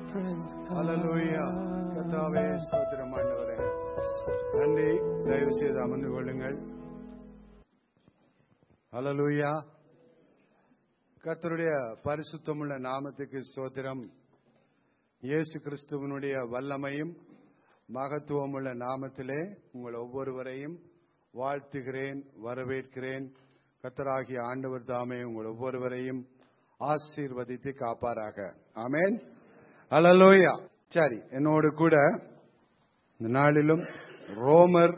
Praise God. ஹalleluya கர்த்தாவே ஸ்தோத்திரம் ஆண்டவரே நன்றி தயவு செய்து அமர்ந்து கொள்ளுங்கள் ஹalleluya கர்த்தருடைய பரிசுத்தமுள்ள நாமத்துக்கு ஸ்தோத்திரம் இயேசு கிறிஸ்துவனுடைய வல்லமையும் மகத்துவமுள்ள நாமத்திலே உங்கள் ஒவ்வொருவரையும் வாழ்த்துகிறேன் வரவேற்கிறேன் கர்த்தராகிய ஆண்டவர் தாமே உங்கள் ஒவ்வொருவரையும் ஆசீர்வதித்து காப்பாராக ஆமென் ஹalleluya சரி என்னோடு கூட இந்த நாளிலும் ரோமர்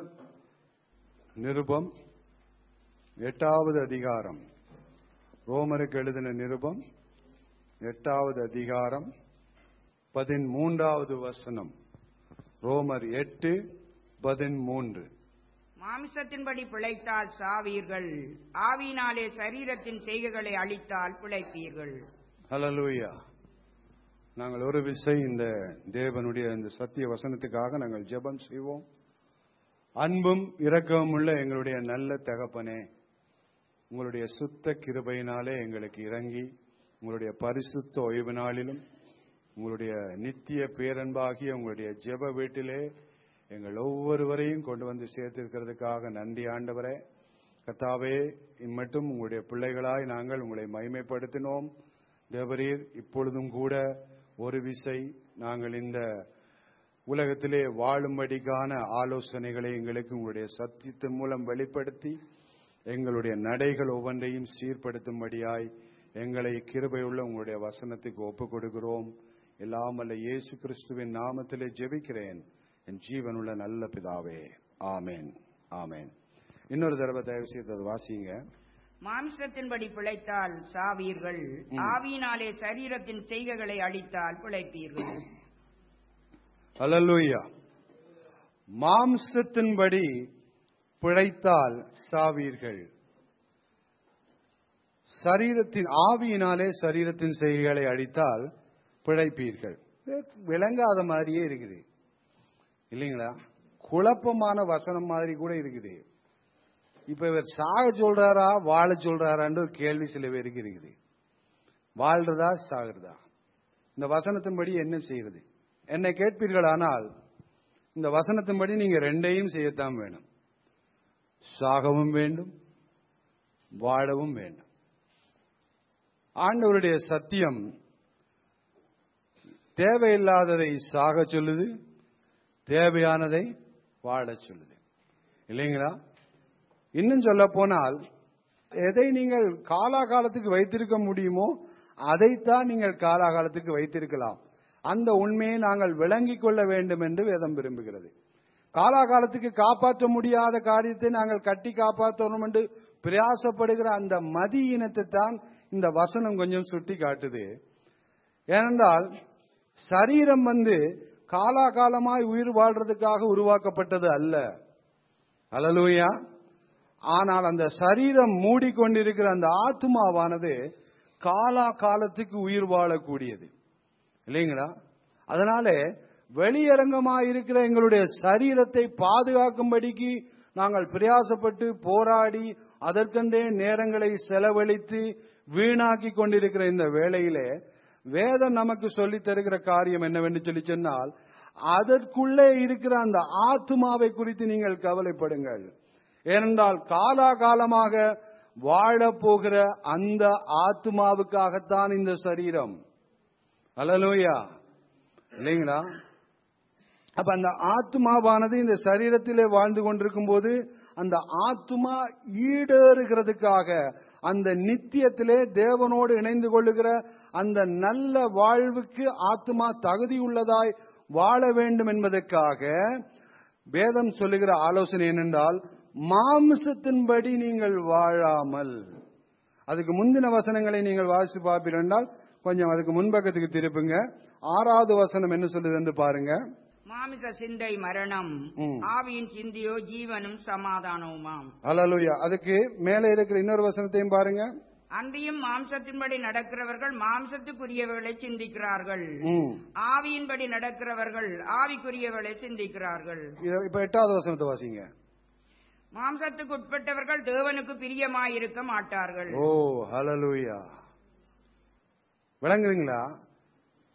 நிருபம் எட்டாவது அதிகாரம் ரோமருக்கு எழுதின நிருபம் எட்டாவது அதிகாரம் பதிமூன்றாவது வசனம் ரோமர் எட்டு பதிமூன்று மாமிசத்தின்படி பிழைத்தால் சாவீர்கள் ஆவியினாலே சரீரத்தின் செய்கைகளை அழித்தால் பிழைப்பீர்கள் ஹalleluya நாங்கள் ஒரு விசை இந்த தேவனுடைய இந்த சத்திய வசனத்துக்காக நாங்கள் ஜெபம் செய்வோம் அன்பும் இரக்கமும் உள்ள எங்களுடைய நல்ல தகப்பனே உங்களுடைய சுத்த கிருபையினாலே எங்களுக்கு இறங்கி உங்களுடைய பரிசுத்த ஓய்வு நாளிலும் உங்களுடைய நித்திய பேரன்பாகிய உங்களுடைய ஜெப வீட்டிலே எங்கள் ஒவ்வொருவரையும் கொண்டு வந்து சேர்த்திருக்கிறதுக்காக நன்றி ஆண்டவரே கர்த்தாவே இம்மட்டும் உங்களுடைய பிள்ளைகளாய் நாங்கள் உங்களை மகிமைப்படுத்தினோம் தேவரீர் இப்பொழுதும் கூட ஒரு விசை நாங்கள் இந்த உலகத்திலே வாழும்படிக்கான ஆலோசனைகளை எங்களுக்கு உங்களுடைய சத்தியத்தின் மூலம் வெளிப்படுத்தி எங்களுடைய நடைகள் ஒவ்வொன்றையும் சீர்படுத்தும்படியாய் எங்களை கிருபையுள்ள உங்களுடைய வசனத்துக்கு ஒப்புக் கொடுக்கிறோம் எல்லாம் அல்ல இயேசு கிறிஸ்துவின் நாமத்திலே ஜெபிக்கிறேன் என் ஜீவனுள்ள நல்ல பிதாவே ஆமேன் ஆமேன் இன்னொரு தடவை தயவு செய்து அதை வாசிங்க மாமிசத்தின்படி பிழைத்தால் சாவீர்கள் ஆவியினாலே சரீரத்தின் செய்கைகளை அழித்தால் பிழைப்பீர்கள் அல்லேலூயா மாம்சத்தின்படி பிழைத்தால் சாவீர்கள் சரீரத்தின் ஆவியினாலே சரீரத்தின் செய்கைகளை அழித்தால் பிழைப்பீர்கள் இது விளங்காத மாதிரியே இருக்குது இல்லைங்களா குழப்பமான வசனம் மாதிரி கூட இருக்குது இப்ப இவர் சாக சொல்றாரா வாழ சொல்றாரான்னு ஒரு கேள்வி சில பேருக்கு இருக்குது வாழ்றதா சாகிறதா இந்த வசனத்தின்படி என்ன செய்யறது என்னை கேட்பீர்களானால் இந்த வசனத்தின்படி நீங்க ரெண்டையும் செய்யத்தான் வேணும் சாகவும் வேண்டும் வாழவும் வேண்டும் ஆண்டவருடைய சத்தியம் தேவையில்லாததை சாக சொல்லுது தேவையானதை வாழச் சொல்லுது இல்லைங்களா இன்னும் சொல்ல போனால் எதை நீங்கள் காலாகாலத்துக்கு வைத்திருக்க முடியுமோ அதைத்தான் நீங்கள் காலாகாலத்துக்கு வைத்திருக்கலாம் அந்த உண்மையை நாங்கள் விளங்கிக் கொள்ள வேண்டும் என்று வேதம் விரும்புகிறது காலாகாலத்துக்கு காப்பாற்ற முடியாத காரியத்தை நாங்கள் கட்டி காப்பாற்றணும் என்று பிரயாசப்படுகிற அந்த மதி இனத்தை தான் இந்த வசனம் கொஞ்சம் சுட்டி காட்டுது ஏனென்றால் சரீரம் வந்து காலாகாலமாய் உயிர் வாழ்றதுக்காக உருவாக்கப்பட்டது அல்ல அலலூயா ஆனால் அந்த சரீரம் மூடிக்கொண்டிருக்கிற அந்த ஆத்மாவானது காலா காலத்துக்கு உயிர் வாழக்கூடியது இல்லைங்களா அதனால வெளியரங்கமாக இருக்கிற எங்களுடைய சரீரத்தை பாதுகாக்கும்படிக்கு நாங்கள் பிரயாசப்பட்டு போராடி அதற்கென்றே நேரங்களை செலவழித்து வீணாக்கி கொண்டிருக்கிற இந்த வேளையிலே வேதம் நமக்கு சொல்லித் தருகிற காரியம் என்னவென்று சொல்லி சொன்னால் அதற்குள்ளே இருக்கிற அந்த ஆத்மாவை குறித்து நீங்கள் கவலைப்படுங்கள் ஏனென்றால் காலாகாலமாக வாழப்போகிற அந்த ஆத்மாவுக்காகத்தான் இந்த சரீரம் அலலோயா இல்லைங்களா அப்ப அந்த ஆத்மாவானது இந்த சரீரத்திலே வாழ்ந்து கொண்டிருக்கும் போது அந்த ஆத்மா ஈடேறுகிறதுக்காக அந்த நித்தியத்திலே தேவனோடு இணைந்து கொள்ளுகிற அந்த நல்ல வாழ்வுக்கு ஆத்மா தகுதி உள்ளதாய் வாழ வேண்டும் என்பதற்காக வேதம் சொல்லுகிற ஆலோசனை என்னென்றால் மாம்சத்தின்படி நீங்கள் வாழாமல் அதுக்கு முந்தின வசனங்களை நீங்கள் வாசித்து பார்ப்பீர்கள் என்றால் கொஞ்சம் அதுக்கு முன்பக்கத்துக்கு திருப்புங்க ஆறாவது வசனம் என்ன சொல்லுது என்று பாருங்க மாமிச சிந்தை மரணம் ம். ஆவியின் சிந்தியோ ஜீவனும் சமாதானவுமாம் அலலுயா அதுக்கு மேலே இருக்கிற இன்னொரு வசனத்தையும் பாருங்க அன்றியும் மாம்சத்தின்படி நடக்கிறவர்கள் மாம்சத்துக்குரியவர்களை சிந்திக்கிறார்கள் ம். ஆவியின்படி நடக்கிறவர்கள் ஆவிக்குரியவர்களை சிந்திக்கிறார்கள் இத- இப்ப எட்டாவது வசனத்தை வாசிங்க மாம்சத்துக்கு உட்பட்டவர்கள் தேவனுக்கு பிரியமாயிருக்க மாட்டார்கள் ஓ ஹalleluya விளங்குறீங்களா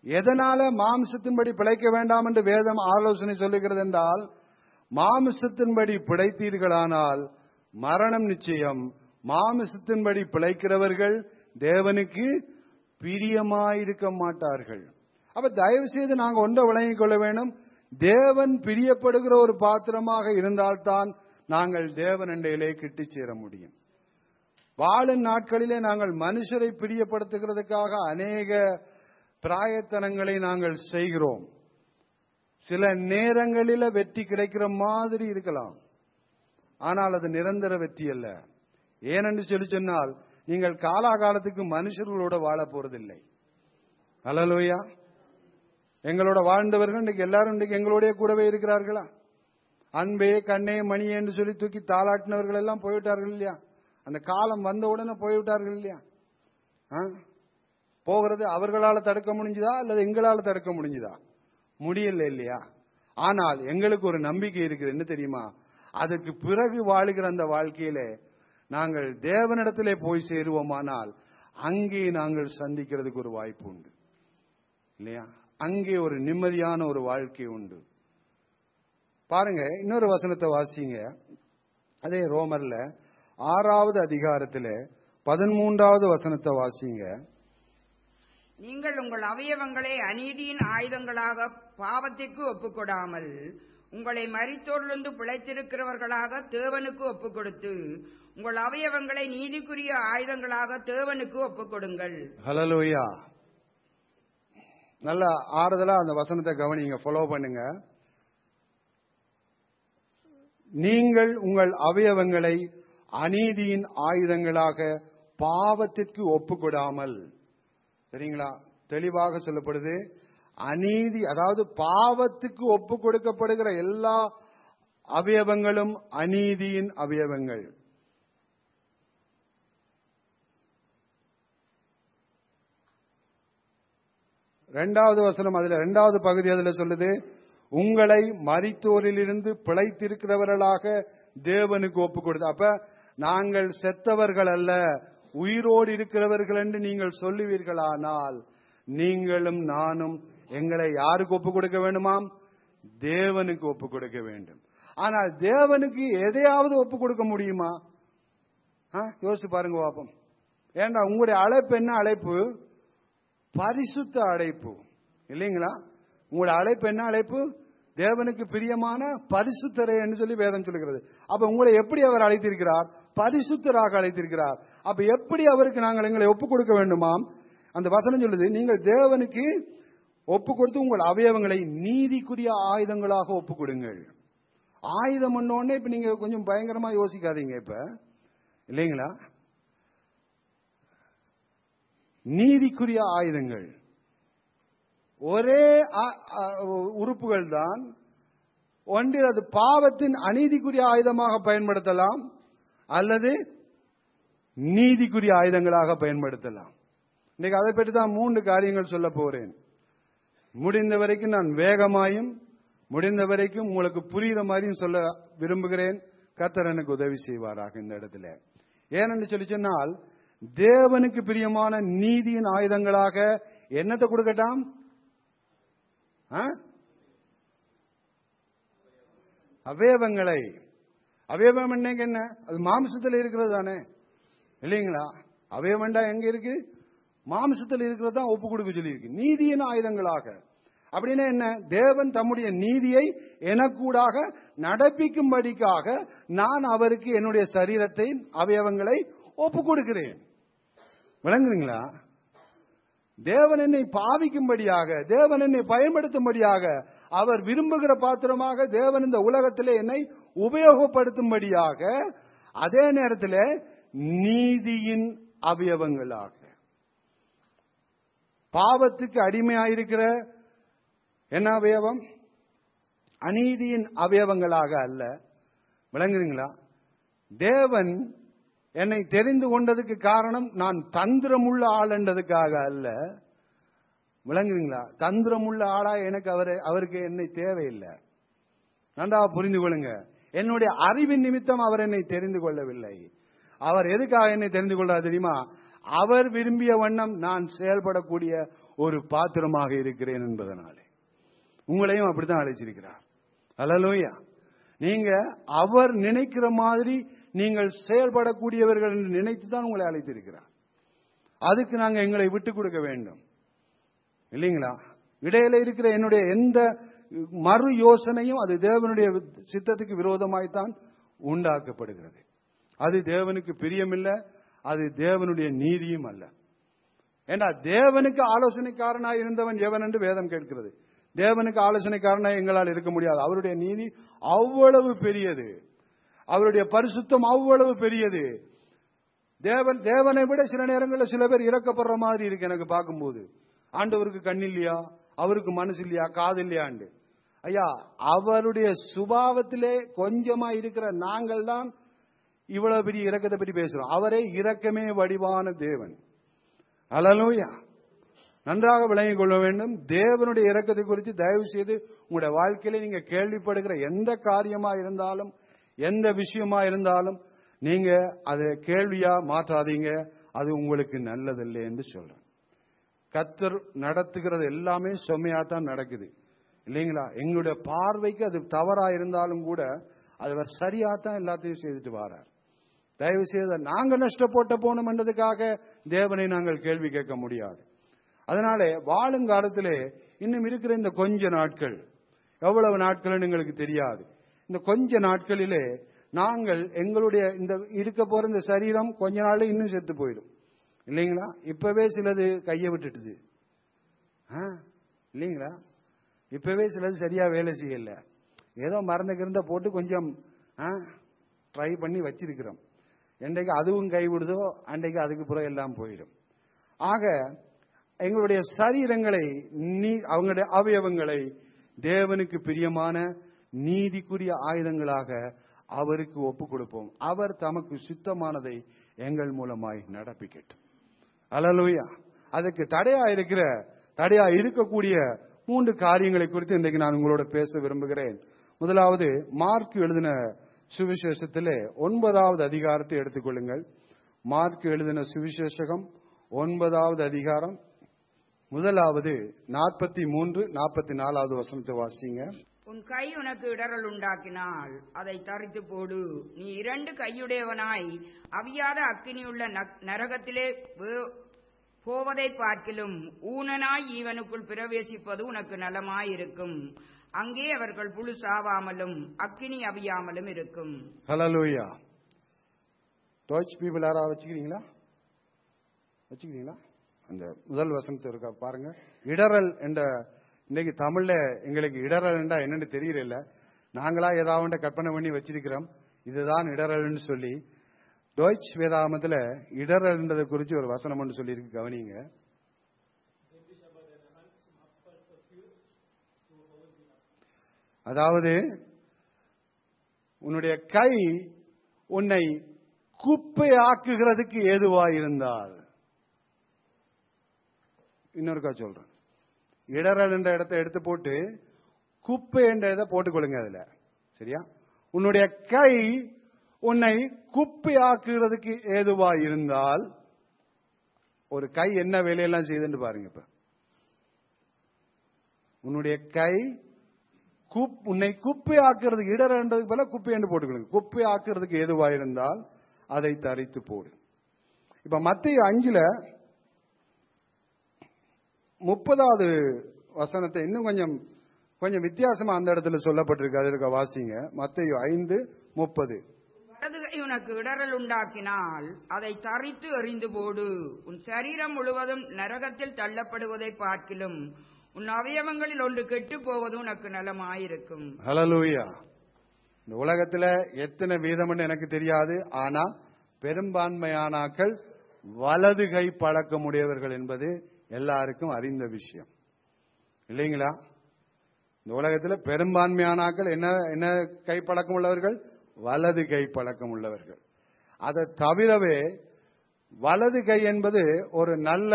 எதனால மாம்சத்தின்படி பிழைக்க வேண்டாம் என்று வேதம் ஆலோசனை சொல்லுகிறது என்றால் மாமிசத்தின்படி பிழைத்தீர்களானால் மரணம் நிச்சயம் மாமிசத்தின்படி பிழைக்கிறவர்கள் தேவனுக்கு பிரியமாயிருக்க மாட்டார்கள் அப்ப தயவு செய்து நாங்க ஒன்றை விளங்கிக் கொள்ள வேண்டும் தேவன் பிரியப்படுகிற ஒரு பாத்திரமாக இருந்தால்தான் நாங்கள் தேவன் அண்டையிலே கிட்டிச் சேர முடியும் வாழும் நாட்களிலே நாங்கள் மனுஷரை பிரியப்படுத்துகிறதுக்காக அநேக பிராயத்தனங்களை நாங்கள் செய்கிறோம் சில நேரங்களில வெற்றி கிடைக்கிற மாதிரி இருக்கலாம் ஆனால் அது நிரந்தர வெற்றி அல்ல ஏனென்று சொல்லி சொன்னால் நீங்கள் காலாகாலத்துக்கு மனுஷர்களோட வாழ போறதில்லை அலலோயா எங்களோட வாழ்ந்தவர்கள் இன்றைக்கு எல்லாரும் இன்றைக்கு எங்களோடய கூடவே இருக்கிறார்களா அன்பே கண்ணே மணியே என்று சொல்லி தூக்கி தாளாட்டினவர்கள் எல்லாம் போய்விட்டார்கள் இல்லையா அந்த காலம் வந்த உடனே போய்விட்டார்கள் இல்லையா ஆ? போகிறது அவர்களால தடுக்க முடிஞ்சுதா அல்லது எங்களால தடுக்க முடிஞ்சுதா முடியல இல்லையா ஆனால் எங்களுக்கு ஒரு நம்பிக்கை இருக்குது என்ன தெரியுமா அதற்கு பிறகு வாழுகிற அந்த வாழ்க்கையிலே நாங்கள் தேவனிடத்திலே போய் சேருவோமானால் அங்கே நாங்கள் சந்திக்கிறதுக்கு ஒரு வாய்ப்பு உண்டு இல்லையா அங்கே ஒரு நிம்மதியான ஒரு வாழ்க்கை உண்டு பாருங்க இன்னொரு வசனத்தை வாசிங்க அதே ரோமர்ல ஆறாவது அதிகாரத்துல பதிமூன்றாவது வசனத்தை வாசிங்க நீங்கள் உங்கள் அவயவங்களை அநீதியின் ஆயுதங்களாக பாவத்திற்கு ஒப்புக்கொடாமல் உங்களை மரித்தோரிலிருந்து பிழைத்திருக்கிறவர்களாக தேவனுக்கு ஒப்புக் கொடுத்து உங்கள் அவயவங்களை நீதிக்குரிய ஆயுதங்களாக தேவனுக்கு ஒப்புக் கொடுங்கள் ஹலலூயா நல்ல ஆறுதலா அந்த வசனத்தை கவனிங்க ஃபாலோ பண்ணுங்க நீங்கள் உங்கள் அவயவங்களை அநீதியின் ஆயுதங்களாக பாவத்திற்கு ஒப்புக்கொடாமல் சரிங்களா தெளிவாக சொல்லப்படுது அநீதி அதாவது பாவத்துக்கு ஒப்பு கொடுக்கப்படுகிற எல்லா அவயவங்களும் அநீதியின் அவயவங்கள் இரண்டாவது வசனம் அதுல இரண்டாவது பகுதி அதுல சொல்லுது உங்களை மரித்தோரிலிருந்து பிழைத்திருக்கிறவர்களாக தேவனுக்கு ஒப்பு கொடுத்து அப்ப நாங்கள் செத்தவர்கள் அல்ல உயிரோடு இருக்கிறவர்கள் என்று நீங்கள் சொல்லுவீர்களானால் நீங்களும் நானும் எங்களை யாருக்கு ஒப்பு கொடுக்க வேண்டுமாம் தேவனுக்கு ஒப்பு கொடுக்க வேண்டும் ஆனால் தேவனுக்கு எதையாவது ஒப்பு கொடுக்க முடியுமா ஆ, யோசிச்சு பாருங்க பாப்போம் ஏண்டா உங்களுடைய அழைப்பு என்ன அழைப்பு பரிசுத்த அழைப்பு இல்லைங்களா உங்களோட அழைப்பு என்ன அழைப்பு தேவனுக்கு பிரியமான பரிசுத்தரை என்று சொல்லி வேதம் சொல்லுகிறது அப்ப உங்களை எப்படி அவர் அழைத்திருக்கிறார் பரிசுத்தராக அழைத்திருக்கிறார் அப்ப எப்படி அவருக்கு நாங்கள் எங்களை ஒப்பு கொடுக்க வேண்டுமாம் அந்த வசனம் சொல்லுது நீங்கள் தேவனுக்கு ஒப்பு கொடுத்து உங்கள் அவயவங்களை நீதிக்குரிய ஆயுதங்களாக ஒப்பு கொடுங்கள் ஆயுதம் உடனே இப்ப நீங்க கொஞ்சம் பயங்கரமா யோசிக்காதீங்க இப்ப இல்லைங்களா நீதிக்குரிய ஆயுதங்கள் ஒரே ஆ- ஆ- உறுப்புகள் தான் ஒன்றில் அது பாவத்தின் அநீதிக்குரிய ஆயுதமாக பயன்படுத்தலாம் அல்லது நீதிக்குரிய ஆயுதங்களாக பயன்படுத்தலாம் இன்னைக்கு அதை பற்றி தான் மூன்று காரியங்கள் சொல்ல போறேன் முடிந்த வரைக்கும் நான் வேகமாயும் முடிந்த வரைக்கும் உங்களுக்கு புரியுற மாதிரியும் சொல்ல விரும்புகிறேன் கர்த்தர் எனக்கு உதவி செய்வாராக இந்த இடத்துல ஏனென்று சொல்லி சொன்னால் தேவனுக்கு பிரியமான நீதியின் ஆயுதங்களாக என்னத்தை கொடுக்கட்டாம் ஆ? அவயவங்களை அவயவம் என்னங்க என்ன அது மாம்சத்தில் இருக்கிறது தானே இல்லைங்களா அவயவண்டா எங்க இருக்கு மாம்சத்தில் இருக்கிறது தான் ஒப்பு கொடுக்க சொல்லியிருக்கு நீதியின் ஆயுதங்களாக அப்படின்னா என்ன தேவன் தம்முடைய நீதியை எனக்கூடாக நடப்பிக்கும்படிக்காக நான் அவருக்கு என்னுடைய சரீரத்தை அவயவங்களை ஒப்பு கொடுக்கிறேன் விளங்குறீங்களா தேவன் என்னை பாவிக்கும்படியாக தேவன் என்னை பயன்படுத்தும்படியாக அவர் விரும்புகிற பாத்திரமாக தேவன் இந்த உலகத்திலே என்னை உபயோகப்படுத்தும்படியாக அதே நேரத்தில் நீதியின் அவயவங்களாக பாவத்துக்கு அடிமையாயிருக்கிற என்ன அவயவம் அநீதியின் அவயவங்களாக அல்ல விளங்குதுங்களா தேவன் என்னை தெரிந்து கொண்டதுக்கு காரணம் நான் தந்திரமுள்ள ஆள் என்றதுக்காக அல்ல விளங்குதுங்களா தந்திரமுள்ள ஆளா எனக்கு அவரை அவருக்கு என்னை தேவையில்லை நன்றாக புரிந்து கொள்ளுங்க என்னுடைய அறிவின் நிமித்தம் அவர் என்னை தெரிந்து கொள்ளவில்லை அவர் எதுக்காக என்னை தெரிந்து கொள்றார் தெரியுமா அவர் விரும்பிய வண்ணம் நான் செயல்படக்கூடிய ஒரு பாத்திரமாக இருக்கிறேன் என்பதனாலே உங்களையும் அப்படித்தான் அழைச்சிருக்கிறார் அல்லலோயா நீங்க அவர் நினைக்கிற மாதிரி நீங்கள் செயல்படக்கூடியவர்கள் என்று நினைத்து தான் உங்களை அழைத்திருக்கிறார் அதுக்கு நாங்க எங்களை விட்டு கொடுக்க வேண்டும் இல்லைங்களா இடையில இருக்கிற என்னுடைய எந்த மறு யோசனையும் அது தேவனுடைய சித்தத்துக்கு விரோதமாய்த்தான் உண்டாக்கப்படுகிறது அது தேவனுக்கு பிரியமில்ல அது தேவனுடைய நீதியும் அல்ல ஏண்டா தேவனுக்கு ஆலோசனைக்காரனாய் இருந்தவன் எவன் என்று வேதம் கேட்கிறது தேவனுக்கு ஆலோசனைக்காரனாய் எங்களால் இருக்க முடியாது அவருடைய நீதி அவ்வளவு பெரியது அவருடைய பரிசுத்தம் அவ்வளவு பெரியது தேவன் தேவனை விட சில நேரங்களில் சில பேர் இறக்கப்படுற மாதிரி இருக்கு எனக்கு பார்க்கும்போது ஆண்டவருக்கு கண் இல்லையா அவருக்கு மனசு இல்லையா காது இல்லையாண்டு ஐயா அவருடைய சுபாவத்திலே கொஞ்சமா இருக்கிற நாங்கள் தான் இவ்வளவு பெரிய இரக்கத்தை பற்றி பேசுறோம் அவரே இரக்கமே வடிவான தேவன் அலலூயா நன்றாக விளங்கிக் கொள்ள வேண்டும் தேவனுடைய இரக்கத்தை குறித்து தயவு செய்து உங்களுடைய வாழ்க்கையில நீங்க கேள்விப்படுகிற எந்த காரியமா இருந்தாலும் எந்த விஷயமா இருந்தாலும் நீங்க அதை கேள்வியா மாற்றாதீங்க அது உங்களுக்கு நல்லதில்லை என்று சொல்றேன் கத்தர் நடத்துகிறது எல்லாமே செம்மையா தான் நடக்குது இல்லைங்களா எங்களுடைய பார்வைக்கு அது தவறா இருந்தாலும் கூட அது அவர் சரியா தான் எல்லாத்தையும் செய்துட்டு வாரார் தயவு செய்து நாங்க நஷ்டப்பட்ட போனோம் என்றதுக்காக தேவனை நாங்கள் கேள்வி கேட்க முடியாது அதனாலே வாழுங்காலத்திலே இன்னும் இருக்கிற இந்த கொஞ்ச நாட்கள் எவ்வளவு நாட்கள் எங்களுக்கு தெரியாது இந்த கொஞ்ச நாட்களிலே நாங்கள் எங்களுடைய இந்த இருக்க போற இந்த சரீரம் கொஞ்ச நாள்ல இன்னும் செத்து போயிடும் இல்லைங்களா இப்பவே சிலது கையை விட்டுட்டுது ஆ, இல்லைங்களா இப்பவே சிலது சரியா வேலை செய்யல ஏதோ மறந்த கிருந்த போட்டு கொஞ்சம் ட்ரை பண்ணி வச்சிருக்கிறோம் என்றைக்கு அதுவும் கைவிடுதோ அன்றைக்கு அதுக்கு பிறகு எல்லாம் போயிடும் ஆக எங்களுடைய சரீரங்களை நீ அவங்களுடைய அவயவங்களை தேவனுக்கு பிரியமான நீதிக்குரிய ஆயுதங்களாக அவருக்கு ஒப்பு கொடுப்போம் அவர் தமக்கு சித்தமானதை எங்கள் மூலமாய் நடப்பிக்கட்டும் அலலுயா அதுக்கு தடையா இருக்கிற தடையா இருக்கக்கூடிய மூன்று காரியங்களை குறித்து இன்றைக்கு நான் உங்களோட பேச விரும்புகிறேன் முதலாவது மார்க் எழுதின சுவிசேஷத்திலே ஒன்பதாவது அதிகாரத்தை எடுத்துக்கொள்ளுங்கள் மார்க் எழுதின சுவிசேஷகம் ஒன்பதாவது அதிகாரம் முதலாவது நாற்பத்தி மூன்று நாற்பத்தி நாலாவது வசனத்தை வாசிங்க உன் கை உனக்கு இடரல் உண்டாக்கினால் அதை தரித்து போடு நீ இரண்டு கையுடையவனாய் அவியாத அக்கினியுள்ள நக்- நரகத்திலே வே- போவதை பார்க்கிலும் ஊனனாய் ஈவனுக்குள் பிரவேசிப்பது உனக்கு நலமாயிருக்கும் அங்கே அவர்கள் புழு சாவாமலும் அக்கினி அவியாமலும் இருக்கும் ஹலலூயா டாய்ச் பீப்புள் யாராவது வச்சுக்கிறீங்களா வச்சுக்கிறீங்களா அந்த முதல் வசனத்தை இருக்கா பாருங்க இடறல் என்ற இன்னைக்கு தமிழ்ல எங்களுக்கு இடறல் என்றா என்னன்னு தெரியல நாங்களா ஏதாவது கற்பனை பண்ணி வச்சிருக்கிறோம் இதுதான் இடறல்னு சொல்லி டாய்ச் வேதாமத்துல இடறல்ன்றதை குறித்து ஒரு வசனம் ஒன்று சொல்லியிருக்கு கவனிங்க அதாவது உன்னுடைய கை உன்னை குப்பையாக்குகிறதுக்கு ஏதுவாயிருந்தால் இன்னொருக்கா சொல்றேன் இடரல் என்ற இடத்தை எடுத்து போட்டு குப்பை என்ற இதை போட்டுக்கொள்ளுங்க அதுல சரியா உன்னுடைய கை உன்னை குப்பையாக்குகிறதுக்கு ஏதுவாயிருந்தால் ஒரு கை என்ன வேலையெல்லாம் செய்யுதுன்னு பாருங்க இப்ப உன்னுடைய கை குப் உன்னை குப்பை ஆக்குறதுக்கு இடர்ன்றதுக்கு போல குப்பை என்று போட்டுக்கொள்ளுங்க குப்பை ஆக்குறதுக்கு எதுவாயிருந்தால் அதை தரித்து போடு இப்ப மத்திய அஞ்சுல முப்பதாவது வசனத்தை இன்னும் கொஞ்சம் கொஞ்சம் வித்தியாசமா அந்த இடத்துல சொல்லப்பட்டிருக்கு அது இருக்க வாசிங்க மத்திய ஐந்து முப்பது வலது கை உனக்கு இடரல் உண்டாக்கினால் அதை தரித்து எறிந்து போடு உன் சரீரம் முழுவதும் நரகத்தில் தள்ளப்படுவதை பார்க்கிலும் உன் அவயவங்களில் ஒன்று கெட்டு போவது உனக்கு நலமாயிருக்கும் ஹலலூயா இந்த உலகத்துல எத்தனை வீதம்னு எனக்கு தெரியாது ஆனா பெரும்பான்மையானாக்கள் வலது கை பழக்கமுடையவர்கள் என்பது எல்லாருக்கும் அறிந்த விஷயம் இல்லைங்களா இந்த உலகத்துல பெரும்பான்மையானாக்கள் என்ன என்ன கை பழக்கம் உள்ளவர்கள் வலது கை பழக்கம் உள்ளவர்கள் அதை தவிரவே வலது கை என்பது ஒரு நல்ல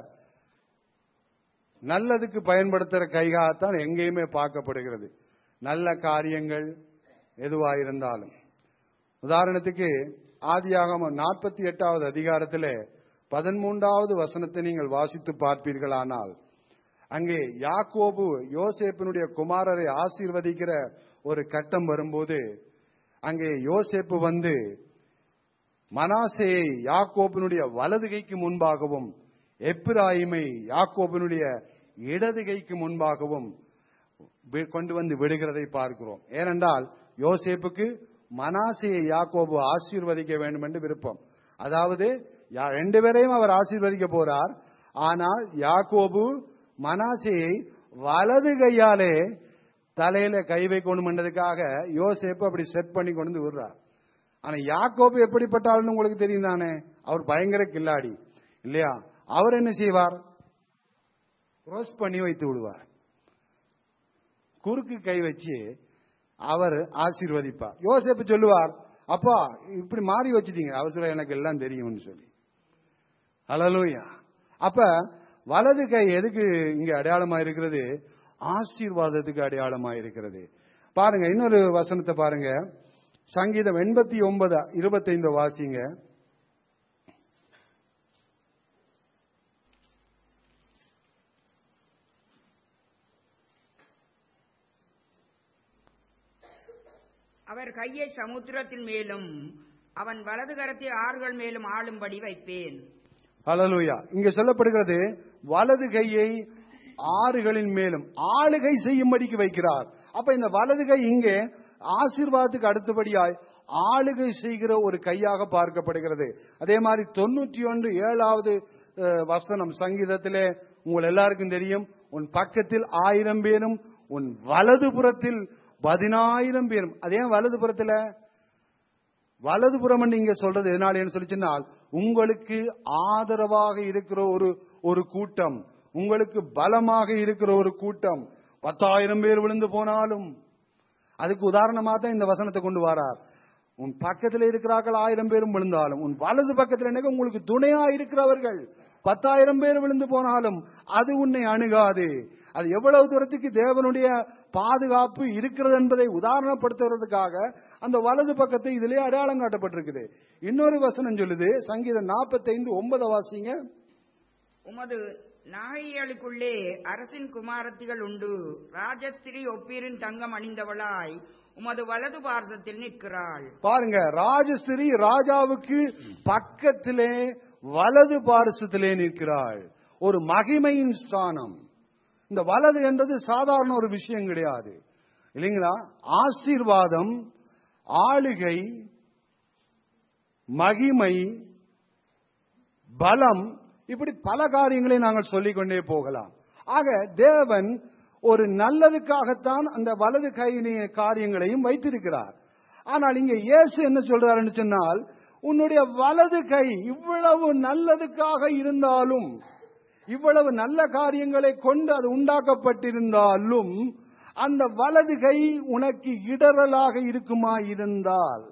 நல்லதுக்கு பயன்படுத்துற கைகாகத்தான் எங்கேயுமே பார்க்கப்படுகிறது நல்ல காரியங்கள் எதுவாயிருந்தாலும் உதாரணத்துக்கு ஆதியாகமம் நாற்பத்தி எட்டாவது அதிகாரத்திலே பதிமூன்றாவது வசனத்தை நீங்கள் வாசித்து பார்ப்பீர்களானால் அங்கே யாக்கோபு யோசேப்பினுடைய குமாரரை ஆசீர்வதிக்கிற ஒரு கட்டம் வரும்போது அங்கே யோசேப்பு வந்து மனாசேயை யாக்கோபினுடைய வலது கைக்கு முன்பாகவும் எப்பிராயிமை யாக்கோபினுடைய இடது கைக்கு முன்பாகவும் வி- கொண்டு வந்து விடுகிறதை பார்க்கிறோம் ஏனென்றால் யோசேப்புக்கு மனாசையை யாக்கோபு ஆசீர்வதிக்க வேண்டும் என்று விருப்பம் அதாவது யா- ரெண்டு பேரையும் அவர் ஆசீர்வதிக்க போறார் ஆனால் யாக்கோபு மனாசையை வலது கையாலே தலையில கை வைக்கணும் என்றதுக்காக யோசேப்பு அப்படி செட் பண்ணி கொண்டு வந்து விடுறார் ஆனா யாக்கோபு எப்படிப்பட்ட ஆளுன்னு உங்களுக்கு தெரியும் தானே அவர் பயங்கர கில்லாடி இல்லையா அவர் என்ன செய்வார் க்ரோஸ் பண்ணி வைத்து விடுவார் குறுக்கு கை வச்சு அவர் ஆசீர்வதிப்பார் யோசேப்பு சொல்லுவார் அப்பா இப்படி மாறி வச்சிட்டீங்க அவர் சொல்ல எனக்கு எல்லாம் தெரியும்னு சொல்லி ஹalleluya அப்ப வலது கை எதுக்கு இங்க அடையாளமா இருக்கிறது ஆசீர்வாதத்துக்கு அடையாளமா இருக்கிறது பாருங்க இன்னொரு வசனத்தை பாருங்க சங்கீதம் எண்பத்தி ஒன்பது இருபத்தைந்து வாசிங்க அவர் கையை சமுத்திரத்தின் மேலும் அவன் வலது கரத்தை ஆறுகள் மேலும் ஆளும்படி வைப்பேன் ஹalleluya இங்க சொல்லப்படுகிறது வலது கையை ஆறுகளின் மேலும் ஆளுகை செய்யும்படிக்கு வைக்கிறார் அப்ப இந்த வலது கை இங்கே ஆசீர்வாதத்துக்கு அடுத்தபடியாய் ஆளுகை செய்கிற ஒரு கையாக பார்க்கப்படுகிறது அதே மாதிரி தொண்ணூற்றி ஒன்று ஏழாவது அஹ், வசனம் சங்கீதத்திலே உங்கள் எல்லாருக்கும் தெரியும் உன் பக்கத்தில் ஆயிரம் பேரும் உன் வலது புறத்தில் பதினாயிரம் பேரும் அதே வலது புறத்துல வலதுபுறம் நீங்க சொல்றது எதனால சொல்லி சொன்னால் உங்களுக்கு ஆதரவாக இருக்கிற ஒரு ஒரு கூட்டம் உங்களுக்கு பலமாக இருக்கிற ஒரு கூட்டம் பத்தாயிரம் பேர் விழுந்து போனாலும் அதுக்கு உதாரணமா தான் இந்த வசனத்தை கொண்டு வரார் உன் பக்கத்தில் இருக்கிறார்கள் ஆயிரம் பேரும் விழுந்தாலும் உன் வலது பக்கத்தில் என்ன உங்களுக்கு துணையா இருக்கிறவர்கள் பத்தாயிரம் பேர் விழுந்து போனாலும் அது உன்னை அணுகாது அது எவ்வளவு தூரத்துக்கு தேவனுடைய பாதுகாப்பு இருக்கிறது என்பதை உதாரணப்படுத்துறதுக்காக அந்த வலது பக்கத்தை இதிலே அடையாளம் காட்டப்பட்டிருக்குது இன்னொரு வசனம் சொல்லுது சங்கீதம் நாற்பத்தைந்து ஒன்பது வாசிங்க உமது நாகைகளுக்குள்ளே அரசின் குமாரத்திகள் உண்டு ராஜஸ்திரி ஒப்பீரின் தங்கம் அணிந்தவளாய் உமது வலது பாரதத்தில் நிற்கிறாள் பாருங்க ராஜஸ்திரி ராஜாவுக்கு பக்கத்திலே வலது பாரசத்திலே நிற்கிறாள் ஒரு மகிமையின் ஸ்தானம் இந்த வலது என்றது சாதாரண ஒரு விஷயம் கிடையாது இல்லைங்களா ஆசீர்வாதம் ஆளுகை மகிமை பலம் இப்படி பல காரியங்களை நாங்கள் சொல்லிக்கொண்டே போகலாம் ஆக தேவன் ஒரு நல்லதுக்காகத்தான் அந்த வலது கை காரியங்களையும் வைத்திருக்கிறார் ஆனால் இங்க இயேசு என்ன சொல்றாருன்னு சொன்னால் உன்னுடைய வலது கை இவ்வளவு நல்லதுக்காக இருந்தாலும் இவ்வளவு நல்ல காரியங்களை கொண்டு அது உண்டாக்கப்பட்டிருந்தாலும் அந்த வலது கை உனக்கு இடரலாக இருக்குமா இருந்தால்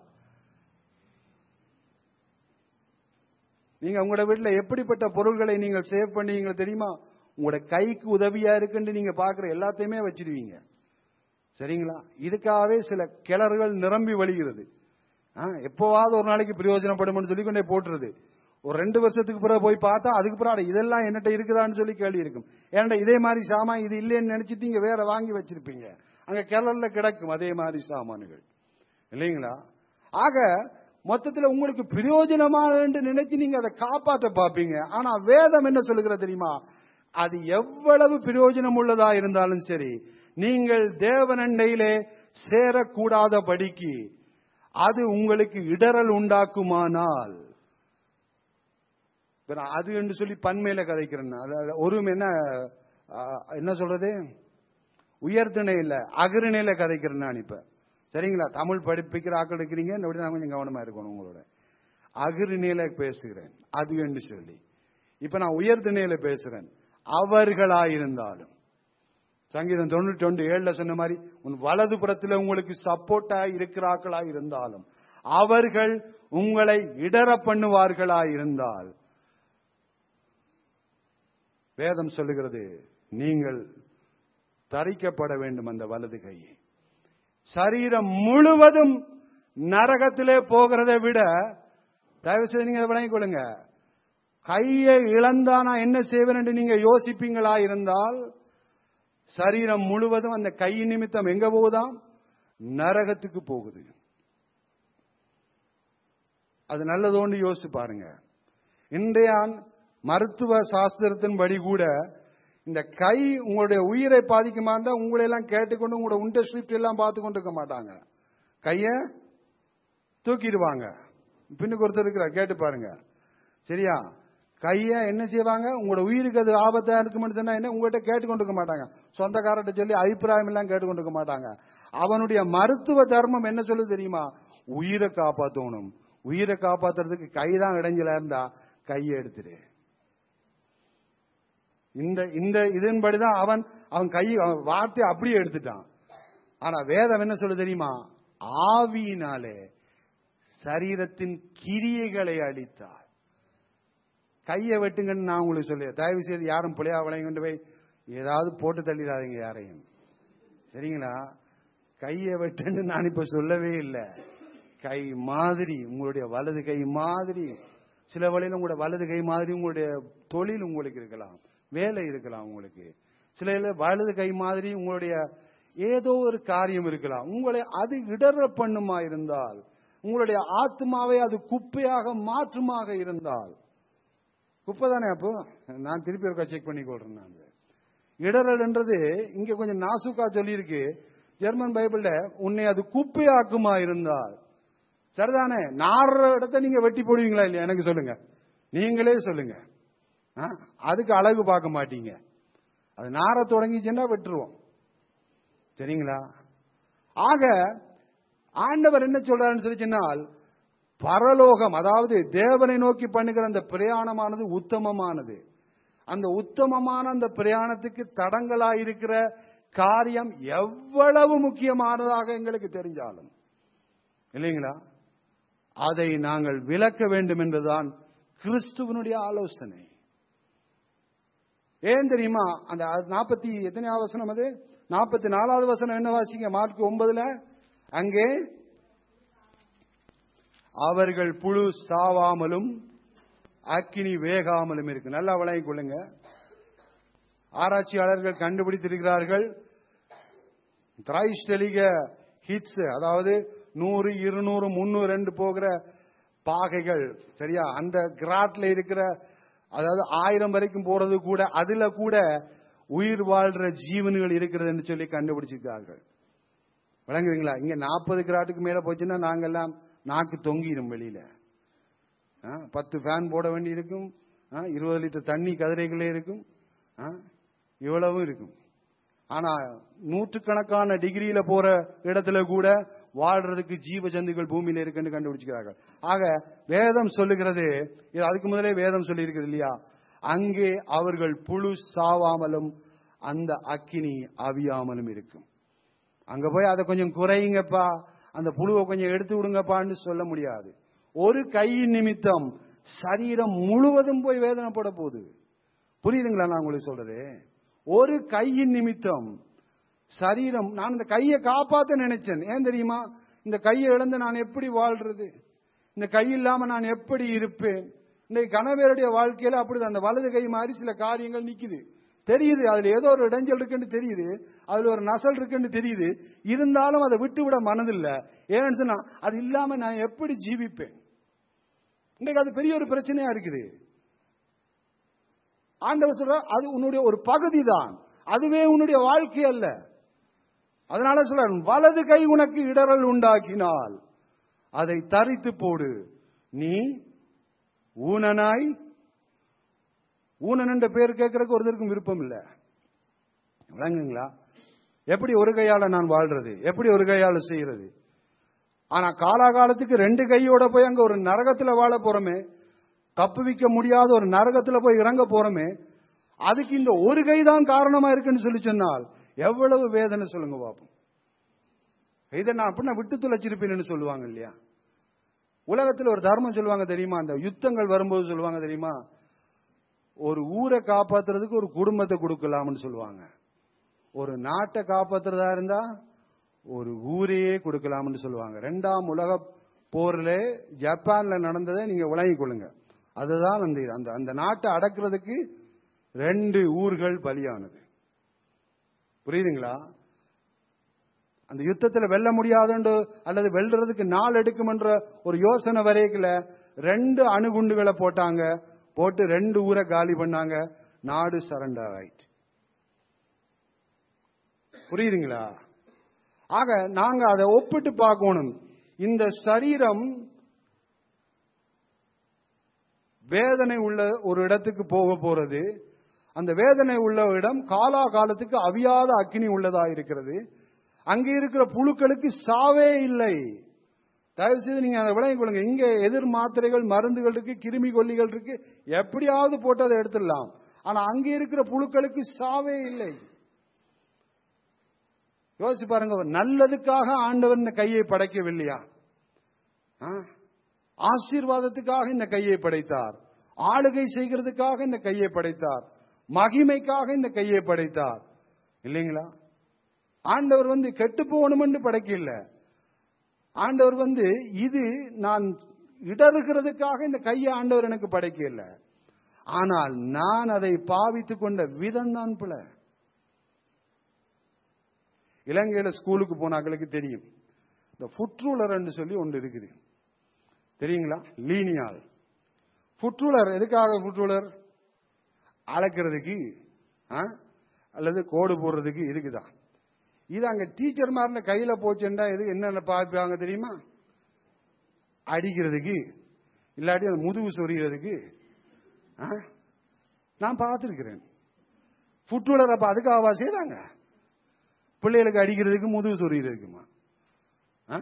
நீங்க உங்களோட வீட்டுல எப்படிப்பட்ட பொருள்களை நீங்கள் சேவ் பண்ணீங்க தெரியுமா உங்களோட கைக்கு உதவியா இருக்குன்னு நீங்க பாக்குற எல்லாத்தையுமே வச்சிருவீங்க சரிங்களா இதுக்காகவே சில கிணறுகள் நிரம்பி வழிகிறது ஆ, எப்போவாவது ஒரு நாளைக்கு பிரயோஜனப்படும்னு சொல்லி கொண்டே போட்டுருது ஒரு ரெண்டு வருஷத்துக்கு பிறகு போய் பார்த்தா அதுக்கு பிறகு அட, இதெல்லாம் என்னட்ட இருக்குதான்னு சொல்லி கேள்வி இருக்கும் ஏன்டா இதே மாதிரி சாமான் இது இல்லைன்னு நினைச்சிட்டு நீங்க வேற வாங்கி வச்சிருப்பீங்க அங்க கிணறுல கிடக்கும் அதே மாதிரி சாமான்கள் இல்லைங்களா ஆக மொத்தத்துல உங்களுக்கு பிரயோஜனமா நினைச்சு நீங்க அதை காப்பாற்ற பார்ப்பீங்க ஆனா வேதம் என்ன சொல்லுகிறது தெரியுமா அது எவ்வளவு பிரயோஜனம் உள்ளதா இருந்தாலும் சரி நீங்கள் தேவனண்டையிலே சேரக்கூடாத படிக்கு அது உங்களுக்கு இடரல் உண்டாக்குமானால் இப்ப நான் அது என்று சொல்லி பன்மையில கதைக்கிறேன் அதாவது ஒரு என்ன ஆ, என்ன சொல்றது உயர்திணை இல்ல அகிரிணையில கதைக்கிறேன் நான் இப்ப சரிங்களா தமிழ் படிப்பிக்கிற ஆக்கள் இருக்கிறீங்க அப்படி நான் கொஞ்சம் கவனமா இருக்கணும் உங்களோட அகிரிணையில பேசுகிறேன் அது என்று சொல்லி இப்ப நான் உயர்திணையில பேசுறேன் அவர்களாயிருந்தாலும் சங்கீதம் தொண்ணூற்றி ஒன்று ஏழுல சொன்ன மாதிரி உன் வலது புறத்தில் உங்களுக்கு சப்போர்ட்டா இருக்கிறார்களா இருந்தாலும் அவர்கள் உங்களை இடர பண்ணுவார்களா இருந்தால் வேதம் சொல்லுகிறது நீங்கள் தரிக்கப்பட வேண்டும் அந்த வலது கையை சரீரம் முழுவதும் நரகத்திலே போகிறதை விட தயவு செய்து நீங்க அதை விளங்கிக் கொள்ளுங்க கையை இழந்தா நான் என்ன செய்வேன் என்று நீங்க யோசிப்பீங்களா இருந்தால் சரீரம் முழுவதும் அந்த கை நிமித்தம் எங்க போகுதாம் நரகத்துக்கு போகுது அது நல்லதோண்டு யோசிச்சு பாருங்க இன்றைய மருத்துவ சாஸ்திரத்தின்படி கூட இந்த கை உங்களுடைய உயிரை பாதிக்குமா இருந்தா உங்களை எல்லாம் கேட்டுக்கொண்டு உங்களோட உண்ட ஸ்கிரிப்ட் எல்லாம் பார்த்து கொண்டு இருக்க மாட்டாங்க கைய தூக்கிடுவாங்க பின்னுக்கு ஒருத்தர் இருக்கிறார் கேட்டு பாருங்க சரியா கைய என்ன செய்வாங்க உங்களோட உயிருக்கு அது ஆபத்தா இருக்கும்னு சொன்னா என்ன உங்ககிட்ட கேட்டுக்கொண்டு இருக்க மாட்டாங்க சொந்தக்காரர்கிட்ட சொல்லி அபிப்பிராயம் எல்லாம் கேட்டுக்கொண்டு இருக்க மாட்டாங்க அவனுடைய மருத்துவ தர்மம் என்ன சொல்லுது தெரியுமா உயிரை காப்பாத்தணும் உயிரை காப்பாத்துறதுக்கு கைதான் இடைஞ்சலா இருந்தா கையை எடுத்துரு இந்த இந்த இதன்படிதான் அவன் அவன் கை அவன் வார்த்தையை அப்படியே எடுத்துட்டான் ஆனா வேதம் என்ன சொல்ல தெரியுமா ஆவியினாலே சரீரத்தின் கிரியைகளை அழித்தார் கையை வெட்டுங்கன்னு நான் உங்களுக்கு சொல்லி தயவு செய்து யாரும் புளியா விளையங்கொண்டு போய் ஏதாவது போட்டு தள்ளிடாதீங்க யாரையும் சரிங்களா கையை வெட்டுன்னு நான் இப்ப சொல்லவே இல்லை கை மாதிரி உங்களுடைய வலது கை மாதிரி சில வழியில உங்களோட வலது கை மாதிரி உங்களுடைய தொழில் உங்களுக்கு இருக்கலாம் வேலை இருக்கலாம் உங்களுக்கு சில இதுல வலது கை மாதிரி உங்களுடைய ஏதோ ஒரு காரியம் இருக்கலாம் உங்களை அது இடற பண்ணுமா இருந்தால் உங்களுடைய ஆத்மாவை அது குப்பையாக மாற்றுமாக இருந்தால் குப்பை தானே அப்போ நான் திருப்பி ஒருக்கா செக் பண்ணி கொள்றேன் நான் இடறல் என்றது இங்க கொஞ்சம் நாசுக்கா சொல்லியிருக்கு ஜெர்மன் பைபிள்ல உன்னை அது குப்பையாக்குமா இருந்தால் சரிதானே நாடுற இடத்த நீங்க வெட்டி போடுவீங்களா இல்லையா எனக்கு சொல்லுங்க நீங்களே சொல்லுங்க ஆ? அதுக்கு அழகு பார்க்க மாட்டீங்க அது நார தொடங்கிச்சுன்னா வெட்டுருவோம் சரிங்களா ஆக ஆண்டவர் என்ன சொல்றாருன்னு சொல்லி சொன்னால் பரலோகம் அதாவது தேவனை நோக்கி பண்ணுகிற அந்த பிரயாணமானது உத்தமமானது அந்த உத்தமமான அந்த பிரயாணத்துக்கு தடங்களாயிருக்கிற காரியம் எவ்வளவு முக்கியமானதாக எங்களுக்கு தெரிஞ்சாலும் இல்லைங்களா அதை நாங்கள் விளக்க வேண்டும் என்பதுதான் கிறிஸ்துவனுடைய ஆலோசனை ஏன் தெரியுமா அந்த நாற்பத்தி எத்தனையாவது வசனம் அது நாற்பத்தி நாலாவது வசனம் என்ன வாசிங்க மார்க் ஒன்பதுல அங்கே அவர்கள் புழு சாவாமலும் அக்கினி வேகாமலும் இருக்கு நல்லா விளங்கிக் கொள்ளுங்க ஆராய்ச்சியாளர்கள் கண்டுபிடித்திருக்கிறார்கள் திரைஸ்டலிக ஹிட்ஸ் அதாவது நூறு இருநூறு முன்னூறு ரெண்டு போகிற பாகைகள் சரியா அந்த கிராட்ல இருக்கிற அதாவது ஆயிரம் வரைக்கும் போறது கூட அதுல கூட உயிர் வாழ்ற ஜீவன்கள் இருக்கிறதுன்னு சொல்லி கண்டுபிடிச்சிருக்கார்கள் விளங்குறீங்களா இங்க நாற்பது கிராட்டுக்கு மேல போச்சுன்னா நாங்கெல்லாம் நாக்கு தொங்கிடும் வெளியில ஆ, பத்து ஃபேன் போட வேண்டி இருக்கும் ஆ, இருபது லிட்டர் தண்ணி கதிரைகளே இருக்கும் ஆ, இவ்வளவும் இருக்கும் ஆனா நூற்றுக்கணக்கான டிகிரியில போற இடத்துல கூட வாழ்றதுக்கு ஜீவ ஜந்துகள் பூமியில இருக்குன்னு கண்டுபிடிச்சுக்கிறார்கள் ஆக வேதம் சொல்லுகிறது இது அதுக்கு முதலே வேதம் சொல்லி இருக்குது இல்லையா அங்கே அவர்கள் புழு சாவாமலும் அந்த அக்கினி அவியாமலும் இருக்கும் அங்க போய் அதை கொஞ்சம் குறையுங்கப்பா அந்த புழுவை கொஞ்சம் எடுத்து விடுங்கப்பான்னு சொல்ல முடியாது ஒரு கையின் நிமித்தம் சரீரம் முழுவதும் போய் வேதனைப்பட போகுது புரியுதுங்களா நான் உங்களுக்கு சொல்றது ஒரு கையின் நிமித்தம் சரீரம் நான் இந்த கையை காப்பாத்த நினைச்சேன் ஏன் தெரியுமா இந்த கையை இழந்து நான் எப்படி வாழ்றது இந்த கை இல்லாம நான் எப்படி இருப்பேன் இன்னைக்கு கணவருடைய வாழ்க்கையில அப்படிதான் அந்த வலது கை மாதிரி சில காரியங்கள் நிக்குது தெரியுது அதுல ஏதோ ஒரு இடைஞ்சல் இருக்குன்னு தெரியுது அதுல ஒரு நசல் இருக்குன்னு தெரியுது இருந்தாலும் அதை விட்டு விட மனதில்ல ஏன்னு சொன்னா அது இல்லாம நான் எப்படி ஜீவிப்பேன் இன்னைக்கு அது பெரிய ஒரு பிரச்சனையா இருக்குது ஆண்டவர் சொல்ற அது உன்னுடைய ஒரு பகுதி தான் அதுவே உன்னுடைய வாழ்க்கை அல்ல அதனால சொல்ற வலது கை உனக்கு இடரல் உண்டாக்கினால் அதை தரித்து போடு நீ ஊனனாய் ஊனன் என்ற பேர் கேட்கறதுக்கு ஒருத்தருக்கும் விருப்பம் இல்ல விளங்குங்களா எப்படி ஒரு கையால நான் வாழ்றது எப்படி ஒரு கையால செய்யறது ஆனா காலாகாலத்துக்கு ரெண்டு கையோட போய் அங்க ஒரு நரகத்துல வாழ போறோமே தப்புவிக்க முடியாத ஒரு நரகத்துல போய் இறங்க போறோமே அதுக்கு இந்த ஒரு கை தான் காரணமா இருக்குன்னு சொல்லி சொன்னால் எவ்வளவு வேதனை சொல்லுங்க பாப்போம் இதை நான் அப்படின்னா விட்டு துளைச்சிருப்பேன்னு சொல்லுவாங்க இல்லையா உலகத்தில் ஒரு தர்மம் சொல்லுவாங்க தெரியுமா அந்த யுத்தங்கள் வரும்போது சொல்லுவாங்க தெரியுமா ஒரு ஊரை காப்பாத்துறதுக்கு ஒரு குடும்பத்தை கொடுக்கலாம்னு சொல்லுவாங்க ஒரு நாட்டை காப்பாத்துறதா இருந்தா ஒரு ஊரையே கொடுக்கலாம்னு சொல்லுவாங்க ரெண்டாம் உலக போர்ல ஜப்பான்ல நடந்ததை நீங்க விளங்கிக் கொள்ளுங்க அதுதான் அந்த அந்த அந்த நாட்டை அடக்கிறதுக்கு ரெண்டு ஊர்கள் பலியானது புரியுதுங்களா அந்த யுத்தத்தில் வெல்ல முடியாதுண்டு அல்லது வெல்றதுக்கு நாள் எடுக்கும்ன்ற ஒரு யோசனை வரைக்கல ரெண்டு அணுகுண்டுகளை போட்டாங்க போட்டு ரெண்டு ஊரை காலி பண்ணாங்க நாடு சரண்டர் ஆயிட்டு புரியுதுங்களா ஆக நாங்க அதை ஒப்பிட்டு பார்க்கணும் இந்த சரீரம் வேதனை உள்ள ஒரு இடத்துக்கு போக போறது அந்த வேதனை உள்ள இடம் காலா காலத்துக்கு அவியாத அக்கினி உள்ளதா இருக்கிறது அங்க இருக்கிற புழுக்களுக்கு சாவே இல்லை தயவு செய்து நீங்க அதை விளங்கிக் கொள்ளுங்க இங்க எதிர் மாத்திரைகள் மருந்துகள் இருக்கு கிருமி கொல்லிகள் இருக்கு எப்படியாவது போட்டு அதை எடுத்துடலாம் ஆனா அங்க இருக்கிற புழுக்களுக்கு சாவே இல்லை யோசிச்சு பாருங்க நல்லதுக்காக ஆண்டவர் இந்த கையை படைக்கவில்லையா ஆ? ஆசீர்வாதத்துக்காக இந்த கையை படைத்தார் ஆளுகை செய்கிறதுக்காக இந்த கையை படைத்தார் மகிமைக்காக இந்த கையை படைத்தார் இல்லைங்களா ஆண்டவர் வந்து கெட்டு போகணும் என்று படைக்கல ஆண்டவர் வந்து இது நான் இடறுகிறதுக்காக இந்த கையை ஆண்டவர் எனக்கு படைக்கல ஆனால் நான் அதை பாவித்துக் கொண்ட விதம் தான் பிழை இலங்கையில ஸ்கூலுக்கு போனாக்களுக்கு தெரியும் இந்த ஃபுட்ரூலர் என்று சொல்லி ஒன்று இருக்குது தெரியுங்களா லீனியால் ஃபுட்ரூலர் எதுக்காக ஃபுட்ரூலர் அளக்கிறதுக்கு ஆ? அல்லது கோடு போடுறதுக்கு இதுக்குதான் இது அங்க டீச்சர் மாதிரி கையில போச்சுண்டா எது என்னென்ன பார்ப்பாங்க தெரியுமா அடிக்கிறதுக்கு இல்லாட்டி அது முதுகு சொறிகிறதுக்கு ஆ? நான் பார்த்துருக்கிறேன் ஃபுட்ரூலர் அப்ப அதுக்காகவா செய்தாங்க பிள்ளைகளுக்கு அடிக்கிறதுக்கு முதுகு சொறிகிறதுக்குமா ஆ?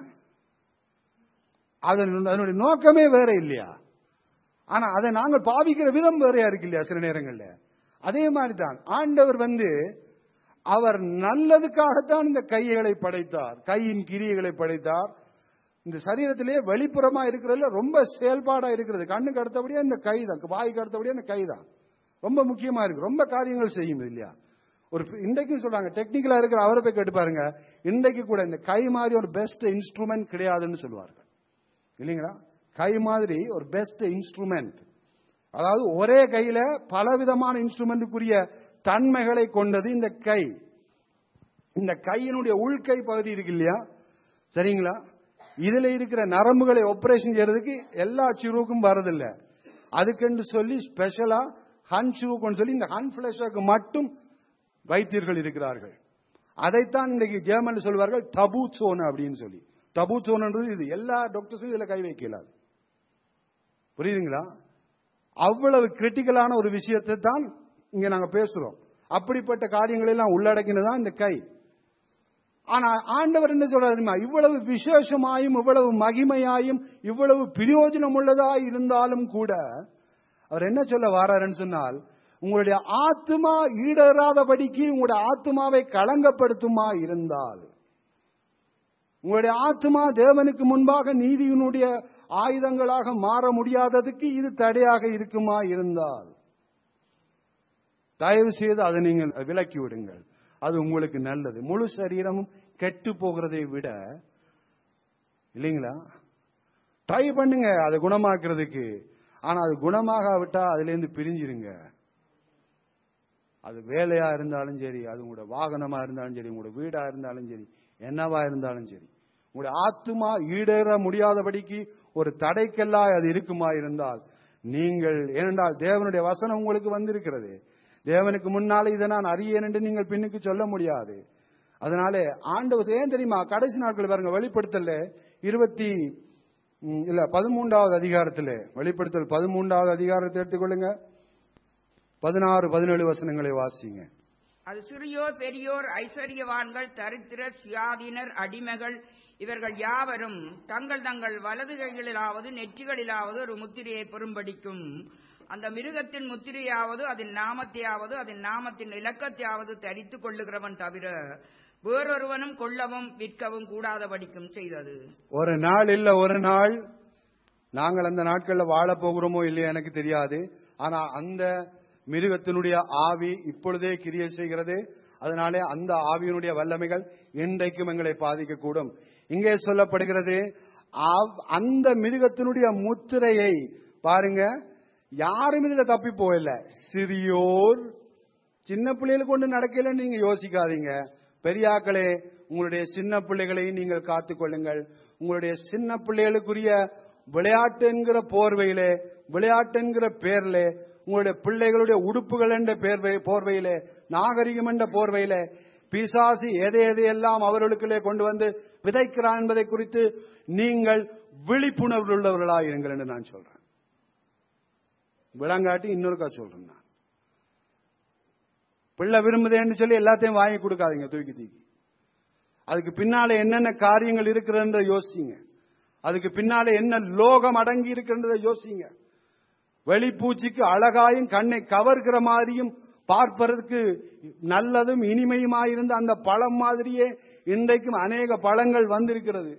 அதன் அதனுடைய நோக்கமே வேற இல்லையா ஆனா அதை நாங்கள் பாவிக்கிற விதம் வேறையா இருக்கு இல்லையா சில நேரங்கள்ல அதே மாதிரி தான் ஆண்டவர் வந்து அவர் நல்லதுக்காகத்தான் இந்த கைகளை படைத்தார் கையின் கிரியைகளை படைத்தார் இந்த சரீரத்திலேயே வெளிப்புறமா இருக்கிறதுல ரொம்ப செயல்பாடா இருக்கிறது கண்ணுக்கு அடுத்தபடியா இந்த கை தான் வாய்க்கு அடுத்தபடியா இந்த கை தான் ரொம்ப முக்கியமா இருக்கு ரொம்ப காரியங்கள் செய்யும் இல்லையா ஒரு இன்றைக்கும் சொல்றாங்க டெக்னிக்கலா இருக்கிற அவரை போய் கேட்டு பாருங்க இன்றைக்கு கூட இந்த கை மாதிரி ஒரு பெஸ்ட் இன்ஸ்ட்ருமெண்ட் கிடையாதுன்னு சொல்லுவார்கள் இல்லைங்களா கை மாதிரி ஒரு பெஸ்ட் இன்ஸ்ட்ருமெண்ட் அதாவது ஒரே கையில பலவிதமான இன்ஸ்ட்ருமெண்ட்டுக்குரிய தன்மைகளை கொண்டது இந்த கை இந்த கையினுடைய உள்கை பகுதி இருக்கு இல்லையா சரிங்களா இதுல இருக்கிற நரம்புகளை ஆபரேஷன் செய்யறதுக்கு எல்லா சிறுவுக்கும் வரதில்ல அதுக்கென்று சொல்லி ஸ்பெஷலா ஹன் சிறுவுக்குன்னு சொல்லி இந்த ஹன் பிளஷுக்கு மட்டும் வைத்தியர்கள் இருக்கிறார்கள் அதைத்தான் இன்னைக்கு ஜெர்மன் சொல்வார்கள் டபு சோன் அப்படின்னு சொல்லி டபு சோன்ன்றது இது எல்லா டாக்டர்ஸும் இதுல கை வைக்கலாது புரியுதுங்களா அவ்வளவு கிரிட்டிக்கலான ஒரு விஷயத்தை தான் இங்க நாங்க பேசுறோம் அப்படிப்பட்ட காரியங்களை எல்லாம் உள்ளடக்கினதான் இந்த கை ஆனா ஆண்டவர் என்ன சொல்றாரு தெரியுமா இவ்வளவு விசேஷமாயும் இவ்வளவு மகிமையாயும் இவ்வளவு பிரயோஜனம் உள்ளதா இருந்தாலும் கூட அவர் என்ன சொல்ல வாராருன்னு சொன்னால் உங்களுடைய ஆத்மா ஈடறாதபடிக்கு உங்களுடைய ஆத்மாவை களங்கப்படுத்துமா இருந்தால் உங்களுடைய ஆத்மா தேவனுக்கு முன்பாக நீதியினுடைய ஆயுதங்களாக மாற முடியாததுக்கு இது தடையாக இருக்குமா இருந்தால் தயவு செய்து அதை நீங்கள் விலக்கி விடுங்கள் அது உங்களுக்கு நல்லது முழு சரீரமும் கெட்டு போகிறதை விட இல்லைங்களா ட்ரை பண்ணுங்க அதை குணமாக்குறதுக்கு ஆனா அது குணமாக விட்டா அதுல இருந்து பிரிஞ்சிருங்க அது வேலையா இருந்தாலும் சரி அது உங்களோட வாகனமா இருந்தாலும் சரி உங்களோட வீடா இருந்தாலும் சரி என்னவா இருந்தாலும் சரி உங்களுடைய ஆத்துமா ஈடேற முடியாதபடிக்கு ஒரு தடைக்கெல்லாம் அது இருக்குமா இருந்தால் நீங்கள் ஏனென்றால் தேவனுடைய வசனம் உங்களுக்கு வந்திருக்கிறது தேவனுக்கு முன்னாலே இதை நான் அறியேன் என்று நீங்கள் பின்னுக்கு சொல்ல முடியாது அதனாலே ஆண்டவர் ஏன் தெரியுமா கடைசி நாட்கள் பாருங்க வெளிப்படுத்தல இருபத்தி ம், இல்ல பதிமூன்றாவது அதிகாரத்தில் வெளிப்படுத்தல் பதிமூன்றாவது அதிகாரத்தை எடுத்துக்கொள்ளுங்க பதினாறு பதினேழு வசனங்களை வாசிங்க அது சிறியோர் பெரியோர் ஐஸ்வர்யவான்கள் தரித்திரர் சுயாதீனர் அடிமைகள் இவர்கள் யாவரும் தங்கள் தங்கள் வலது கைகளிலாவது நெற்றிகளிலாவது ஒரு முத்திரையை பெறும்படிக்கும் அந்த மிருகத்தின் முத்திரையாவது அதன் நாமத்தையாவது அதன் நாமத்தின் இலக்கத்தையாவது தரித்துக் கொள்ளுகிறவன் தவிர வேறொருவனும் கொள்ளவும் விற்கவும் கூடாதபடிக்கும் செய்தது ஒரு நாள் இல்ல ஒரு நாள் நாங்கள் அந்த நாட்கள்ல வாழ போகிறோமோ இல்லையா எனக்கு தெரியாது ஆனா அந்த மிருகத்தினுடைய ஆவி இப்பொழுதே கிரியை செய்கிறது அதனாலே அந்த ஆவியினுடைய வல்லமைகள் இன்றைக்கும் எங்களை பாதிக்கக்கூடும் இங்கே சொல்லப்படுகிறது அவ்- அந்த மிருகத்தினுடைய முத்திரையை பாருங்க யாரும் இதுல தப்பி போகல சிறியோர் சின்ன பிள்ளைகளுக்கு கொண்டு நடக்கலன்னு நீங்க யோசிக்காதீங்க பெரியாக்களே உங்களுடைய சின்ன பிள்ளைகளையும் நீங்கள் காத்துக்கொள்ளுங்கள் உங்களுடைய சின்ன பிள்ளைகளுக்குரிய விளையாட்டு என்கிற போர்வையிலே விளையாட்டு என்கிற பேர்ல உங்களுடைய பிள்ளைகளுடைய உடுப்புகள் என்ற பேர்வை போர்வையிலே நாகரிகம் என்ற போர்வையிலே பிசாசு எதை எதையெல்லாம் அவர்களுக்குள்ளே கொண்டு வந்து விதைக்கிறான் என்பதை குறித்து நீங்கள் விழிப்புணர்வு உள்ளவர்களாக இருங்கள் என்று நான் சொல்றேன் விளங்காட்டி இன்னொருக்கா சொல்றேன் நான் பிள்ளை விரும்புதேன்னு சொல்லி எல்லாத்தையும் வாங்கி கொடுக்காதீங்க தூக்கி தூக்கி அதுக்கு பின்னால என்னென்ன காரியங்கள் இருக்கிறத யோசிங்க அதுக்கு பின்னால என்ன லோகம் அடங்கி இருக்கின்றதை யோசிங்க வெளிப்பூச்சிக்கு அழகாயும் கண்ணை கவர்கிற மாதிரியும் பார்ப்பதற்கு நல்லதும் இனிமையுமாயிருந்த அந்த பழம் மாதிரியே இன்றைக்கும் அநேக பழங்கள் வந்திருக்கிறது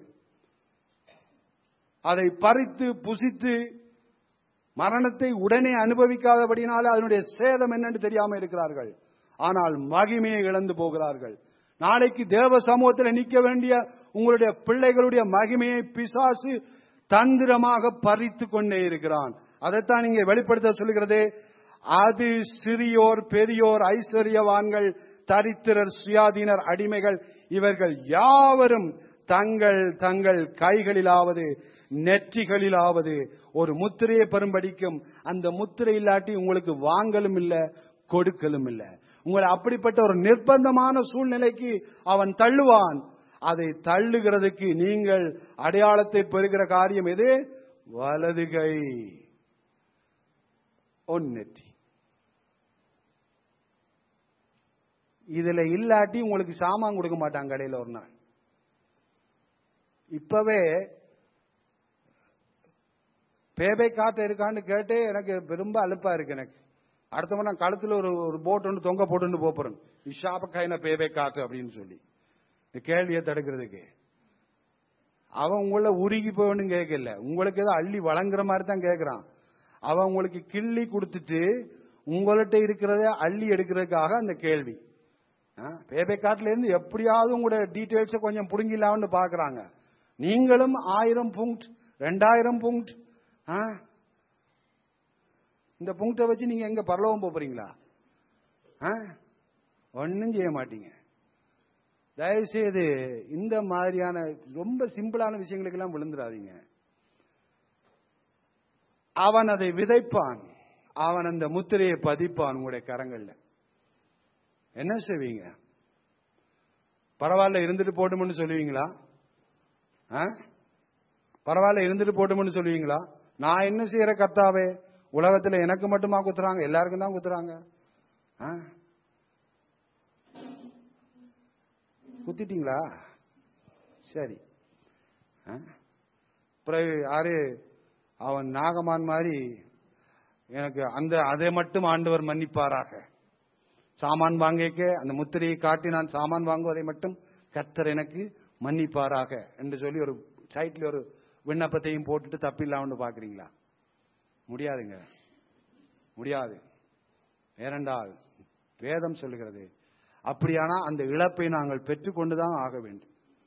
அதை பறித்து புசித்து மரணத்தை உடனே அனுபவிக்காதபடினால அதனுடைய சேதம் என்னன்னு தெரியாம இருக்கிறார்கள் ஆனால் மகிமையை இழந்து போகிறார்கள் நாளைக்கு தேவ சமூகத்தில் நிற்க வேண்டிய உங்களுடைய பிள்ளைகளுடைய மகிமையை பிசாசு தந்திரமாக பறித்து கொண்டே இருக்கிறான் அதைத்தான் இங்கே வெளிப்படுத்த சொல்கிறது அது சிறியோர் பெரியோர் ஐஸ்வர்யவான்கள் தரித்திரர் சுயாதீனர் அடிமைகள் இவர்கள் யாவரும் தங்கள் தங்கள் கைகளிலாவது நெற்றிகளிலாவது ஒரு முத்திரையை பெறும்படிக்கும் அந்த முத்திரை இல்லாட்டி உங்களுக்கு வாங்கலும் இல்ல கொடுக்கலும் இல்ல உங்களை அப்படிப்பட்ட ஒரு நிர்பந்தமான சூழ்நிலைக்கு அவன் தள்ளுவான் அதை தள்ளுகிறதுக்கு நீங்கள் அடையாளத்தை பெறுகிற காரியம் எது வலது கை ஒன்னெற்றி இதுல இல்லாட்டி உங்களுக்கு சாமான் கொடுக்க மாட்டாங்க கடையில் ஒரு நாள் இப்பவே பேபை காட்டு இருக்கான்னு கேட்டு எனக்கு ரொம்ப அலுப்பா இருக்கு எனக்கு அடுத்த நான் கழுத்துல ஒரு ஒரு போட் ஒன்று தொங்க போட்டுன்னு போறேன் இஷாபக்காயின பேபை காட்டு அப்படின்னு சொல்லி இந்த கேள்வியை தடுக்கிறதுக்கு அவன் உங்களை உருகி போகணும்னு கேட்கல உங்களுக்கு ஏதோ அள்ளி வழங்குற மாதிரி தான் கேட்கறான் அவன் உங்களுக்கு கிள்ளி கொடுத்துட்டு உங்கள்கிட்ட இருக்கிறத அள்ளி எடுக்கிறதுக்காக அந்த கேள்வி பேபை காட்டுல இருந்து எப்படியாவது உங்களோட டீட்டெயில்ஸை கொஞ்சம் புடுங்கிடலாம்னு பாக்குறாங்க நீங்களும் ஆயிரம் புங்ட் ரெண்டாயிரம் புங்ட் இந்த புங்கை வச்சு நீங்க எங்க பரலோகம் போறீங்களா ஒன்னும் செய்ய மாட்டீங்க தயவு செய்து இந்த மாதிரியான ரொம்ப சிம்பிளான விஷயங்களுக்கு எல்லாம் விழுந்துடாதீங்க அவன் அதை விதைப்பான் அவன் அந்த முத்திரையை பதிப்பான் உங்களுடைய கரங்கள்ல என்ன செய்வீங்க பரவாயில்ல இருந்துட்டு போட்டும்னு சொல்லுவீங்களா பரவாயில்ல இருந்துட்டு போட்டும்னு சொல்லுவீங்களா நான் என்ன செய்யற கர்த்தாவே உலகத்துல எனக்கு மட்டுமா குத்துறாங்க எல்லாருக்கும் தான் குத்துறாங்க குத்திட்டீங்களா சரி பிறகு யாரு அவன் நாகமான் மாதிரி எனக்கு அந்த அதை மட்டும் ஆண்டவர் மன்னிப்பாராக சாமான் வாங்கிக்க அந்த முத்திரையை காட்டி நான் சாமான் வாங்குவதை மட்டும் கர்த்தர் எனக்கு மன்னிப்பாராக என்று சொல்லி ஒரு சைட்ல ஒரு விண்ணப்பத்தையும் போட்டுட்டு தப்பில்லாமன்னு பாக்குறீங்களா முடியாதுங்க முடியாது ஏனென்றால் வேதம் சொல்லுகிறது அப்படியானா அந்த இழப்பை நாங்கள் பெற்றுக்கொண்டுதான் ஆக வேண்டும்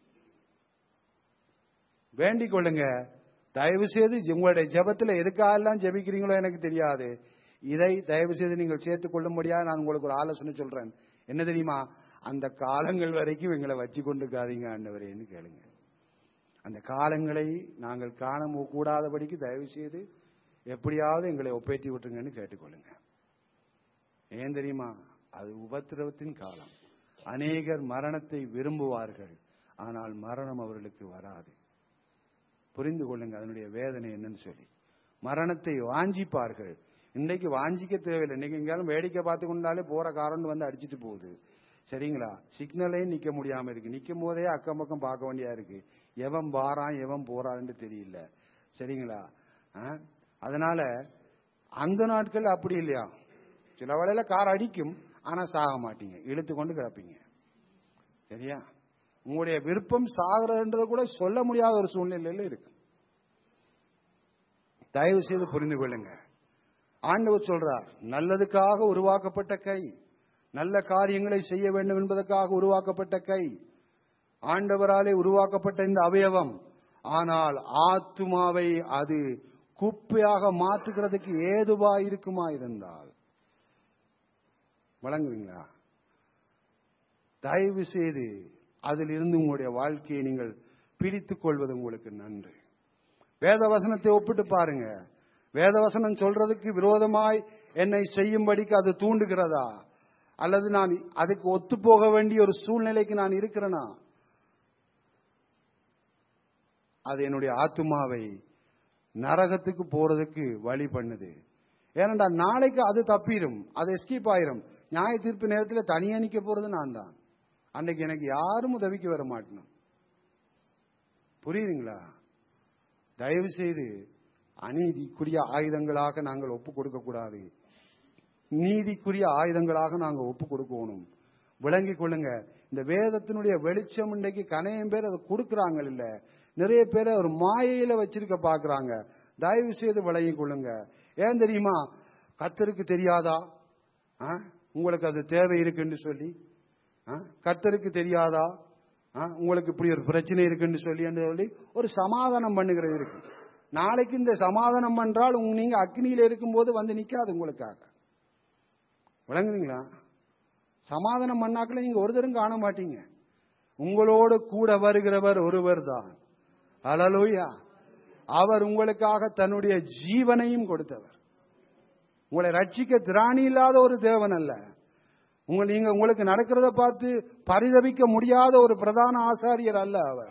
வேண்டிக் கொள்ளுங்க தயவு செய்து உங்களுடைய ஜெபத்தில் எதுக்காகலாம் ஜெபிக்கிறீங்களோ எனக்கு தெரியாது இதை தயவு செய்து நீங்கள் சேர்த்துக் கொள்ளும்படியா நான் உங்களுக்கு ஒரு ஆலோசனை சொல்றேன் என்ன தெரியுமா அந்த காலங்கள் வரைக்கும் எங்களை வச்சு கொண்டிருக்காதீங்க ஆண்டவரேன்னு கேளுங்க அந்த காலங்களை நாங்கள் காண கூடாதபடிக்கு தயவு செய்து எப்படியாவது எங்களை ஒப்பேற்றி விட்டுருங்கன்னு கேட்டுக்கொள்ளுங்க ஏன் தெரியுமா அது உபத்திரவத்தின் காலம் அநேகர் மரணத்தை விரும்புவார்கள் ஆனால் மரணம் அவர்களுக்கு வராது புரிந்து கொள்ளுங்க அதனுடைய வேதனை என்னன்னு சொல்லி மரணத்தை வாஞ்சிப்பார்கள் இன்னைக்கு வாஞ்சிக்க தேவையில்லை இன்னைக்கு எங்கேயாலும் வேடிக்கை பார்த்து கொண்டாலே போற காரன் வந்து அடிச்சிட்டு போகுது சரிங்களா சிக்னலே நிக்க முடியாம இருக்கு நிக்கும் போதே அக்கம் பக்கம் பார்க்க வேண்டியா இருக்கு எவன் பாரான் எவன் போறான்னு தெரியல சரிங்களா அதனால அந்த நாட்கள் அப்படி இல்லையா சில வேளையில கார் அடிக்கும் ஆனா சாக மாட்டீங்க இழுத்து கொண்டு கிடப்பீங்க சரியா உங்களுடைய விருப்பம் சாகிறதுன்றதை கூட சொல்ல முடியாத ஒரு சூழ்நிலையில இருக்கு தயவு செய்து புரிந்து கொள்ளுங்க ஆண்டவர் சொல்றார் நல்லதுக்காக உருவாக்கப்பட்ட கை நல்ல காரியங்களை செய்ய வேண்டும் என்பதற்காக உருவாக்கப்பட்ட கை ஆண்டவராலே உருவாக்கப்பட்ட இந்த அவயவம் ஆனால் ஆத்துமாவை அது குப்பையாக மாற்றுகிறதுக்கு ஏதுவா இருக்குமா இருந்தால் வழங்குவீங்களா தயவு செய்து அதிலிருந்து உங்களுடைய வாழ்க்கையை நீங்கள் பிடித்துக் கொள்வது உங்களுக்கு நன்று வேத வசனத்தை ஒப்பிட்டு பாருங்க வேத வசனம் சொல்றதுக்கு விரோதமாய் என்னை செய்யும்படிக்கு அது தூண்டுகிறதா அல்லது நான் அதுக்கு ஒத்து போக வேண்டிய ஒரு சூழ்நிலைக்கு நான் இருக்கிறேனா அது என்னுடைய ஆத்துமாவை நரகத்துக்கு போறதுக்கு வழி பண்ணுது ஏனண்டா நாளைக்கு அது தப்பிடும் அது எஸ்கேப் ஆயிரும் நியாய தீர்ப்பு நேரத்தில் தனியா நிக்க போறது நான் தான் அன்னைக்கு எனக்கு யாரும் உதவிக்கு வர மாட்டேன் புரியுதுங்களா தயவு செய்து அநீதிக்குரிய ஆயுதங்களாக நாங்கள் ஒப்பு கொடுக்க கூடாது நீதிக்குரிய ஆயுதங்களாக நாங்கள் ஒப்பு கொடுக்கணும் விளங்கிக் கொள்ளுங்க இந்த வேதத்தினுடைய வெளிச்சம் இன்றைக்கு கனையம் பேர் அதை கொடுக்கறாங்க இல்ல நிறைய பேரை ஒரு மாயையில வச்சிருக்க பாக்குறாங்க தயவு செய்து விளங்கிக் கொள்ளுங்க ஏன் தெரியுமா கத்தருக்கு தெரியாதா ஆ? உங்களுக்கு அது தேவை இருக்குன்னு சொல்லி ஆ? கர்த்தருக்கு தெரியாதா ஆ? உங்களுக்கு இப்படி ஒரு பிரச்சனை இருக்குன்னு சொல்லி என்று சொல்லி ஒரு சமாதானம் பண்ணுகிறது இருக்கு நாளைக்கு இந்த சமாதானம் பண்றால் உங்க- நீங்க அக்னியில இருக்கும்போது வந்து நிக்காது உங்களுக்காக விளங்குறீங்களா சமாதானம் பண்ணாக்கள நீங்க ஒருத்தரும் காண மாட்டீங்க உங்களோடு கூட வருகிறவர் ஒருவர் தான் அலலூயா அவர் உங்களுக்காக தன்னுடைய ஜீவனையும் கொடுத்தவர் உங்களை ரட்சிக்க திராணி இல்லாத ஒரு தேவன் அல்ல உங்க நீங்க உங்களுக்கு நடக்கிறத பார்த்து பரிதபிக்க முடியாத ஒரு பிரதான ஆசாரியர் அல்ல அவர்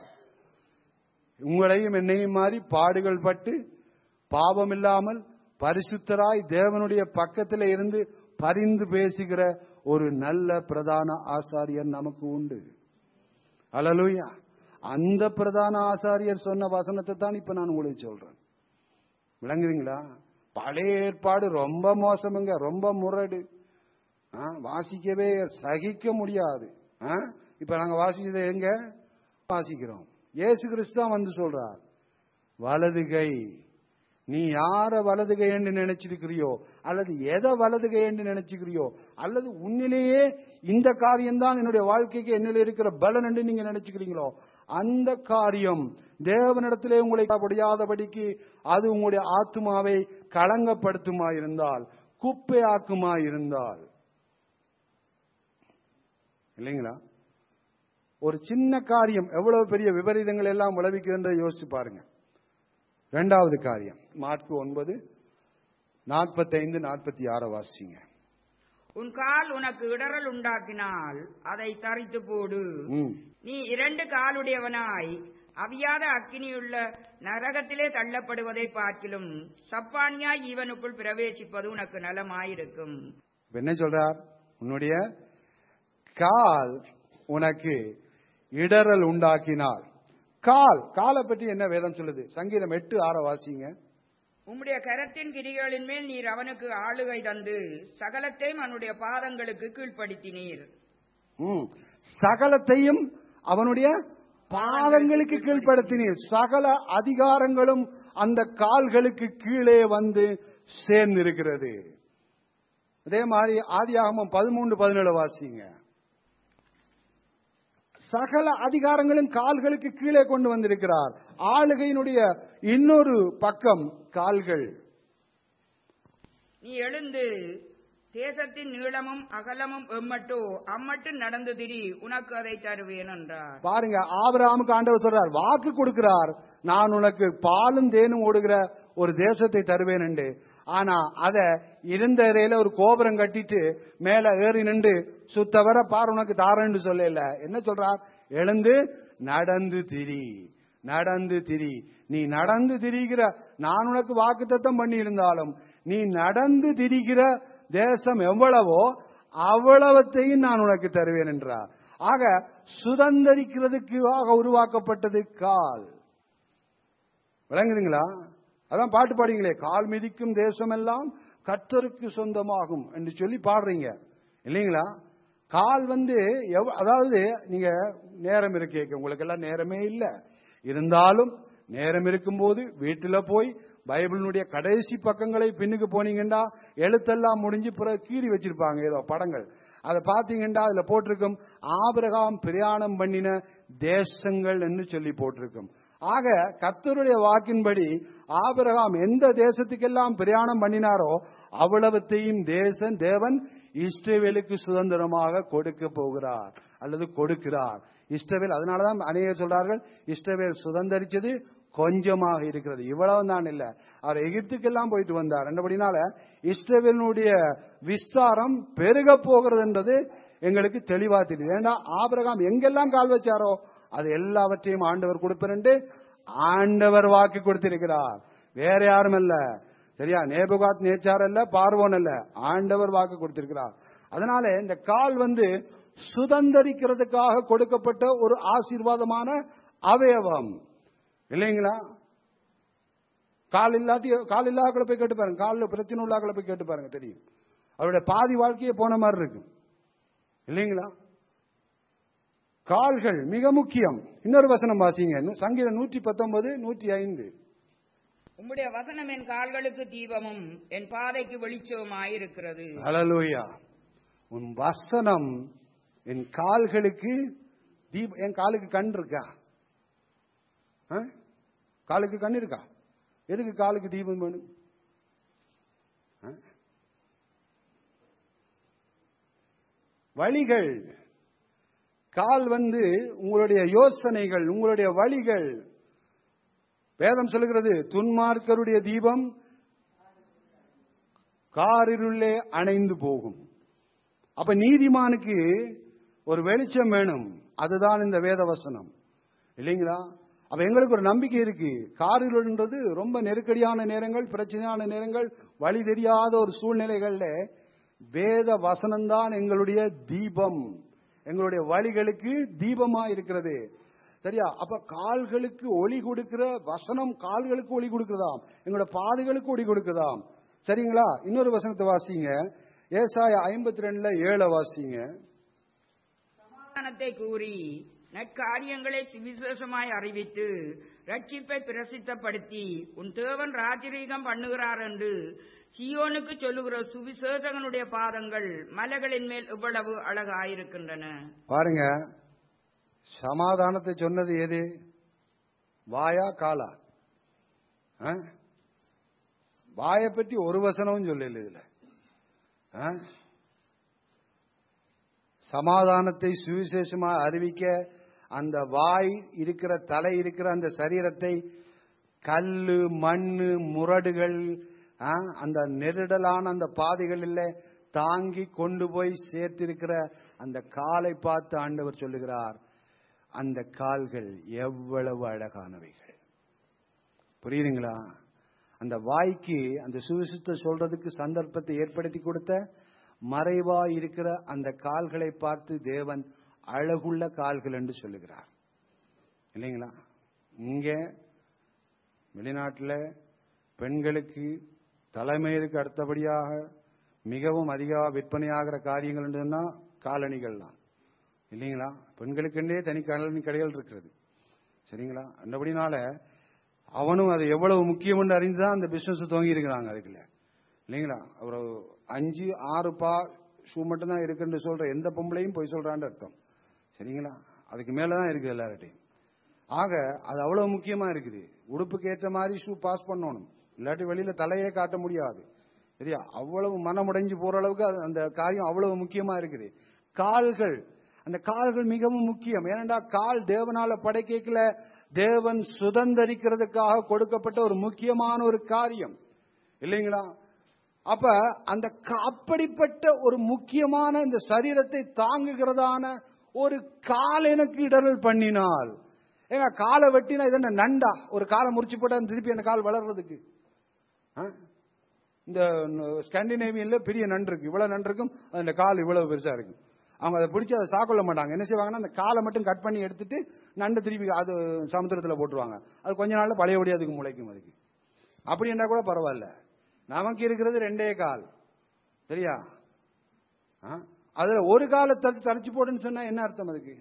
உங்களையும் என்னையும் மாறி பாடுகள் பட்டு பாவம் இல்லாமல் பரிசுத்தராய் தேவனுடைய பக்கத்தில் இருந்து பரிந்து பேசுகிற ஒரு நல்ல பிரதான ஆசாரியர் நமக்கு உண்டு அலலுயா அந்த பிரதான ஆசாரியர் சொன்ன வசனத்தை தான் இப்ப நான் உங்களுக்கு சொல்றேன் விளங்குறீங்களா பழைய ஏற்பாடு ரொம்ப மோசமுங்க ரொம்ப முரடு ஆ, வாசிக்கவே சகிக்க முடியாது ஆ? இப்ப நாங்க வாசிச்சதை எங்க வாசிக்கிறோம் இயேசு கிறிஸ்து தான் வந்து சொல்றார் வலது கை நீ யார வலது கை என்று நினைச்சிருக்கிறியோ அல்லது எதை வலது கை என்று நினைச்சுக்கிறியோ அல்லது உன்னிலேயே இந்த காரியம்தான் என்னுடைய வாழ்க்கைக்கு என்னில இருக்கிற பலன் என்று நீங்க நினைச்சுக்கிறீங்களோ அந்த காரியம் தேவனிடத்திலே உங்களை முடியாதபடிக்கு அது உங்களுடைய ஆத்மாவை களங்கப்படுத்துமா இருந்தால் குப்பையாக்குமா இருந்தால் இல்லைங்களா ஒரு சின்ன காரியம் எவ்வளவு பெரிய விபரீதங்கள் எல்லாம் விளைவிக்குதுன்றதை யோசிச்சு பாருங்க இரண்டாவது காரியம் மார்க் ஒன்பது நாற்பத்தைந்து நாற்பத்தி ஆறு வாசிங்க உன் கால் உனக்கு இடறல் உண்டாக்கினால் அதை தரித்து போடு ம். நீ இரண்டு காலுடையவனாய் அவியாத அக்கினியுள்ள நரகத்திலே தள்ளப்படுவதை பார்க்கிலும் சப்பானியாய் இவனுக்குள் பிரவேசிப்பது உனக்கு நலமாயிருக்கும் இப்ப என்ன சொல்றார் உன்னுடைய கால் உனக்கு இடறல் உண்டாக்கினார் கால் காலை பற்றி என்ன வேதம் சொல்லுது சங்கீதம் எட்டு ஆற வாசிங்க உம்முடைய கரத்தின் கிரிகளின் மேல் நீர் அவனுக்கு ஆளுகை தந்து சகலத்தையும் அவனுடைய பாதங்களுக்கு கீழ்ப்படுத்தினீர் ம். சகலத்தையும் அவனுடைய பாதங்களுக்கு கீழ்ப்படுத்தினீர் சகல அதிகாரங்களும் அந்த கால்களுக்கு கீழே வந்து சேர்ந்திருக்கிறது அதே மாதிரி ஆதியாகமம் பதிமூன்று பதினேழு வாசிங்க சகல அதிகாரங்களும் கால்களுக்கு கீழே கொண்டு வந்திருக்கிறார் ஆளுகையினுடைய இன்னொரு பக்கம் கால்கள் நீ எழுந்து தேசத்தின் நீளமும் அகலமும் எம்மட்டோ அம்மட்டும் நடந்து திரி உனக்கு அதை தருவேன் என்றார் பாருங்க ஆபிரகாமுக்கு ஆண்டவர் சொல்றார் வாக்கு கொடுக்கிறார் நான் உனக்கு பாலும் தேனும் ஓடுகிற ஒரு தேசத்தை தருவேன் என்று ஆனா அத இருந்த இறையில ஒரு கோபுரம் கட்டிட்டு மேல ஏறி நின்று சுத்தவர பார் உனக்கு தாரேன்னு சொல்லல என்ன சொல்றார் எழுந்து நடந்து திரி நடந்து திரி நீ நடந்து திரிகிற நான் உனக்கு வாக்குத்தத்தம் பண்ணி இருந்தாலும் நீ நடந்து திரிகிற தேசம் எவ்வளவோ அவ்வளவத்தையும் நான் உனக்கு தருவேன் என்றார் ஆக சுதந்திரிக்கிறதுக்காக உருவாக்கப்பட்டது கால் விளங்குதுங்களா அதான் பாட்டு பாடுங்களே கால் மிதிக்கும் தேசம் எல்லாம் கர்த்தருக்கு சொந்தமாகும் என்று சொல்லி பாடுறீங்க இல்லைங்களா கால் வந்து எவ்- அதாவது நீங்க நேரம் இருக்கு உங்களுக்கு எல்லாம் நேரமே இல்லை இருந்தாலும் நேரம் இருக்கும்போது வீட்டுல போய் பைபிளினுடைய கடைசி பக்கங்களை பின்னுக்கு போனீங்கன்னா எழுத்தெல்லாம் முடிஞ்சு பிறகு கீறி வச்சிருப்பாங்க ஏதோ படங்கள் அதை பார்த்தீங்கன்னா அதுல போட்டிருக்கும் ஆபிரகாம் பிரயாணம் பண்ணின தேசங்கள் என்று சொல்லி போட்டிருக்கும் ஆக கர்த்தருடைய வாக்கின்படி ஆபிரகாம் எந்த தேசத்துக்கெல்லாம் பிரயாணம் பண்ணினாரோ அவ்வளவத்தையும் தேசன் தேவன் இஸ்ரவேலுக்கு சுதந்திரமாக கொடுக்க போகிறார் அல்லது கொடுக்கிறார் இஸ்ரவேல் அதனாலதான் அநேகர் சொல்றார்கள் இஸ்ரவேல் சுதந்திரிச்சது கொஞ்சமாக இருக்கிறது இவ்வளவு தான் இல்ல அவர் எகிப்துக்கெல்லாம் போயிட்டு வந்தார் என்றபடினால இஸ்ரவேலினுடைய விஸ்தாரம் பெருக போகிறது என்றது எங்களுக்கு தெளிவா தெரியுது ஏன்னா ஆபிரகாம் எங்கெல்லாம் கால் வச்சாரோ அது எல்லாவற்றையும் ஆண்டவர் கொடுப்பார் என்று ஆண்டவர் வாக்கு கொடுத்திருக்கிறார் வேற யாரும் அல்ல சரியா நேபுகாத் நேச்சார் அல்ல பார்வோன் அல்ல ஆண்டவர் வாக்கு கொடுத்திருக்கிறார் அதனால இந்த கால் வந்து சுதந்திரிக்கிறதுக்காக கொடுக்கப்பட்ட ஒரு ஆசீர்வாதமான அவயவம் இல்லைங்களா கால் இல்லாட்டி கால் இல்லாத போய் கேட்டு பாருங்க காலில் பிரச்சனை உள்ளாக்களை போய் கேட்டு பாருங்க தெரியும் அவருடைய பாதி வாழ்க்கையே போன மாதிரி இருக்கும் இல்லைங்களா கால்கள் மிக முக்கியம் இன்னொரு வசனம் வாசிங்க சங்கீதம் நூற்றி பத்தொன்பது நூற்றி ஐந்து உம்முடைய வசனம் என் கால்களுக்கு தீபமும் என் பாதைக்கு வெளிச்சமாயிருக்கிறது ஹalleluya உன் வசனம் என் கால்களுக்கு தீப என் காலுக்கு கண் இருக்கா ஆ? காலுக்கு கண் இருக்கா எதுக்கு காலுக்கு தீபம் வேணும் ஆ? வழிகள் கால் வந்து உங்களுடைய யோசனைகள் உங்களுடைய வழிகள் வேதம் சொல்லுகிறது துன்மார்க்கருடைய தீபம் காரிருள்ளே அணைந்து போகும் அப்ப நீதிமானுக்கு ஒரு வெளிச்சம் வேணும் அதுதான் இந்த வேத வசனம் இல்லைங்களா அப்ப எங்களுக்கு ஒரு நம்பிக்கை இருக்கு காரிருள்ன்றது ரொம்ப நெருக்கடியான நேரங்கள் பிரச்சனையான நேரங்கள் வழி தெரியாத ஒரு சூழ்நிலைகள்ல வேத வசனம்தான் எங்களுடைய தீபம் எங்களுடைய வழிகளுக்கு தீபமா இருக்கிறது சரியா அப்ப கால்களுக்கு ஒளி கொடுக்கிற வசனம் கால்களுக்கு ஒளி கொடுக்குதாம் எங்களோட பாதைகளுக்கு ஒளி கொடுக்குதாம் சரிங்களா இன்னொரு வசனத்தை வாசிங்க ஏசாய ஐம்பத்தி ரெண்டுல ஏழை வாசிங்க சமாதானத்தை கூறி நற்காரியங்களை சுவிசேஷமாய் அறிவித்து ரட்சிப்பை பிரசித்தப்படுத்தி உன் தேவன் ராஜரீகம் பண்ணுகிறார் என்று சியோனுக்கு சொல்லுகிற சுவிசேஷகனுடைய பாதங்கள் மலைகளின் மேல் இவ்வளவு அழகாயிருக்கின்றன பாருங்க சமாதானத்தை சொன்னது எது வாயா காலா ஆ? வாயை பற்றி ஒரு வசனமும் சொல்லல இதுல ஆ? சமாதானத்தை சுவிசேஷமா அறிவிக்க அந்த வாய் இருக்கிற தலை இருக்கிற அந்த சரீரத்தை கல்லு மண்ணு முரடுகள் ஆ, அந்த நெருடலான அந்த பாதைகளில் தாங்கி கொண்டு போய் சேர்த்திருக்கிற அந்த காலை பார்த்து ஆண்டவர் சொல்லுகிறார் அந்த கால்கள் எவ்வளவு அழகானவைகள் புரியுதுங்களா அந்த வாய்க்கு அந்த சுவிசத்தை சொல்றதுக்கு சந்தர்ப்பத்தை ஏற்படுத்தி கொடுத்த மறைவா இருக்கிற அந்த கால்களை பார்த்து தேவன் அழகுள்ள கால்கள் என்று சொல்லுகிறார் இல்லைங்களா இங்க வெளிநாட்டில் பெண்களுக்கு தலைமையிற்கு அடுத்தபடியாக மிகவும் அதிக விற்பனையாகிற காரியங்கள் என்றுன்னா காலணிகள் தான் இல்லைங்களா பெண்களுக்கென்றே தனி காலணி கடைகள் இருக்கிறது சரிங்களா அந்தபடினால அவனும் அது எவ்வளவு முக்கியம் என்று அறிந்துதான் அந்த பிசினஸ் துவங்கி இருக்கிறாங்க அதுக்குள்ள இல்லைங்களா ஒரு அஞ்சு ஆறு பா ஷூ மட்டும் தான் இருக்குன்னு சொல்ற எந்த பொம்பளையும் போய் சொல்றான்னு அர்த்தம் சரிங்களா அதுக்கு மேலதான் இருக்குது எல்லார்ட்டையும் ஆக அது அவ்வளவு முக்கியமா இருக்குது உடுப்புக்கு ஏற்ற மாதிரி ஷூ பாஸ் பண்ணணும் இல்லாட்டி வெளியில தலையே காட்ட முடியாது சரியா அவ்வளவு மனமுடைஞ்சு போற அளவுக்கு அது- அந்த காரியம் அவ்வளவு முக்கியமா இருக்குது கால்கள் அந்த கால்கள் மிகவும் முக்கியம் ஏனென்றா கால் தேவனால படைக்கல தேவன் சுதந்தரிக்கிறதுக்காக கொடுக்கப்பட்ட ஒரு முக்கியமான ஒரு காரியம் இல்லைங்களா அப்ப அந்த க- அப்படிப்பட்ட ஒரு முக்கியமான இந்த சரீரத்தை தாங்குகிறதான ஒரு கால் எனக்கு இடரல் பண்ணினால் ஏங்க காலை வெட்டினா இது என்ன நண்டா ஒரு காலை முறிச்சு போட்டா திருப்பி அந்த கால் வளர்றதுக்கு ஆ? இந்த ஸ்காண்டினேவியன்ல பெரிய நண்டு இருக்கு இவ்வளவு நண்டு இருக்கும் அந்த கால் இவ்வளவு பெருசா இருக்கும் அவங்க அதை பிடிச்சி அதை சாக்கொள்ள மாட்டாங்க என்ன செய்வாங்கன்னா அந்த காலை மட்டும் கட் பண்ணி எடுத்துட்டு நண்டு திருப்பி அது சமுத்திரத்துல போட்டுருவாங்க அது கொஞ்ச நாள்ல பழையபடி அதுக்கு முளைக்கும் அதுக்கு அப்படி என்றா கூட பரவாயில்ல நமக்கு இருக்கிறது ரெண்டே கால் சரியா ஆ? அதுல ஒரு காலை தச்சு தரைச்சு போடுன்னு சொன்னா என்ன அர்த்தம் அதுக்கு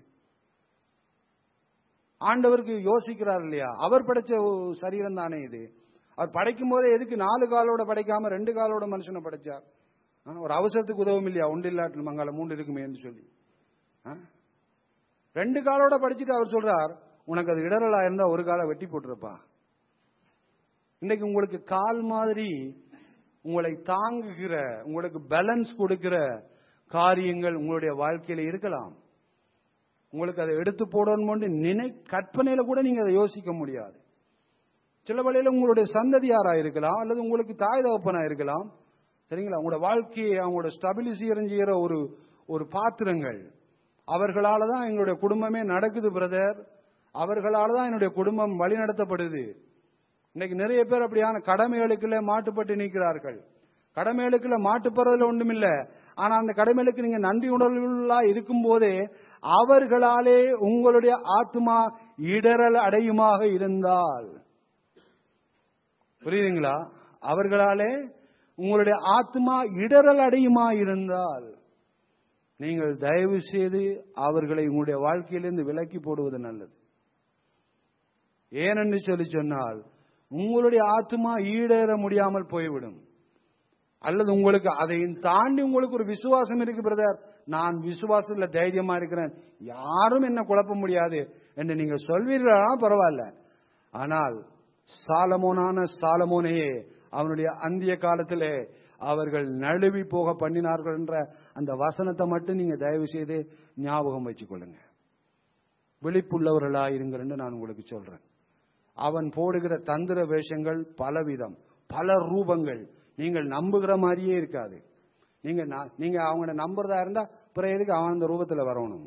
ஆண்டவருக்கு யோசிக்கிறார் இல்லையா அவர் படைச்ச ஒரு சரீரம் தானே இது அவர் படைக்கும் போதே எதுக்கு நாலு காலோட படைக்காம ரெண்டு காலோட மனுஷனை படைச்சார் ஆ, ஒரு அவசரத்துக்கு உதவும் இல்லையா ஒன்று இல்லாட்டில் மங்கால மூன்று இருக்குமேன்னு சொல்லி ஆ? ரெண்டு காலோட படிச்சுட்டு அவர் சொல்றார் உனக்கு அது இடரலா இருந்தா ஒரு காலை வெட்டி போட்டுருப்பா இன்னைக்கு உங்களுக்கு கால் மாதிரி உங்களை தாங்குகிற உங்களுக்கு பேலன்ஸ் கொடுக்கிற காரியங்கள் உங்களுடைய வாழ்க்கையில இருக்கலாம் உங்களுக்கு அதை எடுத்து போடணும்னு நினை கற்பனையில கூட நீங்க அதை யோசிக்க முடியாது சில வழியில உங்களுடைய சந்ததியாரா இருக்கலாம் அல்லது உங்களுக்கு தாய் தகப்பனா இருக்கலாம் சரிங்களா உங்களோட வாழ்க்கையை அவங்களோட ஸ்டபிலிசி செய்கிற ஒரு ஒரு பாத்திரங்கள் அவர்களால தான் எங்களுடைய குடும்பமே நடக்குது பிரதர் அவர்களால தான் என்னுடைய குடும்பம் வழிநடத்தப்படுது இன்னைக்கு நிறைய பேர் அப்படியான கடமைகளுக்குள்ள மாட்டுப்பட்டு நிற்கிறார்கள் கடமைகளுக்குள்ள மாட்டுப்படுறதுல ஒன்றுமில்ல ஆனா அந்த கடமைகளுக்கு நீங்க நன்றி உணர்வுகளா இருக்கும் போதே அவர்களாலே உங்களுடைய ஆத்மா இடரல் அடையுமாக இருந்தால் புரியுதுங்களா அவர்களாலே உங்களுடைய ஆத்மா இடரல் அடையுமா இருந்தால் நீங்கள் தயவு செய்து அவர்களை உங்களுடைய வாழ்க்கையிலிருந்து விலக்கி போடுவது நல்லது ஏனென்று சொல்லி சொன்னால் உங்களுடைய ஆத்மா ஈடேற முடியாமல் போய்விடும் அல்லது உங்களுக்கு அதையும் தாண்டி உங்களுக்கு ஒரு விசுவாசம் இருக்கு பிரதர் நான் விசுவாசத்துல தைரியமா இருக்கிறேன் யாரும் என்ன குழப்ப முடியாது என்று நீங்க சொல்வீர்களா பரவாயில்ல ஆனால் சாலமோனான சாலமோனையே அவனுடைய அந்திய காலத்திலே அவர்கள் நழுவி போக பண்ணினார்கள் என்ற அந்த வசனத்தை மட்டும் நீங்க தயவு செய்து ஞாபகம் வச்சுக்கொள்ளுங்க விழிப்புள்ளவர்களா இருங்கன்னு நான் உங்களுக்கு சொல்றேன் அவன் போடுகிற தந்திர வேஷங்கள் பலவிதம் பல ரூபங்கள் நீங்கள் நம்புகிற மாதிரியே இருக்காது நீங்க ந- நீங்க அவங்கள நம்புறதா இருந்தா பிறகு எதுக்கு அவன் அந்த ரூபத்துல வரணும்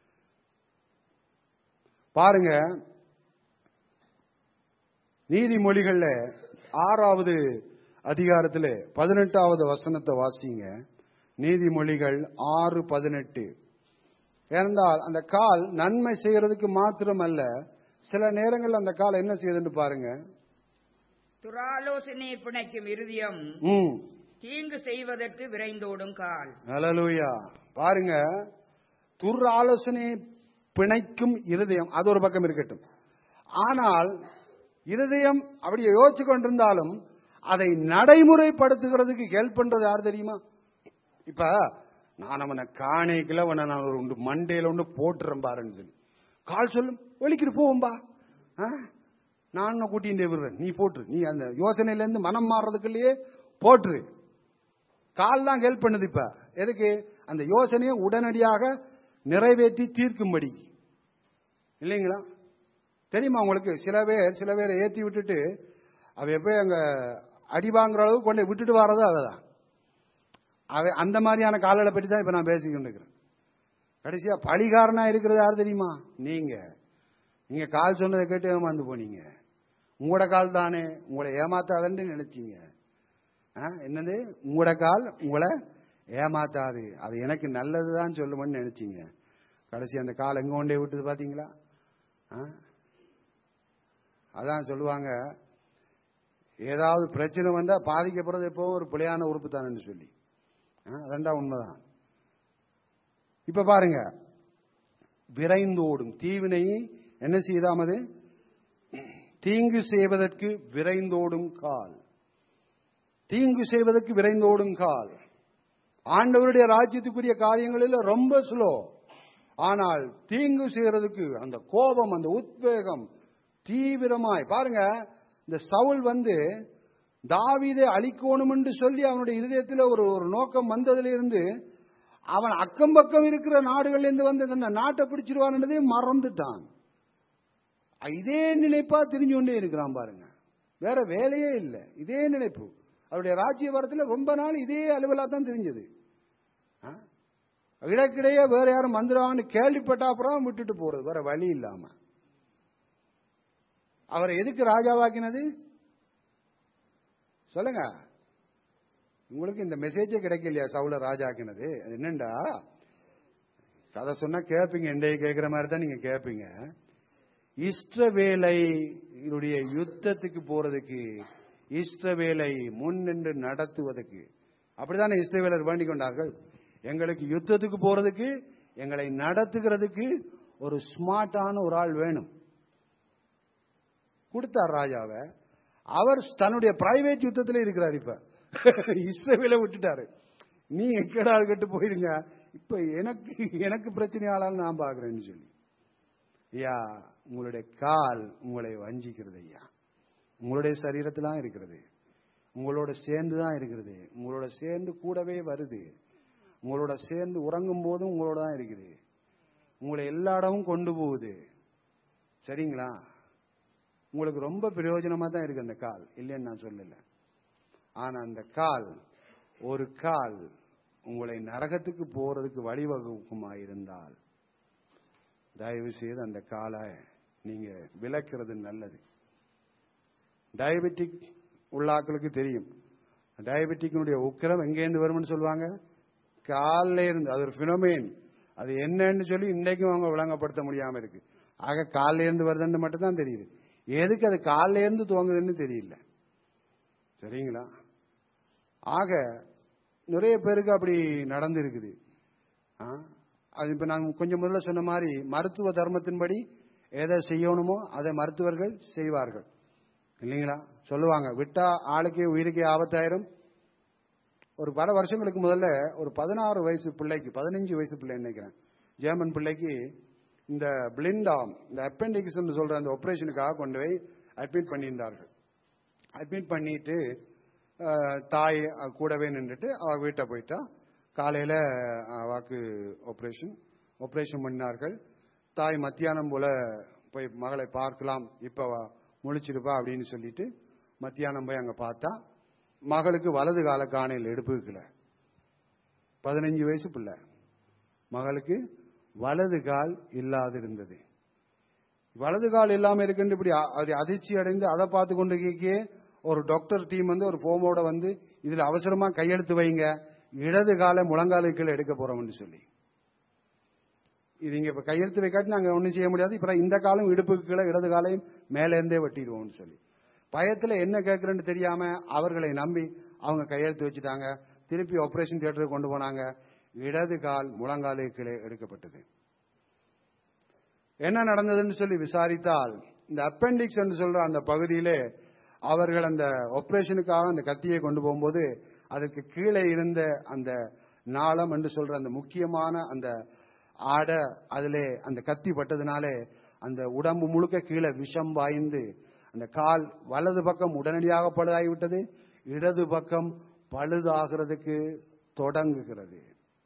பாருங்க நீதிமொழிகள்ல ஆறாவது அதிகாரத்திலே பதினெட்டாவது வசனத்தை வாசிங்க நீதிமொழிகள் ஆறு பதினெட்டு ஏனென்றால் அந்த கால் நன்மை செய்யறதுக்கு மாத்திரமல்ல சில நேரங்கள் அந்த கால் என்ன செய்யுதுன்னு பாருங்க துராலோசனை பிணைக்கும் இருதயம் ம் தீங்கு செய்வதற்கு விரைந்தோடும் கால் ஹalleluya பாருங்க துர் ஆலோசனை பிணைக்கும் இருதயம் அது ஒரு பக்கம் இருக்கட்டும் ஆனால் இருதயம் அப்படியே யோசிச்சு கொண்டிருந்தாலும் அதை நடைமுறைப்படுத்துகிறதுக்கு ஹெல்ப் பண்றது யார் தெரியுமா இப்ப நான் அவனை காணைக்குள்ள அவனை நான் ஒரு உண்டு மண்டையில ஒன்று போட்டுறேன் பாருன்னு சொல்லி கால் சொல்லும் வெளிக்கிட்டு போவோம்பா ஆ? நான் உன்னை கூட்டிகிட்டே விடுறேன் நீ போட்டுரு நீ அந்த யோசனையில இருந்து மனம் மாறுறதுக்குள்ளேயே போட்டுரு கால் தான் ஹெல்ப் பண்ணுது இப்ப எதுக்கு அந்த யோசனையை உடனடியாக நிறைவேற்றி தீர்க்கும்படி இல்லைங்களா தெரியுமா உங்களுக்கு சில பேர் சில பேரை ஏற்றி விட்டுட்டு அவ எப்போ அங்க அடி வாங்குற அளவுக்கு கொண்டு போய் விட்டுட்டு வர்றது அவதான் அவ அந்த மாதிரியான கால்களை பற்றி தான் இப்ப நான் பேசிக்கிட்டு இருக்கிறேன் கடைசியா பழிகாரனா இருக்கிறது யார் தெரியுமா நீங்க நீங்க கால் சொன்னதை கேட்டு ஏமாந்து போனீங்க உங்களோட கால் தானே உங்களை ஏமாத்தாதன்னு நினைச்சீங்க ஆ, என்னது உங்களோட கால் உங்களை ஏமாத்தாது அது எனக்கு நல்லதுதான் சொல்லுமென்னு நினைச்சீங்க கடைசி அந்த கால் எங்க கொண்டே விட்டது பாத்தீங்களா ஆ? அதான் சொல்லுவாங்க ஏதாவது பிரச்சனை வந்தா பாதிக்கப்படுறது எப்போ ஒரு பிழையான உறுப்பு தானேன்னு சொல்லி ஆ, அதான்டா உண்மைதான் இப்ப பாருங்க விரைந்தோடும் தீவினை என்ன செய்தாமது தீங்கு செய்வதற்கு விரைந்தோடும் கால் தீங்கு செய்வதற்கு விரைந்தோடும் கால் ஆண்டவருடைய ராஜ்யத்துக்குரிய காரியங்களில் ரொம்ப ஸ்லோ ஆனால் தீங்கு செய்யறதுக்கு அந்த கோபம் அந்த உத்வேகம் தீவிரமாய் பாருங்க இந்த சவுல் வந்து தாவீதை அழிக்கணும் என்று சொல்லி அவனுடைய இருதயத்தில் ஒரு ஒரு நோக்கம் வந்ததிலிருந்து அவன் அக்கம் பக்கம் இருக்கிற நாடுகள்ல இருந்து வந்து அந்த நாட்டை பிடிச்சிருவான்றதே மறந்துட்டான் இதே நினைப்பா திரிஞ்சு கொண்டே இருக்கிறான் பாருங்க வேற வேலையே இல்லை இதே நினைப்பு அவருடைய ராஜ்யபரத்தில் ரொம்ப நாள் இதே அலுவலா தான் தெரிஞ்சது ஆ? இடக்கிடையே வேற யாரும் வந்துடுவாங்கன்னு கேள்விப்பட்டா அப்புறம் விட்டுட்டு போறது வேற வழி இல்லாம அவரை எதுக்கு ராஜாவாக்கினது சொல்லுங்க உங்களுக்கு இந்த மெசேஜே கிடைக்கலையா சவுல ராஜாக்கினது அது என்னண்டா கதை சொன்னா கேட்பீங்க இன்றைய கேட்கிற மாதிரி தான் நீங்க கேட்பீங்க இஷ்டவேலையுடைய யுத்தத்துக்கு போறதுக்கு இஷ்டவேலை முன் நின்று நடத்துவதற்கு அப்படித்தானே இஷ்டவேலர் வேண்டிக் கொண்டார்கள் எங்களுக்கு யுத்தத்துக்கு போறதுக்கு எங்களை நடத்துகிறதுக்கு ஒரு ஸ்மார்ட்டான ஒரு ஆள் வேணும் கொடுத்தார் ராஜாவை அவர் தன்னுடைய பிரைவேட் யுத்தத்தில் இருக்கிறார் இப்ப இஸ்ரேவேல விட்டுட்டாரு நீ எக்கடா கட்டு போயிருங்க இப்ப எனக்கு எனக்கு பிரச்சனையாளால் நான் பாக்குறேன்னு சொல்லி ஐயா உங்களுடைய கால் உங்களை வஞ்சிக்கிறது ஐயா உங்களுடைய சரீரத்தில் தான் இருக்கிறது உங்களோட சேர்ந்து தான் இருக்கிறது உங்களோட சேர்ந்து கூடவே வருது உங்களோட சேர்ந்து உறங்கும் போதும் உங்களோட தான் இருக்குது உங்களை எல்லா இடமும் கொண்டு போகுது சரிங்களா உங்களுக்கு ரொம்ப பிரயோஜனமா தான் இருக்கு அந்த கால் இல்லைன்னு நான் சொல்லல ஆனா அந்த கால் ஒரு கால் உங்களை நரகத்துக்கு போறதுக்கு வழிவகுக்குமா இருந்தால் தயவு செய்து அந்த காலை நீங்க விளக்குறது நல்லது டயபெட்டிக் உள்ளாக்களுக்கு தெரியும் டயபெட்டிக்கினுடைய உக்கிரம் எங்கேருந்து வரும்னு சொல்லுவாங்க காலில் இருந்து அது ஒரு பினோமேன் அது என்னன்னு சொல்லி இன்னைக்கும் அவங்க விளங்கப்படுத்த முடியாம இருக்கு ஆக காலில் இருந்து வருதுன்னு மட்டும் தான் தெரியுது எதுக்கு அது காலில் இருந்து துவங்குதுன்னு தெரியல சரிங்களா ஆக நிறைய பேருக்கு அப்படி நடந்து இருக்குது ஆ? அது இப்ப நான் கொஞ்சம் முதல்ல சொன்ன மாதிரி மருத்துவ தர்மத்தின்படி எதை செய்யணுமோ அதை மருத்துவர்கள் செய்வார்கள் இல்லைங்களா சொல்லுவாங்க விட்டா ஆளுக்கே உயிருக்கே ஆபத்தாயிரும் ஒரு பல வருஷங்களுக்கு முதல்ல ஒரு பதினாறு வயசு பிள்ளைக்கு பதினஞ்சு வயசு பிள்ளை நினைக்கிறேன் ஜேமன் பிள்ளைக்கு இந்த பிளிண்டாம் இந்த அப்பெண்டிக்ஸ் சொல்ற அந்த ஆபரேஷனுக்காக கொண்டு போய் அட்மிட் பண்ணியிருந்தார்கள் அட்மிட் பண்ணிட்டு அஹ், தாய் அஹ், கூடவே நின்றுட்டு அவ வீட்டை போயிட்டா காலையில அவாக்கு ஆபரேஷன் ஆபரேஷன் பண்ணினார்கள் தாய் மத்தியானம் போல போய் மகளை பார்க்கலாம் இப்ப அவ முழிச்சிருப்பா அப்படின்னு சொல்லிட்டு மத்தியானம் போய் அங்க பார்த்தா மகளுக்கு வலது கால காணையில் எடுப்புக்கல பதினஞ்சு வயசு பிள்ளை மகளுக்கு வலது கால் இல்லாதிருந்தது வலது கால் இல்லாம இருக்குன்னு இப்படி அ- அது அதிர்ச்சி அடைந்து அதை பார்த்து கொண்டு கேக்கே ஒரு டாக்டர் டீம் வந்து ஒரு ஃபோமோட வந்து இதுல அவசரமா கையெழுத்து வைங்க இடது காலை முழங்காலுக்கு கீழே எடுக்க போறோம்னு சொல்லி இது இங்க இப்ப கையெழுத்து வைக்காட்டி நாங்க ஒண்ணும் செய்ய முடியாது இப்ப இந்த காலம் இடுப்புக்கு கீழே இடது காலையும் மேல இருந்தே வெட்டிடுவோம்னு சொல்லி பயத்துல என்ன கேட்கறேன்னு தெரியாம அவர்களை நம்பி அவங்க கையெழுத்து வச்சுட்டாங்க திருப்பி ஆபரேஷன் தியேட்டருக்கு கொண்டு போனாங்க இடது கால் முழங்காலுக்கு கீழே எடுக்கப்பட்டது என்ன நடந்ததுன்னு சொல்லி விசாரித்தால் இந்த அப்பெண்டிக்ஸ் என்று சொல்ற அந்த பகுதியிலே அவர்கள் அந்த ஆபரேஷனுக்காக அந்த கத்தியை கொண்டு போகும்போது அதற்கு கீழே இருந்த அந்த நாளம் என்று சொல்ற அந்த முக்கியமான அந்த ஆடை அதிலே அந்த கத்தி பட்டதுனாலே அந்த உடம்பு முழுக்க கீழே விஷம் பாய்ந்து அந்த கால் வலது பக்கம் உடனடியாக பழுதாகிவிட்டது இடது பக்கம் பழுதாகிறதுக்கு தொடங்குகிறது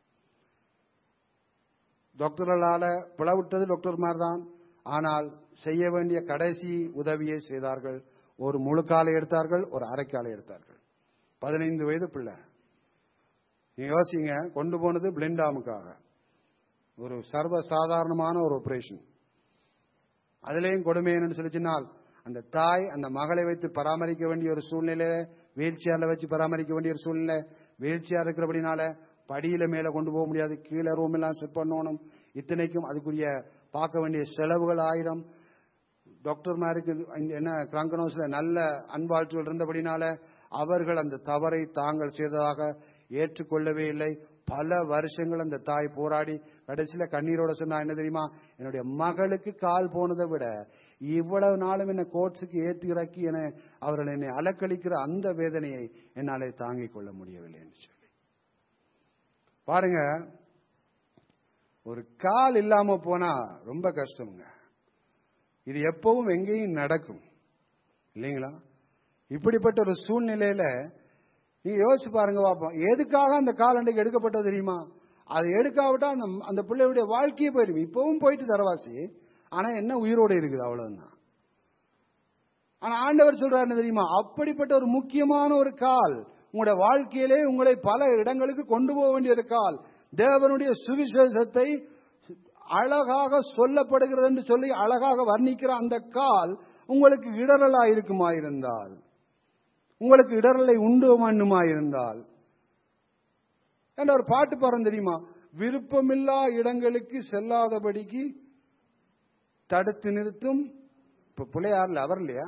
டாக்டர்களால பிளவிட்டது டாக்டர்மார் தான் ஆனால் செய்ய வேண்டிய கடைசி உதவியை செய்தார்கள் ஒரு முழு காலை எடுத்தார்கள் ஒரு அரைக்காலை எடுத்தார்கள் பதினைந்து வயது பிள்ளை நீங்க யோசிங்க கொண்டு போனது பிளிண்டாமுக்காக ஒரு சர்வ சாதாரணமான ஒரு ஆபரேஷன் அதுலேயும் கொடுமை என்னன்னு சொல்லிச்சுனால் அந்த தாய் அந்த மகளை வைத்து பராமரிக்க வேண்டிய ஒரு சூழ்நிலை வீல் சேர்ல வச்சு பராமரிக்க வேண்டிய ஒரு சூழ்நிலை வீல் சேர் இருக்கிறபடினால படியில மேல கொண்டு போக முடியாது கீழே ரூம் எல்லாம் செட் பண்ணணும் இத்தனைக்கும் அதுக்குரிய பார்க்க வேண்டிய செலவுகள் ஆயிரம் டாக்டர்மாருக்கு இங்க என்ன கிராங்கனோஸ்ல நல்ல அன்பாழ்ச்சிகள் இருந்தபடினால அவர்கள் அந்த தவறை தாங்கள் செய்ததாக ஏற்றுக்கொள்ளவே இல்லை பல வருஷங்கள் அந்த தாய் போராடி கடைசியில கண்ணீரோட சொன்னா என்ன தெரியுமா என்னுடைய மகளுக்கு கால் போனதை விட இவ்வளவு நாளும் என்ன கோட்ஸுக்கு ஏத்தி இறக்கி என அவர்கள் என்னை அலக்களிக்கிற அந்த வேதனையை என்னாலே தாங்கிக் கொள்ள முடியவில்லைன்னு சொல்லி பாருங்க ஒரு கால் இல்லாம போனா ரொம்ப கஷ்டம்ங்க இது எப்பவும் எங்கேயும் நடக்கும் இல்லைங்களா இப்படிப்பட்ட ஒரு சூழ்நிலையில நீங்க யோசிச்சு பாருங்க பாப்போம் எதுக்காக அந்த கால் அன்றைக்கு எடுக்கப்பட்டது தெரியுமா அது எடுக்காவிட்டா அந்த அந்த பிள்ளையுடைய வாழ்க்கையே போயிடும் இப்பவும் போயிட்டு தரவாசி ஆனா என்ன உயிரோட இருக்குது அவ்வளவுதான் ஆனா ஆண்டவர் சொல்றாரு என்ன தெரியுமா அப்படிப்பட்ட ஒரு முக்கியமான ஒரு கால் உங்களுடைய வாழ்க்கையிலே உங்களை பல இடங்களுக்கு கொண்டு போக வேண்டிய ஒரு கால் தேவனுடைய சுவிசேஷத்தை அழகாக சொல்லப்படுகிறது என்று சொல்லி அழகாக வர்ணிக்கிற அந்த கால் உங்களுக்கு இடரலா இருக்குமா இருந்தால் உங்களுக்கு இடரலை உண்டு பண்ணுமா இருந்தால் என்ற ஒரு பாட்டு பாடம் தெரியுமா விருப்பமில்லா இடங்களுக்கு செல்லாதபடிக்கு தடுத்து நிறுத்தும் இப்ப பிள்ளையாறுல அவர் இல்லையா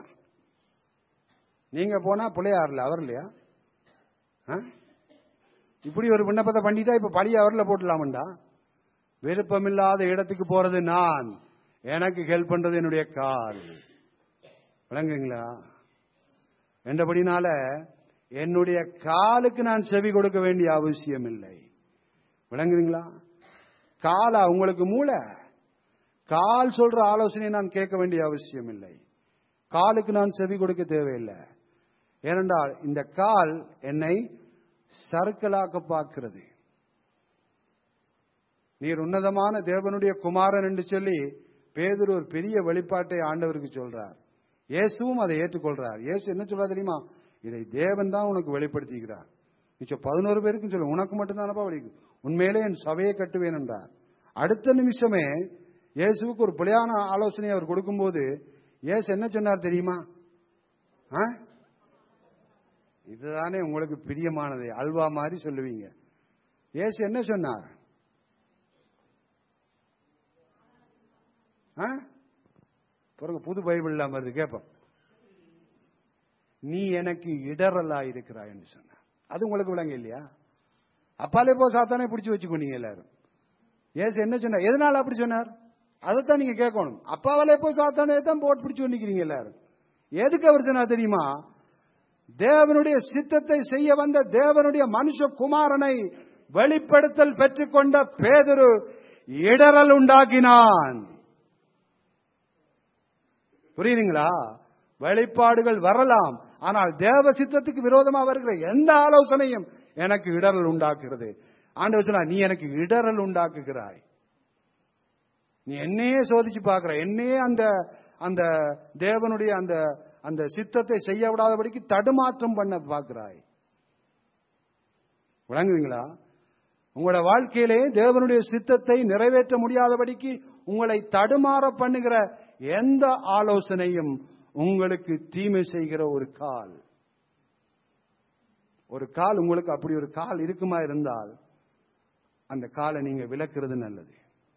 நீங்க போனா பிள்ளையாறுல அவர் இல்லையா ஆ? இப்படி ஒரு விண்ணப்பத்தை பண்ணிட்டா இப்ப பழைய அவர்ல போட்டுலாமண்டா விருப்பமில்லாத இடத்துக்கு போறது நான் எனக்கு ஹெல்ப் பண்றது என்னுடைய கால் விளங்குங்களா என்றபடினால என்னுடைய காலுக்கு நான் செவி கொடுக்க வேண்டிய அவசியம் இல்லை விளங்குறீங்களா காலா உங்களுக்கு மூளை கால் சொல்ற ஆலோசனையை நான் கேட்க வேண்டிய அவசியம் இல்லை காலுக்கு நான் செவி கொடுக்க தேவையில்லை ஏனென்றால் இந்த கால் என்னை சறுக்கலாக்க பார்க்கிறது நீர் உன்னதமான தேவனுடைய குமாரன் என்று சொல்லி பேதுரு ஒரு பெரிய வெளிப்பாட்டை ஆண்டவருக்கு சொல்றார் இயேசுவும் அதை ஏற்றுக்கொள்றார் இயேசு என்ன சொல்றார் தெரியுமா இதை தேவன் தான் உனக்கு வெளிப்படுத்திக்கிறார் மிச்சம் பதினோரு பேருக்கும் சொல்லு உனக்கு மட்டும்தானப்பா வழி உண்மையிலே என் சபையை கட்டுவேன் என்றார் அடுத்த நிமிஷமே இயேசுவுக்கு ஒரு பிழையான ஆலோசனை அவர் கொடுக்கும்போது இயேசு என்ன சொன்னார் தெரியுமா ஆ? இதுதானே உங்களுக்கு பிரியமானது அல்வா மாதிரி சொல்லுவீங்க இயேசு என்ன சொன்னார் ஆ? பாருங்க புது பைபிள் வருது கேட்போம் நீ எனக்கு இடரலா இருக்கிறாய் என்று சொன்னார் அது உங்களுக்கு விளங்க இல்லையா அப்பாலே போ சாத்தானே பிடிச்சு வச்சுக்கொண்டீங்க எல்லாரும் ஏசு என்ன சொன்னார் எதனால அப்படி சொன்னார் அதைத்தான் நீங்க கேட்கணும் அப்பாவாலே போய் சாத்தானே தான் போட்டு பிடிச்சு நிக்கிறீங்க எல்லாரும் எதுக்கு அவர் சொன்னார் தெரியுமா தேவனுடைய சித்தத்தை செய்ய வந்த தேவனுடைய மனுஷ குமாரனை வெளிப்படுத்தல் பெற்றுக்கொண்ட பேதுரு இடரல் உண்டாக்கினான் புரியுதுங்களா வெளிப்பாடுகள் வரலாம் ஆனால் தேவ சித்தத்துக்கு விரோதமா வருகிற எந்த ஆலோசனையும் எனக்கு இடரல் உண்டாக்குகிறது ஆண்டவர் சொன்னா நீ எனக்கு இடரல் உண்டாக்குகிறாய் நீ என்னையே சோதிச்சு பார்க்கிற என்னையே அந்த அந்த தேவனுடைய அந்த அந்த சித்தத்தை செய்ய விடாதபடிக்கு தடுமாற்றம் பண்ண பார்க்கிறாய் விளங்குவீங்களா உங்களோட வாழ்க்கையிலே தேவனுடைய சித்தத்தை நிறைவேற்ற முடியாதபடிக்கு உங்களை தடுமாற பண்ணுகிற எந்த ஆலோசனையும் உங்களுக்கு தீமை செய்கிற ஒரு கால் ஒரு கால் உங்களுக்கு அப்படி ஒரு கால் இருக்குமா இருந்தால் அந்த காலை நீங்க விளக்குறது நல்லது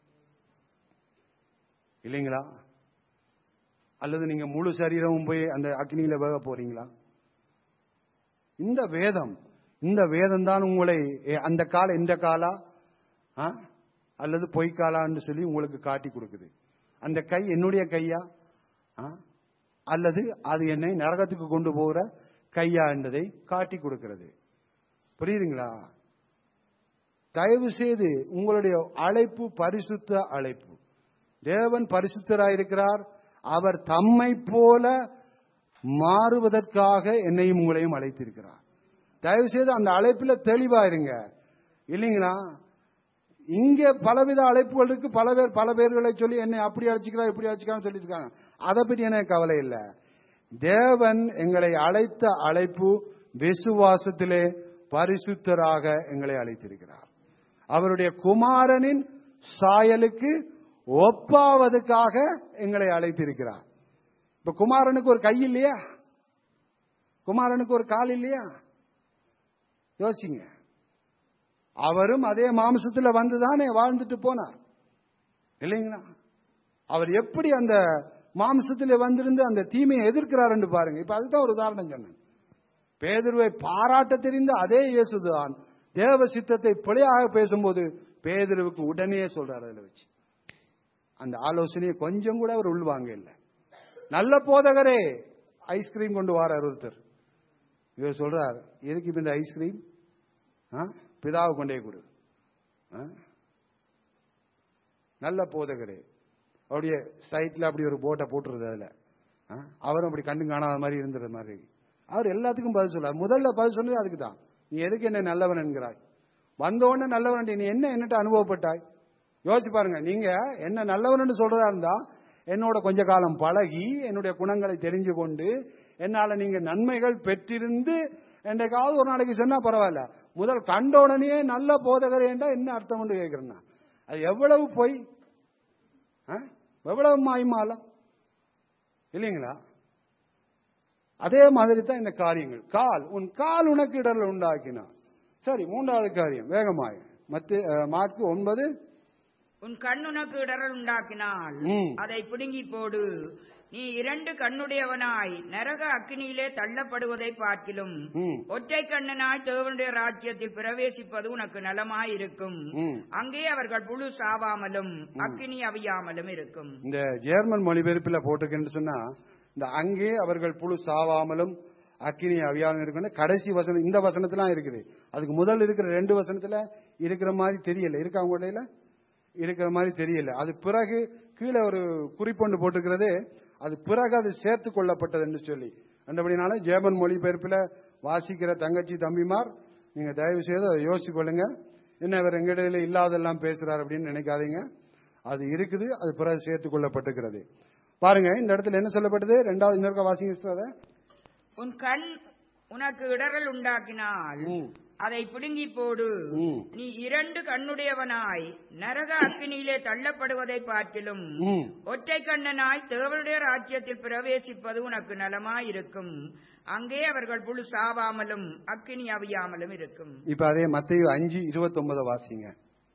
இல்லைங்களா அல்லது நீங்க முழு சரீரமும் போய் அந்த அக்னியில வேக போறீங்களா இந்த வேதம் இந்த வேதம் தான் உங்களை ஏ, அந்த கால இந்த காலா ஆ? அல்லது பொய்க்காலான்னு சொல்லி உங்களுக்கு காட்டி கொடுக்குது அந்த கை என்னுடைய கையா ஆ? அல்லது அது என்னை நரகத்துக்கு கொண்டு போகிற கையா என்பதை காட்டி கொடுக்கிறது புரியுதுங்களா தயவு செய்து உங்களுடைய அழைப்பு பரிசுத்த அழைப்பு தேவன் பரிசுத்தராயிருக்கிறார் அவர் தம்மை போல மாறுவதற்காக என்னையும் உங்களையும் அழைத்திருக்கிறார் தயவு செய்து அந்த அழைப்பில் தெளிவா இருங்க இல்லைங்களா இங்க பலவித அழைப்புகள் இருக்கு பல பேர் பல பேர்களை சொல்லி என்னை அப்படி அழைச்சிக்கிறா இப்படி அழைச்சிக்கிறான்னு சொல்லிட்டு இருக்காங்க அதை பற்றி எனக்கு கவலை இல்லை தேவன் எங்களை அழைத்த அழைப்பு விசுவாசத்திலே பரிசுத்தராக எங்களை அழைத்திருக்கிறார் அவருடைய குமாரனின் சாயலுக்கு ஒப்பாவதுக்காக எங்களை அழைத்திருக்கிறார் இப்ப குமாரனுக்கு ஒரு கை இல்லையா குமாரனுக்கு ஒரு கால் இல்லையா யோசிங்க அவரும் அதே மாம்சத்துல வந்துதானே வாழ்ந்துட்டு போனார் இல்லைங்களா அவர் எப்படி அந்த மாம்சத்தில் வந்திருந்து அந்த தீமையை எதிர்க்கிறார் என்று பாருங்க இப்ப அதுதான் ஒரு உதாரணம் சொன்னேன் பேதுருவை பாராட்ட தெரிந்த அதே இயேசுதான் தேவ சித்தத்தை பிழையாக பேசும்போது பேதுருவுக்கு உடனே சொல்றாரு அதுல வச்சு அந்த ஆலோசனையை கொஞ்சம் கூட அவர் உள்வாங்க இல்லை நல்ல போதகரே ஐஸ்கிரீம் கொண்டு வாரார் ஒருத்தர் இவர் சொல்றார் எதுக்கு இப்ப இந்த ஐஸ்கிரீம் பிதாவை கொண்டே கொடு ஆ? நல்ல போதகரே அப்படியே சைட்ல அப்படி ஒரு போட்டை போட்டுருது அதுல ஆ? அவரும் அப்படி கண்டு காணாத மாதிரி இருந்துற மாதிரி அவர் எல்லாத்துக்கும் பதில் சொல்றார் முதல்ல பதில் சொன்னது அதுக்கு தான் நீ எதுக்கு என்ன நல்லவன் என்கிறாய் வந்த உடனே நல்லவன் நீ என்ன என்னட்ட அனுபவப்பட்டாய் யோசிச்சு பாருங்க நீங்க என்ன நல்லவன் சொல்றதா இருந்தா என்னோட கொஞ்ச காலம் பழகி என்னுடைய குணங்களை தெரிஞ்சு கொண்டு என்னால நீங்க நன்மைகள் பெற்றிருந்து என்றைக்காவது ஒரு நாளைக்கு சொன்னா பரவாயில்ல முதல் கண்ட உடனே நல்ல போதகரேண்டா என்ன அர்த்தம் என்று கேட்கிறேன் நான். அது எவ்வளவு பொய் ஆ? எவ்வளவு மாய்மாலம் இல்லைங்களா அதே மாதிரி தான் இந்த காரியங்கள் கால் உன் கால் உனக்கு இடர்ல உண்டாக்கினார் சரி மூன்றாவது காரியம் வேகமாய் மத்து மார்க்கு ஒன்பது உன் கண் உனக்கு இடரல் உண்டாக்கினால் ம். அதை பிடுங்கி போடு நீ இரண்டு கண்ணுடையவனாய் நரக அக்கினியிலே தள்ளப்படுவதை பார்க்கிலும் ம். ஒற்றை கண்ணனாய் தேவனுடைய ராஜ்யத்தில் பிரவேசிப்பது உனக்கு நலமாய் இருக்கும் ம். அங்கே அவர்கள் புழு சாவாமலும் அக்கினி அவியாமலும் இருக்கும் இந்த ஜெர்மன் மொழிபெயர்ப்பில் போட்டிருக்கேன்னு சொன்னா இந்த அங்கே அவர்கள் புழு சாவாமலும் அக்கினி அவியாலும் இருக்கணும் கடைசி வசனம் இந்த வசனத்துல இருக்குது அதுக்கு முதல் இருக்கிற ரெண்டு வசனத்துல இருக்கிற மாதிரி தெரியல இருக்கா உங்க இடையில இருக்கிற மாதிரி தெரியல அது பிறகு கீழே ஒரு குறிப்பொண்டு போட்டிருக்கிறது அது பிறகு அது சேர்த்து கொள்ளப்பட்டது என்று சொல்லி அந்தபடினால ஜேமன் மொழிபெயர்ப்பில் வாசிக்கிற தங்கச்சி தம்பிமார் நீங்க தயவு செய்து அதை யோசிச்சு கொள்ளுங்க என்ன இவர் எங்கிடையில இல்லாதெல்லாம் பேசுறார் அப்படின்னு நினைக்காதீங்க அது இருக்குது அது பிறகு சேர்த்து கொள்ளப்பட்டிருக்கிறது பாருங்க இந்த இடத்துல என்ன சொல்லப்பட்டது ரெண்டாவது இன்னொருக்க வாசிங்க sister அதை. உன் கண் உனக்கு இடறல் உண்டாக்கினால் ம். அதை பிடுங்கி போடு ம். நீ இரண்டு கண்ணுடையவனாய் நரக அக்கினியிலே தள்ளப்படுவதை பார்க்கிலும் ம். ஒற்றை கண்ணனாய் தேவனுடைய ராஜ்யத்தில் பிரவேசிப்பது உனக்கு நலமாயிருக்கும் அங்கே அவர்கள் புழு சாவாமலும் அக்கினி அவியாமலும் இருக்கும் இப்ப அதே மத்திய அஞ்சு இருபத்தி வாசிங்க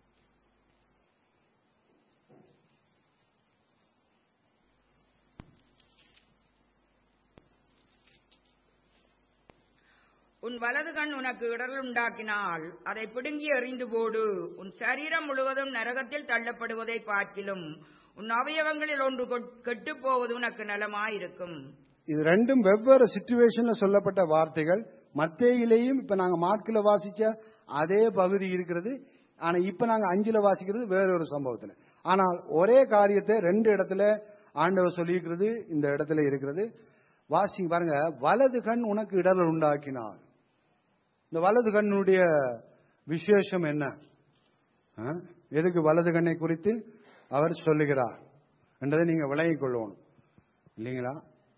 உன் வலது கண் உனக்கு இடரல் உண்டாக்கினால் அதை பிடுங்கி எறிந்து போடு உன் சரீரம் முழுவதும் நரகத்தில் தள்ளப்படுவதை பார்க்கிலும் உன் அவயவங்களில் ஒன்று கெட்டுப் போவது உனக்கு நலமாயிருக்கும் இது ரெண்டும் வெவ்வேறு சிச்சுவேஷன்ல சொல்லப்பட்ட வார்த்தைகள் மத்தேயிலேயும் இப்ப நாங்க மார்க்கில் வாசிச்ச அதே பகுதி இருக்கிறது ஆனா இப்ப நாங்க அஞ்சுல வாசிக்கிறது வேற ஒரு சம்பவத்துல ஆனால் ஒரே காரியத்தை ரெண்டு இடத்துல ஆண்டவர் சொல்லியிருக்கிறது இந்த இடத்துல இருக்கிறது வாசி பாருங்க வலது கண் உனக்கு இடரல் உண்டாக்கினார் இந்த வலது கண்ணுடைய விசேஷம் என்ன ஆ? எதுக்கு வலது கண்ணை குறித்து அவர் சொல்லுகிறார் என்றதை நீங்க விளங்கிக் கொள்ளணும் இல்லைங்களா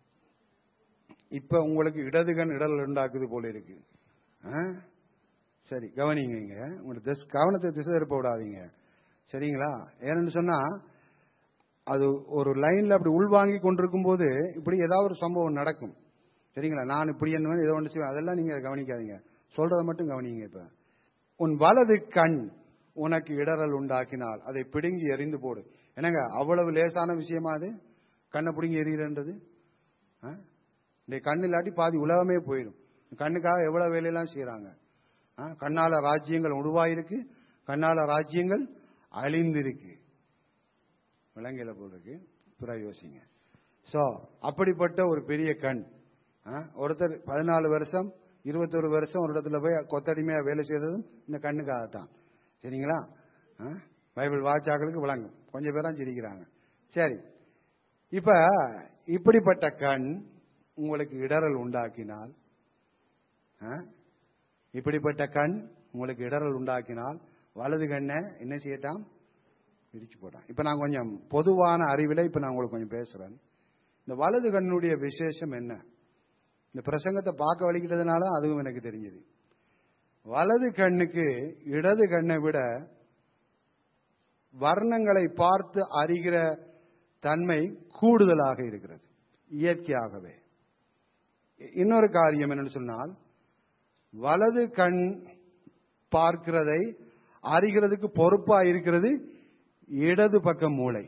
இப்ப உங்களுக்கு இடது கண் இடல் உண்டாக்குது போல இருக்கு ஆ? சரி கவனிங்க இங்க உங்களுக்கு திஸ்- கவனத்தை திசை திருப்ப விடாதீங்க சரிங்களா ஏன்னு சொன்னா அது ஒரு லைன்ல அப்படி உள்வாங்கி கொண்டிருக்கும் போது இப்படி ஏதாவது ஒரு சம்பவம் நடக்கும் சரிங்களா நான் இப்படி என்ன இதை ஒன்று செய்வேன் அதெல்லாம் நீங்க கவனிக்காதீங்க சொல்றதை மட்டும் கவனிங்க இப்ப உன் வலது கண் உனக்கு இடறல் உண்டாக்கினால் அதை பிடுங்கி எறிந்து போடு என்னங்க அவ்வளவு லேசான விஷயமா அது கண்ணை பிடுங்கி எறிகிறன்றது ஆ? இந்த கண்ணு இல்லாட்டி பாதி உலகமே போயிடும் கண்ணுக்காக எவ்வளவு வேலையெல்லாம் செய்யறாங்க ஆ? கண்ணால ராஜ்யங்கள் உருவாயிருக்கு கண்ணால ராஜ்யங்கள் அழிந்திருக்கு விலங்கில போல் இருக்கு புறா யோசிங்க சோ அப்படிப்பட்ட ஒரு பெரிய கண் ஆ? ஒருத்தர் பதினாலு வருஷம் இருபத்தொரு வருஷம் ஒரு இடத்துல போய் கொத்தடிமையா வேலை செய்ததும் இந்த கண்ணுக்காகத்தான் சரிங்களா ஆ? பைபிள் வாச்சாக்களுக்கு விளங்கும் கொஞ்சம் பேரும் சிரிக்கிறாங்க சரி இப்ப இப்படிப்பட்ட கண் உங்களுக்கு இடறல் உண்டாக்கினால் ஆ? இப்படிப்பட்ட கண் உங்களுக்கு இடறல் உண்டாக்கினால் வலது கண்ணை என்ன செய்யட்டாம் பிரிச்சு போட்டான் இப்ப நான் கொஞ்சம் பொதுவான அறிவில இப்ப நான் உங்களுக்கு கொஞ்சம் பேசுறேன் இந்த வலது கண்ணுடைய விசேஷம் என்ன இந்த பிரசங்கத்தை பார்க்க வலிக்கிறதுனால அதுவும் எனக்கு தெரிஞ்சது வலது கண்ணுக்கு இடது கண்ணை விட வர்ணங்களை பார்த்து அறிகிற தன்மை கூடுதலாக இருக்கிறது இயற்கையாகவே இன்னொரு காரியம் என்னன்னு சொன்னால் வலது கண் பார்க்கிறதை அறிகிறதுக்கு பொறுப்பா இருக்கிறது இடது பக்க மூளை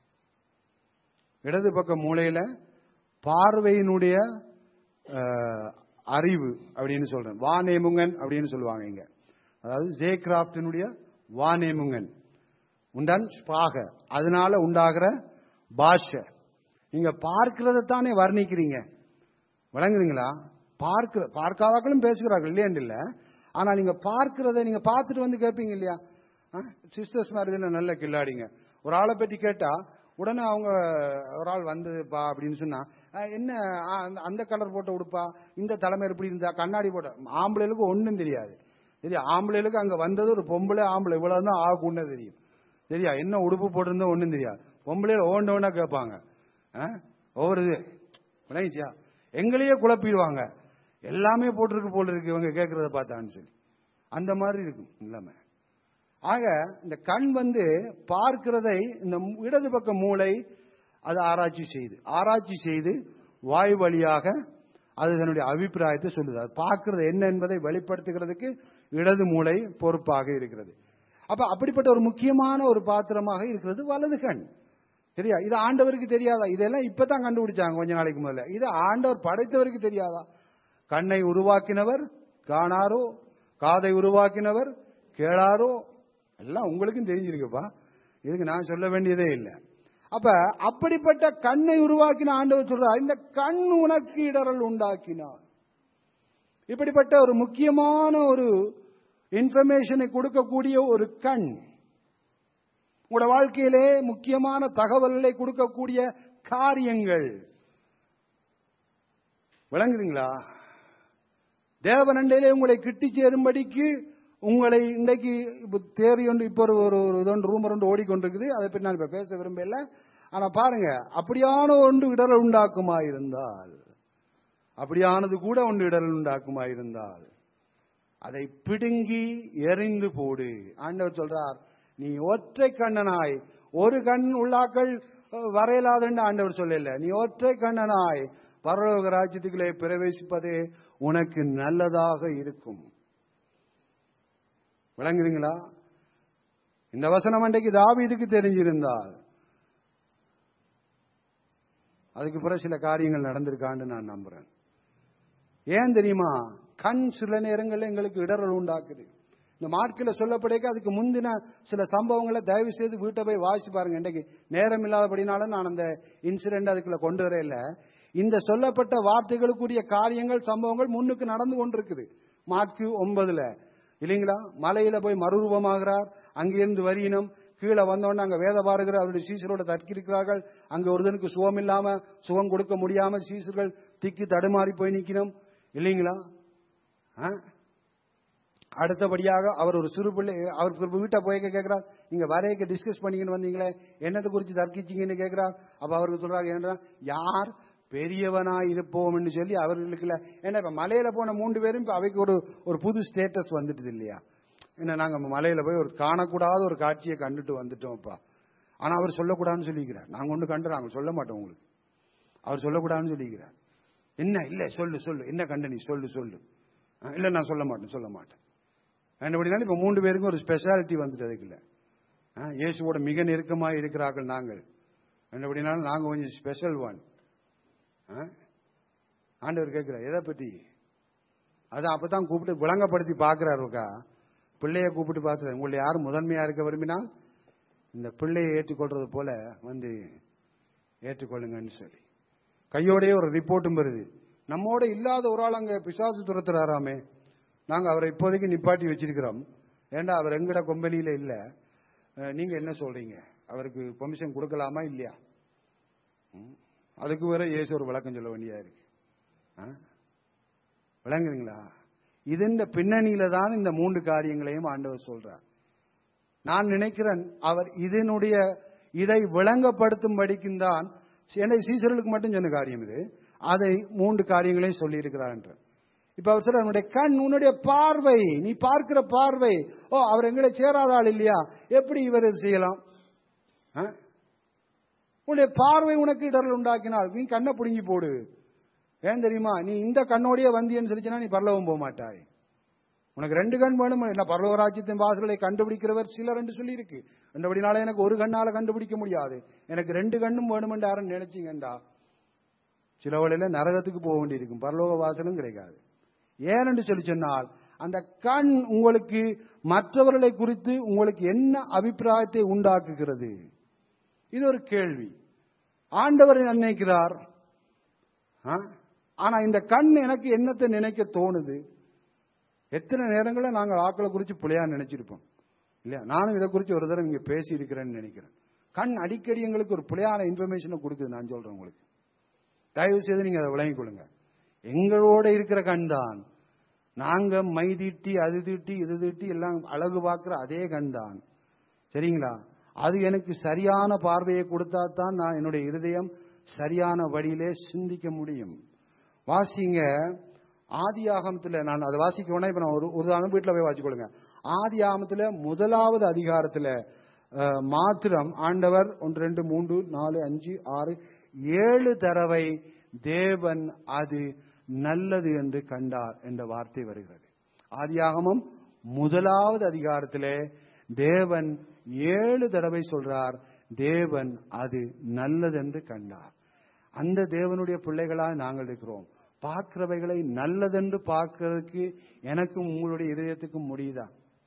இடது பக்க மூளையில பார்வையினுடைய அஹ், அறிவு அப்படின்னு சொல்றேன் வானேமுங்கன் அப்படின்னு சொல்லுவாங்க இங்க அதாவது ஜேக்ராப்டினுடைய வானேமுங்கன் உண்டான் ஸ்பாக அதனால உண்டாகிற பாஷை நீங்க பார்க்கிறத தானே வர்ணிக்கிறீங்க விளங்குறீங்களா பார்க்கிற பார்க்காதாக்களும் பேசுகிறார்கள் இல்லையாண்டு இல்ல ஆனா நீங்க பார்க்கிறத நீங்க பார்த்துட்டு வந்து கேட்பீங்க இல்லையா சிஸ்டர்ஸ் மாதிரி இதுல நல்ல கில்லாடிங்க ஒரு ஆளை பற்றி கேட்டா உடனே அவங்க ஒரு ஆள் வந்ததுப்பா அப்படின்னு சொன்னா "அஹ், என்ன ஆ, அந்த- அந்த கலர் போட்ட உடுப்பா இந்த தலைமை எப்படி இருந்தா கண்ணாடி போட்ட ஆம்பளைகளுக்கு ஒண்ணும் தெரியாது சரியா ஆம்பளைகளுக்கு அங்க வந்தது ஒரு பொம்பளை ஆம்பளை இவ்வளவுதான் ஆகுன்னு தெரியும் சரியா என்ன உடுப்பு போட்டிருந்தா ஒண்ணும் தெரியாது பொம்பளையில ஓண்ட ஓண்டா கேட்பாங்க ஆ? ஒவ்வொரு இது விளங்கிச்சியா எங்களையே குழப்பிடுவாங்க எல்லாமே போட்டிருக்கு போல இருக்கு இவங்க கேட்கறத பார்த்தான்னு சொல்லி அந்த மாதிரி இருக்கும் இல்லாம ஆக இந்த கண் வந்து பார்க்கிறதை இந்த இடது பக்க மூளை அது ஆராய்ச்சி செய்து ஆராய்ச்சி செய்து வாய் வழியாக அது தன்னுடைய அபிப்பிராயத்தை சொல்லுது அது பார்க்கிறது என்ன என்பதை வெளிப்படுத்துகிறதுக்கு இடது மூளை பொறுப்பாக இருக்கிறது அப்ப அப்படிப்பட்ட ஒரு முக்கியமான ஒரு பாத்திரமாக இருக்கிறது வலது கண் சரியா இது ஆண்டவருக்கு தெரியாதா இதெல்லாம் இப்பதான் கண்டுபிடிச்சாங்க கொஞ்ச நாளைக்கு முதல்ல இது ஆண்டவர் படைத்தவருக்கு தெரியாதா கண்ணை உருவாக்கினவர் காணாரோ காதை உருவாக்கினவர் கேளாரோ எல்லாம் உங்களுக்கும் தெரிஞ்சிருக்குப்பா இதுக்கு நான் சொல்ல வேண்டியதே இல்லை அப்ப அப்படிப்பட்ட கண்ணை உருவாக்கின ஆண்டவர் சொல்றார் இந்த கண் உனக்கு இடரல் உண்டாக்கினார் இப்படிப்பட்ட ஒரு முக்கியமான ஒரு இன்ஃபர்மேஷனை கொடுக்கக்கூடிய ஒரு கண் உங்களோட வாழ்க்கையிலே முக்கியமான தகவல்களை கொடுக்கக்கூடிய காரியங்கள் விளங்குதுங்களா தேவனண்டையிலே உங்களை கிட்டி சேரும்படிக்கு உங்களை இன்றைக்கு இப்போ தேறி ஒன்று இப்போ ஒரு ஒரு ஒரு இதொன்று ரூமர் ஒன்று ஓடிக்கொண்டிருக்குது அதை பற்றி நான் இப்போ பேச விரும்பல ஆனா பாருங்க அப்படியான ஒன்று இடரல் உண்டாக்குமா இருந்தால் அப்படியானது கூட ஒன்று இடரல் உண்டாக்குமா இருந்தால் அதை பிடுங்கி எறிந்து போடு ஆண்டவர் சொல்றார் நீ ஒற்றை கண்ணனாய் ஒரு கண் உள்ளாக்கள் அஹ், வரையலாதுன்னு ஆண்டவர் சொல்லல நீ ஒற்றை கண்ணனாய் பரலோக ராஜ்யத்துக்குள்ளே பிரவேசிப்பதே உனக்கு நல்லதாக இருக்கும் விளங்குதுங்களா இந்த வசனம் அன்றைக்கு தாவீதுக்கு தெரிஞ்சிருந்தால் அதுக்கு பிறகு சில காரியங்கள் நடந்திருக்கான்னு நான் நம்புறேன் ஏன் தெரியுமா கண் சில நேரங்களில் எங்களுக்கு இடரல் உண்டாக்குது இந்த மார்க்கில் சொல்லப்படைக்க அதுக்கு முந்தின சில சம்பவங்களை தயவு செய்து வீட்டை போய் வாசிச்சு பாருங்க இன்றைக்கு நேரம் இல்லாதபடினால நான் அந்த இன்சிடென்ட் அதுக்குள்ள கொண்டு வரையில இந்த சொல்லப்பட்ட வார்த்தைகளுக்குரிய காரியங்கள் சம்பவங்கள் முன்னுக்கு நடந்து கொண்டிருக்குது மார்க்கு ஒன்பதுல இல்லைங்களா மலையில போய் மறுரூபமாகிறார் அங்கிருந்து வரியினம் கீழே வந்தோடனே அங்க வேத பாருகிற அவருடைய சீசரோட தற்கிருக்கிறார்கள் அங்க ஒருத்தனுக்கு சுகம் இல்லாம சுகம் கொடுக்க முடியாம சீசர்கள் திக்கி தடுமாறி போய் நிக்கணும் இல்லைங்களா ஆ? அடுத்தபடியாக அவர் ஒரு சிறு பிள்ளை அவர் ஒரு வீட்டை போய் கேட்கிறார் நீங்க வரையக்க டிஸ்கஸ் பண்ணிக்கின்னு வந்தீங்களே என்னத்தை குறித்து தர்க்கிச்சிங்கன்னு கேட்கிறார் அப்ப அவருக்கு சொல்றாரு என்ன யார் பெரியவனா இருப்போம்னு சொல்லி அவர்களுக்கு இல்ல ஏன்னா இப்ப மலையில போன மூன்று பேரும் இப்ப அவைக்கு ஒரு ஒரு புது ஸ்டேட்டஸ் வந்துட்டுது இல்லையா என்ன நாங்க மலையில போய் ஒரு காணக்கூடாத ஒரு காட்சியை கண்டுட்டு வந்துட்டோம்ப்பா ஆனா அவர் சொல்லக்கூடாதுன்னு சொல்லிக்கிறார் நாங்க ஒண்ணு கண்டு நாங்க சொல்ல மாட்டோம் உங்களுக்கு அவர் சொல்லக்கூடாதுன்னு சொல்லிக்கிறார் என்ன இல்ல சொல்லு சொல்லு என்ன கண்டு நீ சொல்லு சொல்லு அஹ், இல்ல நான் சொல்ல மாட்டேன் சொல்ல மாட்டேன் என்னபடினாலும் இப்ப மூன்று பேருக்கும் ஒரு ஸ்பெஷாலிட்டி வந்துட்டு அதுக்குள்ள அஹ், இயேசுவோட மிக நெருக்கமாக இருக்கிறார்கள் நாங்கள் என்னபடினாலும் நாங்க கொஞ்சம் ஸ்பெஷல் ஒன் ஆண்டவர் கேட்கிறார் எதை பற்றி அதான் அப்பதான் கூப்பிட்டு விளங்கப்படுத்தி பார்க்கிறாருக்கா பிள்ளைய கூப்பிட்டு பார்க்கிறார் உங்களை யாரும் முதன்மையா இருக்க விரும்பினால் இந்த பிள்ளையை ஏற்றுக்கொள்றது போல வந்து ஏற்றுக்கொள்ளுங்கன்னு சொல்லி கையோடயே ஒரு ரிப்போர்ட்டும் வருது நம்மோட இல்லாத ஒரு ஆள் அங்க பிசாசு துரத்துறாராமே நாங்க அவரை இப்போதைக்கு நிப்பாட்டி வச்சிருக்கிறோம் ஏண்டா அவர் எங்கட கொம்பனியில இல்ல அஹ், நீங்க என்ன சொல்றீங்க அவருக்கு பெர்மிஷன் கொடுக்கலாமா இல்லையா ம். அதுக்கு வேற இயேசு ஒரு விளக்கம் சொல்ல வேண்டியதா இருக்கு ஆ? விளங்குறீங்களா இதன் பின்னணியில தான் இந்த மூன்று காரியங்களையும் ஆண்டவர் சொல்றார் நான் நினைக்கிறேன் அவர் இதனுடைய இதை விளங்கப்படுத்தும்படிக்கும் தான் என்னை சீசர்களுக்கு மட்டும் சொன்ன காரியம் இது அதை மூன்று காரியங்களையும் சொல்லி இருக்கிறார் என்று இப்ப அவர் சொல்ற உன்னுடைய கண் உன்னுடைய பார்வை நீ பார்க்கிற பார்வை ஓ அவர் எங்களை சேராத ஆள் இல்லையா எப்படி இவர் இது செய்யலாம் ஆ? உன்னுடைய பார்வை உனக்கு இடரல் உண்டாக்கினால் நீ கண்ணை பிடுங்கி போடு ஏன் தெரியுமா நீ இந்த கண்ணோடையே வந்தியன்னு சொல்லிச்சுன்னா நீ பரலவும் போக மாட்டாய் உனக்கு ரெண்டு கண் வேணும் என்ன பரலோக ராஜ்யத்தின் வாசல்களை கண்டுபிடிக்கிறவர் சிலர் என்று சொல்லி இருக்கு என்றபடினால எனக்கு ஒரு கண்ணால கண்டுபிடிக்க முடியாது எனக்கு ரெண்டு கண்ணும் வேணும் என்று யாரும் நினைச்சீங்கண்டா சில வேளையில நரகத்துக்கு போக வேண்டியிருக்கும் பரலோக வாசலும் கிடைக்காது ஏனென்று சொல்லி சொன்னால் அந்த கண் உங்களுக்கு மற்றவர்களை குறித்து உங்களுக்கு என்ன அபிப்பிராயத்தை உண்டாக்குகிறது இது ஒரு கேள்வி ஆண்டவர் நினைக்கிறார் ஆ? ஆனா இந்த கண் எனக்கு என்னத்தை நினைக்க தோணுது எத்தனை நேரங்களில் நாங்கள் ஆக்களை குறித்து பிள்ளையா நினைச்சிருப்போம் இல்லையா நானும் இதை குறித்து ஒரு தடவை இங்க பேசி இருக்கிறேன்னு நினைக்கிறேன் கண் அடிக்கடி எங்களுக்கு ஒரு பிள்ளையான இன்ஃபர்மேஷனை கொடுக்குது நான் சொல்றேன் உங்களுக்கு தயவு செய்து நீங்க அதை விளங்கிக் கொள்ளுங்க எங்களோட இருக்கிற கண் தான் நாங்க மை தீட்டி அது தீட்டி இது தீட்டி எல்லாம் அழகு பார்க்கிற அதே கண் தான் சரிங்களா அது எனக்கு சரியான பார்வையை கொடுத்தா தான் நான் என்னுடைய இருதயம் சரியான வழியிலே சிந்திக்க முடியும் வாசிங்க ஆதி ஆகமத்துல நான் அதை வாசிக்க வேணா இப்ப நான் ஒரு ஒரு தானம் வீட்டுல போய் வாசிக்கொள்ளுங்க ஆதி ஆகமத்துல முதலாவது அதிகாரத்துல அஹ், மாத்திரம் ஆண்டவர் ஒன்று ரெண்டு மூன்று நாலு அஞ்சு ஆறு ஏழு தடவை தேவன் அது நல்லது என்று கண்டார் என்ற வார்த்தை வருகிறது ஆதியாகமம் முதலாவது அதிகாரத்திலே தேவன் ஏழு தடவை சொல்றார் தேவன் அது நல்லது என்று கண்டார் அந்த தேவனுடைய பிள்ளைகளாய் நாங்கள் இருக்கிறோம் பார்க்கிறவைகளை நல்லதென்று பார்க்கிறதுக்கு எனக்கும் உங்களுடைய இதயத்துக்கும் முடியுதா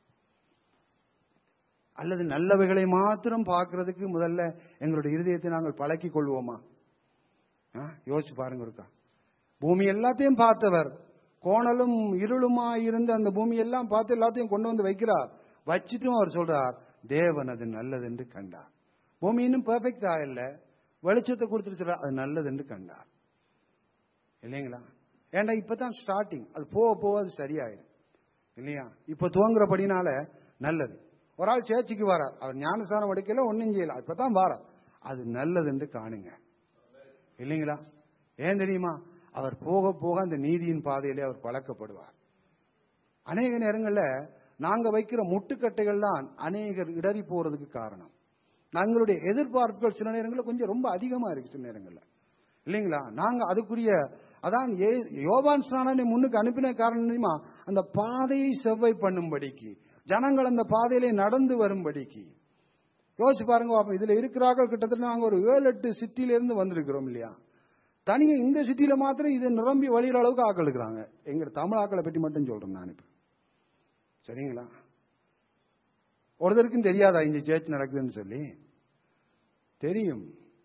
அல்லது நல்லவைகளை மாத்திரம் பார்க்கிறதுக்கு முதல்ல எங்களுடைய இருதயத்தை நாங்கள் பழக்கிக் கொள்வோமா ஆ, யோசிச்சு பாருங்க இருக்கா பூமி எல்லாத்தையும் பார்த்தவர் கோணலும் இருளுமா இருந்த அந்த பூமி எல்லாம் பார்த்து எல்லாத்தையும் கொண்டு வந்து வைக்கிறார் வச்சிட்டும் அவர் சொல்றார் தேவன் அது நல்லது என்று கண்டார் பூமி இன்னும் பெர்ஃபெக்ட் ஆகல வெளிச்சத்தை கொடுத்துருச்சு அது நல்லது என்று கண்டார் இல்லைங்களா ஏன்டா இப்பதான் ஸ்டார்டிங் அது போக போக அது சரியாயிடும் இல்லையா இப்ப துவங்குறபடினால நல்லது ஒரு ஆள் சேர்ச்சிக்கு வரார் அவர் ஞானசாரம் எடுக்கல ஒன்னும் செய்யல இப்பதான் வாரார் அது நல்லது என்று காணுங்க இல்லைங்களா ஏன் தெரியுமா அவர் போக போக அந்த நீதியின் பாதையிலே அவர் பழக்கப்படுவார் அநேக நேரங்கள்ல நாங்க வைக்கிற முட்டுக்கட்டைகள் தான் அநேகர் இடறி போறதுக்கு காரணம் நம்மளுடைய எதிர்பார்ப்புகள் சில நேரங்களில் கொஞ்சம் ரொம்ப அதிகமா இருக்கு சில நேரங்கள்ல இல்லைங்களா நாங்க அதுக்குரிய அதான் ஏ- யோவான் ஸ்நானனை முன்னுக்கு அனுப்பின காரணம் தெரியுமா அந்த பாதையை செவ்வை பண்ணும்படிக்கு ஜனங்கள் அந்த பாதையிலே நடந்து வரும்படிக்கு யோசிச்சு பாருங்க பாப்போம் இதுல இருக்கிறார்கள் கிட்டத்தட்ட நாங்க ஒரு ஏழு எட்டு சிட்டில இருந்து வந்திருக்கிறோம் இல்லையா தனியா இந்த சிட்டில மாத்திரம் இது நிரம்பி வழிகிற அளவுக்கு ஆக்கள் இருக்கிறாங்க எங்க தமிழ் ஆக்களை பற்றி மட்டும் சொல்றேன் நான் இப்ப சரிங்களா ஒருத்தருக்கும் தெரியாதா இந்த சேர்ச் நடக்குதுன்னு சொல்லி தெரியும்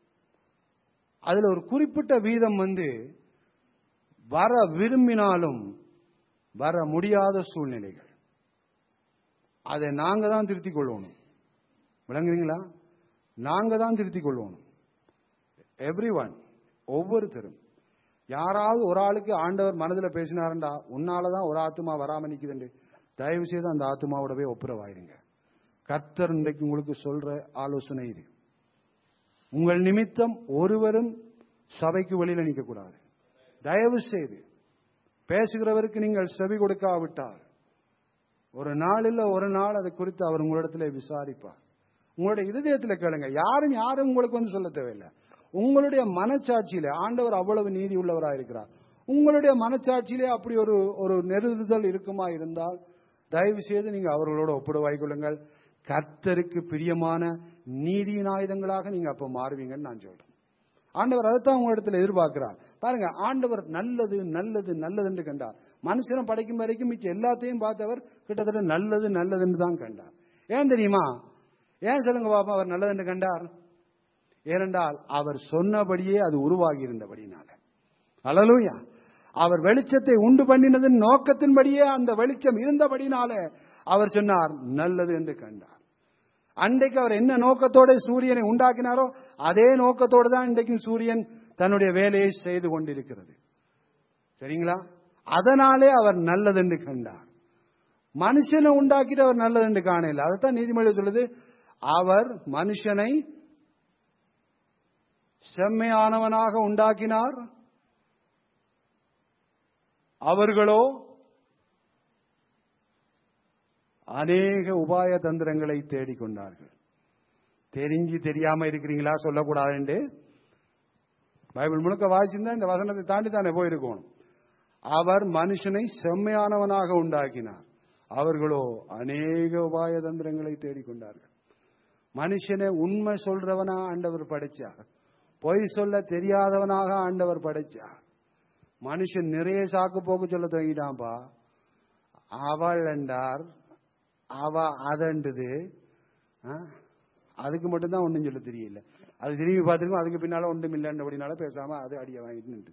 அதுல ஒரு குறிப்பிட்ட வீதம் வந்து வர விரும்பினாலும் வர முடியாத சூழ்நிலைகள் அதை நாங்க தான் திருத்திக் கொள்ளணும் விளங்குறீங்களா நாங்க தான் திருத்திக் கொள்ளணும் எவ்ரி ஒன் ஒவ்வொருத்தரும் யாராவது ஒரு ஆளுக்கு ஆண்டவர் மனதில் பேசினாருண்டா உன்னாலதான் ஒரு ஆத்மா வராம நிக்குதுண்டு தயவு செய்து அந்த ஆத்மாவோட போய் ஒப்புரவாயிருங்க கர்த்தர் இன்றைக்கு உங்களுக்கு சொல்ற ஆலோசனை இது உங்கள் நிமித்தம் ஒருவரும் சபைக்கு வெளியில நிற்க கூடாது தயவு செய்து பேசுகிறவருக்கு நீங்கள் செவி கொடுக்காவிட்டால் ஒரு நாள் இல்ல ஒரு நாள் அதை குறித்து அவர் உங்களிடத்துல விசாரிப்பார் உங்களுடைய இருதயத்தில் கேளுங்க யாரும் யாரும் உங்களுக்கு வந்து சொல்ல தேவையில்லை உங்களுடைய மனச்சாட்சியில ஆண்டவர் அவ்வளவு நீதி உள்ளவராக இருக்கிறார் உங்களுடைய மனச்சாட்சியிலே அப்படி ஒரு ஒரு நெருடுதல் இருக்குமா இருந்தால் தயவு செய்து நீங்க அவர்களோட ஒப்பிடுவாய் கொள்ளுங்கள் கர்த்தருக்கு பிரியமான நீதியின் ஆயுதங்களாக நீங்க அப்ப மாறுவீங்கன்னு நான் சொல்றேன் ஆண்டவர் அதைத்தான் உங்களிடத்தில் எதிர்பார்க்கிறார் பாருங்க ஆண்டவர் நல்லது நல்லது நல்லது என்று கண்டார் மனுஷனை படைக்கும் வரைக்கும் மிச்சம் எல்லாத்தையும் பார்த்தவர் கிட்டத்தட்ட நல்லது நல்லதுன்னு தான் கண்டார் ஏன் தெரியுமா ஏன் சொல்லுங்க பாப்பா அவர் நல்லது என்று கண்டார் ஏனென்றால் அவர் சொன்னபடியே அது உருவாகி இருந்தபடினால அலலூயா அவர் வெளிச்சத்தை உண்டு பண்ணினதன் நோக்கத்தின்படியே அந்த வெளிச்சம் இருந்தபடினால அவர் சொன்னார் நல்லது என்று கண்டார் அன்றைக்கு அவர் என்ன நோக்கத்தோட சூரியனை உண்டாக்கினாரோ அதே நோக்கத்தோடு தான் இன்றைக்கும் சூரியன் தன்னுடைய வேலையை செய்து கொண்டிருக்கிறது சரிங்களா அதனாலே அவர் நல்லதென்று கண்டார் மனுஷனை உண்டாக்கிட்டு அவர் நல்லதென்று காணல அதைத்தான் நீதிமொழி சொல்லுது அவர் மனுஷனை செம்மையானவனாக உண்டாக்கினார் அவர்களோ அநேக உபாய தந்திரங்களை தேடிக்கொண்டார்கள் தெரிஞ்சு தெரியாம இருக்கிறீங்களா சொல்லக்கூடாதுண்டு பைபிள் முழுக்க வாசிச்சிருந்தா இந்த வசனத்தை தாண்டி தானே போயிருக்கணும் அவர் மனுஷனை செம்மையானவனாக உண்டாக்கினார் அவர்களோ அநேக உபாய தந்திரங்களை தேடிக்கொண்டார்கள் மனுஷனை உண்மை சொல்றவனா ஆண்டவர் படைச்சார் பொய் சொல்ல தெரியாதவனாக ஆண்டவர் படைச்சார் மனுஷன் நிறைய சாக்கு போக்கு சொல்ல தொடங்கிட்டான்பா அவள் என்றார் அவ அதண்டுது ஆ? அதுக்கு மட்டும்தான் ஒன்றும் சொல்ல தெரியல அது திரும்பி பார்த்துருக்கோம் அதுக்கு பின்னால ஒன்றும் இல்லைன்றபடினால பேசாம அது அடிய வாங்கிட்டு நின்று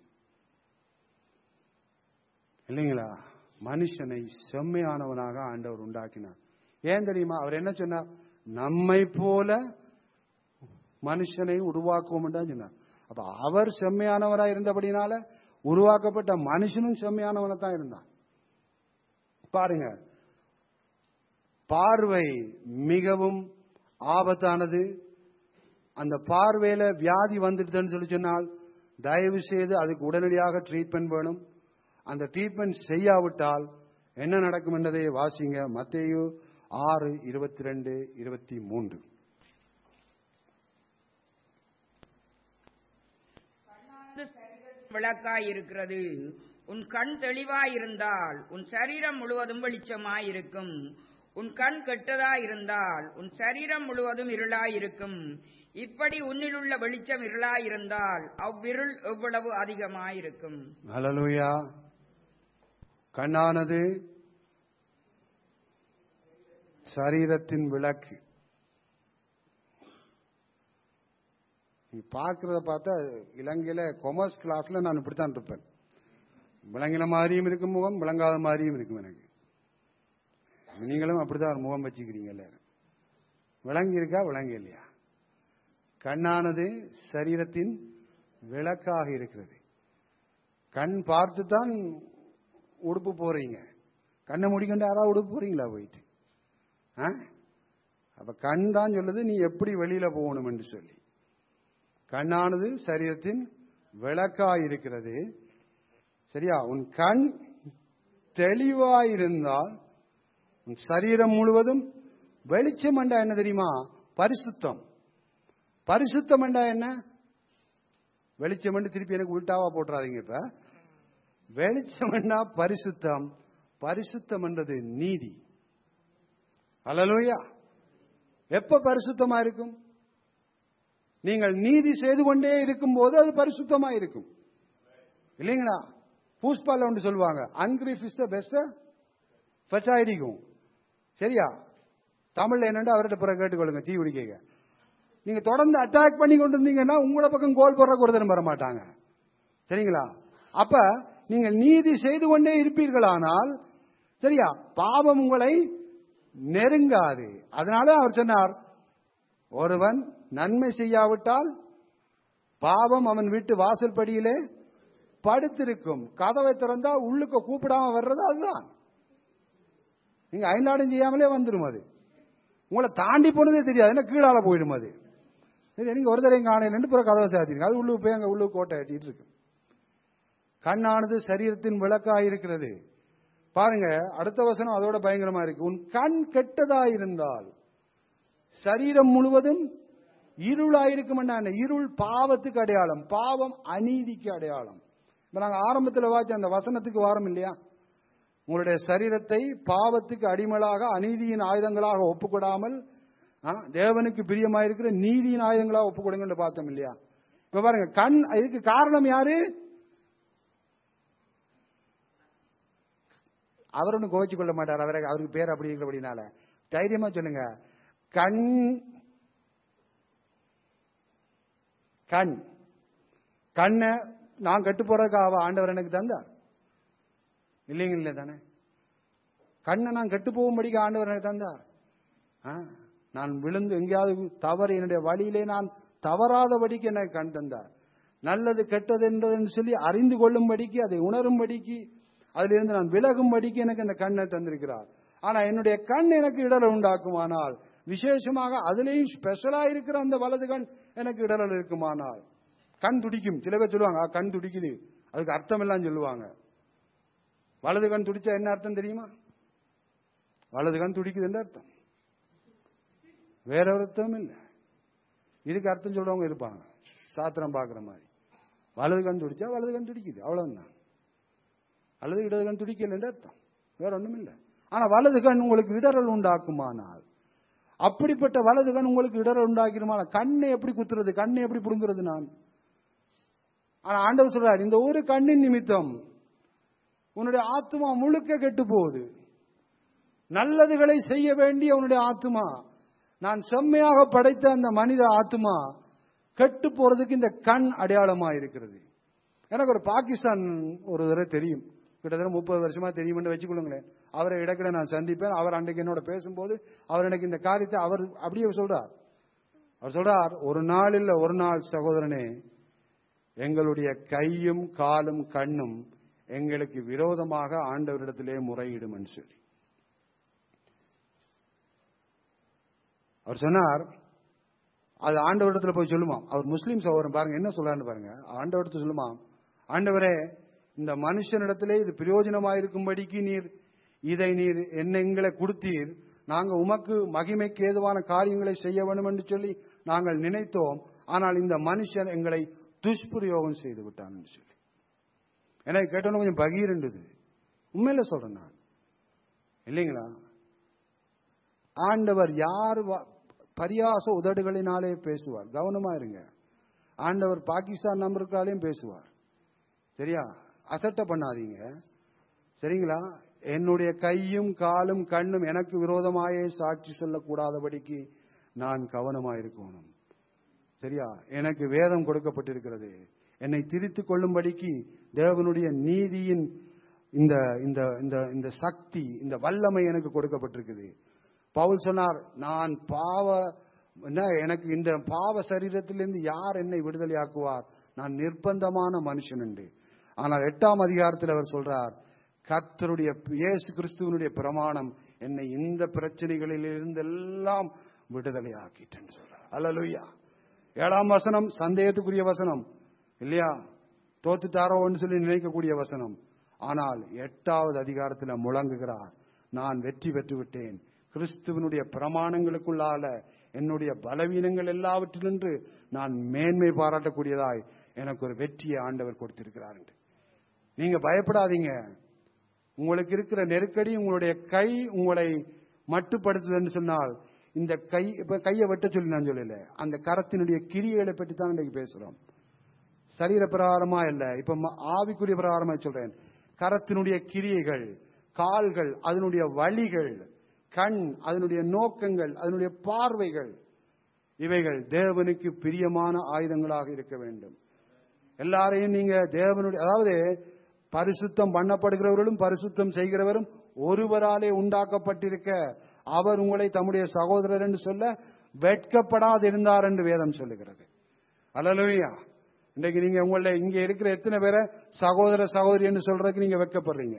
இல்லைங்களா மனுஷனை செம்மையானவனாக ஆண்டவர் உண்டாக்கினார் ஏன் தெரியுமா அவர் என்ன சொன்னார் நம்மை போல மனுஷனை உருவாக்குவோம் தான் சொன்னார் அப்ப அவர் செம்மையானவரா இருந்தபடினால உருவாக்கப்பட்ட மனுஷனும் செம்மையானவனா தான் இருந்தான் பாருங்க பார்வை மிகவும் ஆபத்தானது அந்த பார்வையில வியாதி வந்துடுதுன்னு சொல்லி சொன்னால் தயவு செய்து அதுக்கு உடனடியாக ட்ரீட்மெண்ட் வேணும் அந்த ட்ரீட்மெண்ட் செய்யாவிட்டால் என்ன நடக்கும் என்பதை வாசிங்க மத்தேயு ஆறு இருபத்தி ரெண்டு இருபத்தி மூன்று விளக்காய் இருக்கிறது உன் கண் தெளிவாயிருந்தால் உன் சரீரம் முழுவதும் வெளிச்சமாயிருக்கும் உன் கண் கெட்டதாயிருந்தால் உன் சரீரம் முழுவதும் இருளாயிருக்கும் இப்படி உன்னிலுள்ள வெளிச்சம் இருளாயிருந்தால் அவ்விருள் எவ்வளவு அதிகமாயிருக்கும் ஹalleluya கண்ணானது சரீரத்தின் விளக்கு நீ பார்க்கறத பார்த்தா இலங்கையில கொமர்ஸ் கிளாஸ்ல நான் இப்படித்தான் இருப்பேன் விளங்கின மாதிரியும் இருக்கும் முகம் விளங்காத மாதிரியும் இருக்கும் எனக்கு நீங்களும் அப்படிதான் ஒரு முகம் வச்சுக்கிறீங்க எல்லாரும் விளங்கி இருக்கா விளங்கி இல்லையா கண்ணானது சரீரத்தின் விளக்காக இருக்கிறது கண் பார்த்து தான் உடுப்பு போறீங்க கண்ணை முடிக்கொண்டு யாராவது உடுப்பு போறீங்களா போயிட்டு ஆ? அப்ப கண் தான் சொல்லுது நீ எப்படி வெளியில போகணும் என்று சொல்லி கண்ணானது சரீரத்தின் விளக்காய் இருக்கிறது சரியா உன் கண் தெளிவாயிருந்தால் உன் சரீரம் முழுவதும் வெளிச்சம் என்றா என்ன தெரியுமா பரிசுத்தம் பரிசுத்தம் என்றா என்ன வெளிச்சம் என்று திருப்பி எனக்கு உள்டாவா போட்டுறாதீங்க இப்ப வெளிச்சம் என்றா பரிசுத்தம் பரிசுத்தம் என்றது நீதி அல்லலூயா எப்ப பரிசுத்தமா இருக்கும் நீங்கள் நீதி செய்து கொண்டே இருக்கும் போது அது பரிசுத்தமா இருக்கும் இல்லைங்களா பூஸ்பால ஒன்று சொல்லுவாங்க அன்கிரீஃப் இஸ் த பெஸ்ட் ஃபெர்டைடிக்கும் சரியா தமிழ்ல என்னன்னு அவர்கிட்ட பிறகு கேட்டுக்கொள்ளுங்க தீ பிடிக்க நீங்க தொடர்ந்து அட்டாக் பண்ணி கொண்டு இருந்தீங்கன்னா உங்களோட பக்கம் கோல் போடுறக்கு ஒரு தரம் வர மாட்டாங்க சரிங்களா அப்ப நீங்கள் நீதி செய்து கொண்டே இருப்பீர்களானால் சரியா பாவம் உங்களை நெருங்காது அதனால அவர் சொன்னார் ஒருவன் நன்மை செய்யாவிட்டால் பாவம் அவன் வீட்டு வாசல் படியிலே படுத்திருக்கும் கதவை திறந்தா உள்ளுக்க கூப்பிடாம வர்றது அதுதான் நீங்க ஐநாடும் செய்யாமலே வந்துடும் அது உங்களை தாண்டி போனதே தெரியாது என்ன கீழால போயிடும் அது சரி, நீங்க ஒரு தடவை காணையில் புற கதவை சாத்திருங்க அது உள்ளுக்கு போய் அங்க உள்ளுக்கு கோட்டை கட்டிட்டு இருக்கு கண்ணானது சரீரத்தின் விளக்காய் இருக்கிறது பாருங்க அடுத்த வசனம் அதோட பயங்கரமா இருக்கு உன் கண் கெட்டதா இருந்தால் சரீரம் முழுவதும் இருளாயிருக்கும் என்ன இருள் பாவத்துக்கு அடையாளம் பாவம் அநீதிக்கு அடையாளம் இப்ப நாங்க ஆரம்பத்தில் வாச்ச அந்த வசனத்துக்கு வாரம் இல்லையா உங்களுடைய சரீரத்தை பாவத்துக்கு அடிமலாக அநீதியின் ஆயுதங்களாக ஒப்புக்கொடாமல் ஆ, தேவனுக்கு பிரியமாயிருக்கிற நீதியின் ஆயுதங்களாக ஒப்புக்கொடுங்கன்னு பார்த்தோம் இல்லையா இப்ப பாருங்க கண் இதுக்கு காரணம் யாரு அவர் ஒன்றும் கோவிச்சு கொள்ள மாட்டார் அவரை அவருக்கு பேர் அப்படி இருக்கிறபடினால தைரியமா சொல்லுங்க கண் கண் கண்ணை நான் கட்டு போறதுக்காக ஆண்டவர் எனக்கு தந்தார் இல்லைங்க இல்லை தானே கண்ணை நான் கெட்டு போகும்படிக்கு ஆண்டவர் எனக்கு தந்தார் ஆ, நான் விழுந்து எங்கேயாவது தவறு என்னுடைய வழியிலே நான் தவறாதபடிக்கு எனக்கு கண் தந்தார் நல்லது கெட்டது என்பதுன்னு சொல்லி அறிந்து கொள்ளும்படிக்கு அதை உணரும்படிக்கு அதிலிருந்து நான் விலகும்படிக்கு எனக்கு அந்த கண்ணை தந்திருக்கிறார் ஆனா என்னுடைய கண் எனக்கு இடரை உண்டாக்குமானால் விசேஷமாக அதிலேயும் ஸ்பெஷலா இருக்கிற அந்த வலது கண் எனக்கு இடரல் இருக்குமானால் கண் துடிக்கும் சில பேர் சொல்லுவாங்க "ஆ, கண் துடிக்குது அதுக்கு அர்த்தம் எல்லாம் சொல்லுவாங்க வலது கண் துடிச்சா என்ன அர்த்தம் தெரியுமா வலது கண் துடிக்குதுன்னு அர்த்தம் வேற ஒரு அர்த்தம் இல்லை இதுக்கு அர்த்தம் சொல்றவங்க இருப்பாங்க சாத்திரம் பார்க்குற மாதிரி வலது கண் துடிச்சா வலது கண் துடிக்குது அவ்வளவுதான் அல்லது இடது கண் துடிக்கலைன்னு அர்த்தம் வேற ஒண்ணும் இல்லை ஆனா வலது கண் உங்களுக்கு இடரல் உண்டாக்குமானால் அப்படிப்பட்ட வலது கண் உங்களுக்கு இடரல் உண்டாக்கிருமானால் கண்ணை எப்படி குத்துறது கண்ணை எப்படி புடுங்குறது நான் ஆனா ஆண்டவர் சொல்றார் இந்த ஒரு கண்ணின் நிமித்தம் உன்னுடைய ஆத்மா முழுக்க கெட்டு போகுது நல்லதுகளை செய்ய வேண்டிய உன்னுடைய ஆத்மா நான் செம்மையாக படைத்த அந்த மனித ஆத்மா கெட்டு போறதுக்கு இந்த கண் அடையாளமா இருக்கிறது எனக்கு ஒரு பாகிஸ்தான் ஒரு தடவை தெரியும் கிட்டத்தட்ட முப்பது வருஷமா தெரியும்னு வச்சுக்கொள்ளுங்களேன் அவரை இடக்கிட நான் சந்திப்பேன் அவர் அன்றைக்கு என்னோட பேசும்போது அவர் எனக்கு இந்த காரியத்தை அவர் அப்படியே சொல்றார் அவர் சொல்றார் ஒரு நாள் இல்ல ஒரு நாள் சகோதரனே எங்களுடைய கையும் காலும் கண்ணும் எங்களுக்கு விரோதமாக ஆண்டவரிடத்திலே முறையிடும் என்று சொல்லி அவர் சொன்னார் அது ஆண்டவரிடத்துல போய் சொல்லுமாம் அவர் முஸ்லீம் சகோதரன் பாருங்க என்ன சொல்றாருன்னு பாருங்க ஆண்டவரிடத்துல சொல்லுமாம் ஆண்டவரே இந்த மனுஷனிடத்திலே இது பிரயோஜனமாயிருக்கும்படிக்கு நீர் இதை நீர் என்ன எங்களை கொடுத்தீர் நாங்க உமக்கு மகிமைக்கு ஏதுவான காரியங்களை செய்ய வேண்டும் என்று சொல்லி நாங்கள் நினைத்தோம் ஆனால் இந்த மனுஷன் எங்களை துஷ்பிரயோகம் செய்து விட்டான் என்று சொல்லி எனக்கு கேட்டோன்னு கொஞ்சம் பகீருண்டுது உண்மையில சொல்றேன் நான் இல்லைங்களா ஆண்டவர் யார் வ- பரியாச உதடுகளினாலே பேசுவார் கவனமா இருங்க ஆண்டவர் பாகிஸ்தான் நம்பருக்காலையும் பேசுவார் சரியா அசட்டை பண்ணாதீங்க சரிங்களா என்னுடைய கையும் காலும் கண்ணும் எனக்கு விரோதமாயே சாட்சி சொல்லக்கூடாதபடிக்கு நான் கவனமா இருக்கணும் சரியா எனக்கு வேதம் கொடுக்கப்பட்டிருக்கிறது என்னை திரித்துக் கொள்ளும்படிக்கு தேவனுடைய நீதியின் இந்த இந்த இந்த இந்த சக்தி இந்த வல்லமை எனக்கு கொடுக்கப்பட்டிருக்குது பவுல் சொன்னார் நான் பாவ என்ன எனக்கு இந்த பாவ சரீரத்திலிருந்து யார் என்னை விடுதலையாக்குவார் நான் நிர்பந்தமான மனுஷன் உண்டு ஆனால் எட்டாம் அதிகாரத்தில் அவர் சொல்றார் கர்த்தருடைய இயேசு கிறிஸ்துவனுடைய பிரமாணம் என்னை இந்த பிரச்சனைகளில் இருந்து எல்லாம் விடுதலையாக்கிட்டேன்னு சொல்றார் அல்லலுயா ஏழாம் வசனம் சந்தேகத்துக்குரிய வசனம் இல்லையா தோத்துட்டாரோன்னு சொல்லி நினைக்கக்கூடிய வசனம் ஆனால் எட்டாவது அதிகாரத்தில் முழங்குகிறார் நான் வெற்றி பெற்று விட்டேன் கிறிஸ்துவனுடைய பிரமாணங்களுக்குள்ளால என்னுடைய பலவீனங்கள் எல்லாவற்றிலின்று நான் மேன்மை பாராட்டக்கூடியதாய் எனக்கு ஒரு வெற்றியை ஆண்டவர் கொடுத்திருக்கிறார் என்று. நீங்க பயப்படாதீங்க உங்களுக்கு இருக்கிற நெருக்கடி உங்களுடைய கை உங்களை மட்டுப்படுத்துதுன்னு சொன்னால் இந்த கை இப்ப கையை வெட்ட சொல்லி நான் சொல்லல அந்த கரத்தினுடைய கிரியைகளை பற்றி தான் இன்னைக்கு பேசுறோம் சரீர பிரகாரமா இல்ல இப்ப ம- ஆவிக்குரிய பிரகாரமா சொல்றேன் கரத்தினுடைய கிரியைகள் கால்கள் அதனுடைய வழிகள் கண் அதனுடைய நோக்கங்கள் அதனுடைய பார்வைகள் இவைகள் தேவனுக்கு பிரியமான ஆயுதங்களாக இருக்க வேண்டும் எல்லாரையும் நீங்க தேவனுடைய அதாவது பரிசுத்தம் பண்ணப்படுகிறவர்களும் பரிசுத்தம் செய்கிறவரும் ஒருவராலே உண்டாக்கப்பட்டிருக்க அவர் உங்களை தம்முடைய சகோதரர் என்று சொல்ல வெட்கப்படாதிருந்தார் என்று வேதம் சொல்லுகிறது அல்லலுயா இன்னைக்கு நீங்க உங்கள இங்க இருக்கிற எத்தனை பேரை சகோதர சகோதரி என்று சொல்றதுக்கு நீங்க வெட்கப்படுறீங்க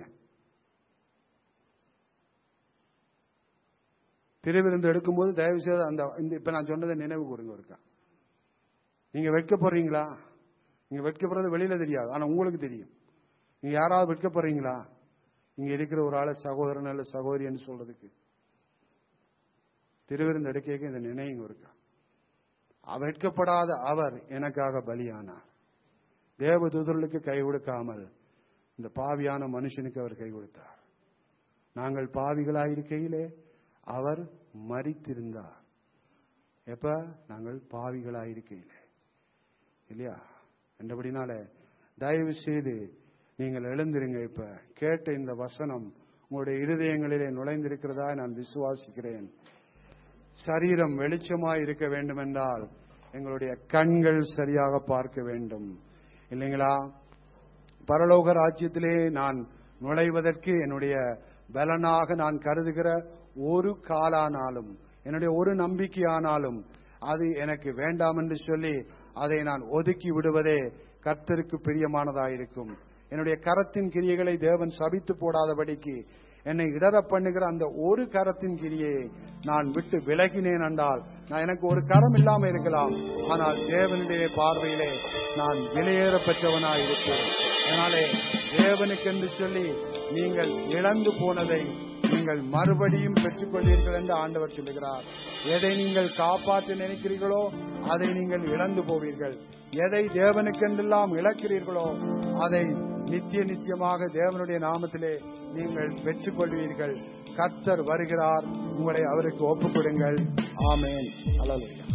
திருவிருந்து எடுக்கும்போது தயவு செய்து அந்த இந்த இப்ப நான் சொன்னதை நினைவு கூறுங்க ஒருக்கா நீங்க வெட்கப்படுறீங்களா நீங்க வெட்கப்படுறது வெளியில தெரியாது ஆனா உங்களுக்கு தெரியும் நீங்க யாராவது வெட்கப்படுறீங்களா இங்க இருக்கிற ஒரு ஆளை சகோதரன் அல்ல சகோதரின்னு சொல்றதுக்கு திருவிருந்து எடுக்க இந்த நினைவுங்க இருக்கா வெட்கப்படாத அவர் எனக்காக பலியானார் தேவதூதர்களுக்கு கை கொடுக்காமல் இந்த பாவியான மனுஷனுக்கு அவர் கை கொடுத்தார் நாங்கள் பாவிகளாயிருக்கையிலே அவர் மரித்திருந்தார் எப்ப நாங்கள் பாவிகளாயிருக்கையிலே இல்லையா என்றபடினால தயவு செய்து நீங்கள் எழுந்திருங்க இப்ப கேட்ட இந்த வசனம் உங்களுடைய இருதயங்களிலே நுழைந்திருக்கிறதா நான் விசுவாசிக்கிறேன் சரீரம் வெளிச்சமாய் இருக்க வேண்டும் என்றால் எங்களுடைய கண்கள் சரியாக பார்க்க வேண்டும் இல்லைங்களா பரலோக ராஜ்யத்திலே நான் நுழைவதற்கு என்னுடைய பலனாக நான் கருதுகிற ஒரு காலானாலும் என்னுடைய ஒரு நம்பிக்கையானாலும் அது எனக்கு வேண்டாம் என்று சொல்லி அதை நான் ஒதுக்கி விடுவதே கர்த்தருக்கு பிரியமானதாயிருக்கும் என்னுடைய கரத்தின் கிரியைகளை தேவன் சபித்து போடாதபடிக்கு என்னை இடற பண்ணுகிற அந்த ஒரு கரத்தின் கிரியை நான் விட்டு விலகினேன் என்றால் நான் எனக்கு ஒரு கரம் இல்லாம இருக்கலாம் ஆனால் தேவனுடைய பார்வையிலே நான் விலையேற பெற்றவனாய் இருப்பேன் அதனாலே தேவனுக்கென்று சொல்லி நீங்கள் இழந்து போனதை நீங்கள் மறுபடியும் பெற்றுக்கொள்வீர்கள் என்று ஆண்டவர் சொல்லுகிறார் எதை நீங்கள் காப்பாற்ற நினைக்கிறீர்களோ அதை நீங்கள் இழந்து போவீர்கள் எதை தேவனுக்கென்றெல்லாம் இழக்கிறீர்களோ அதை நித்திய நித்தியமாக தேவனுடைய நாமத்திலே நீங்கள் பெற்றுக்கொள்வீர்கள் கர்த்தர் வருகிறார் உங்களை அவருக்கு ஒப்புக்கொடுங்கள் ஆமேன் அல்லேலூயா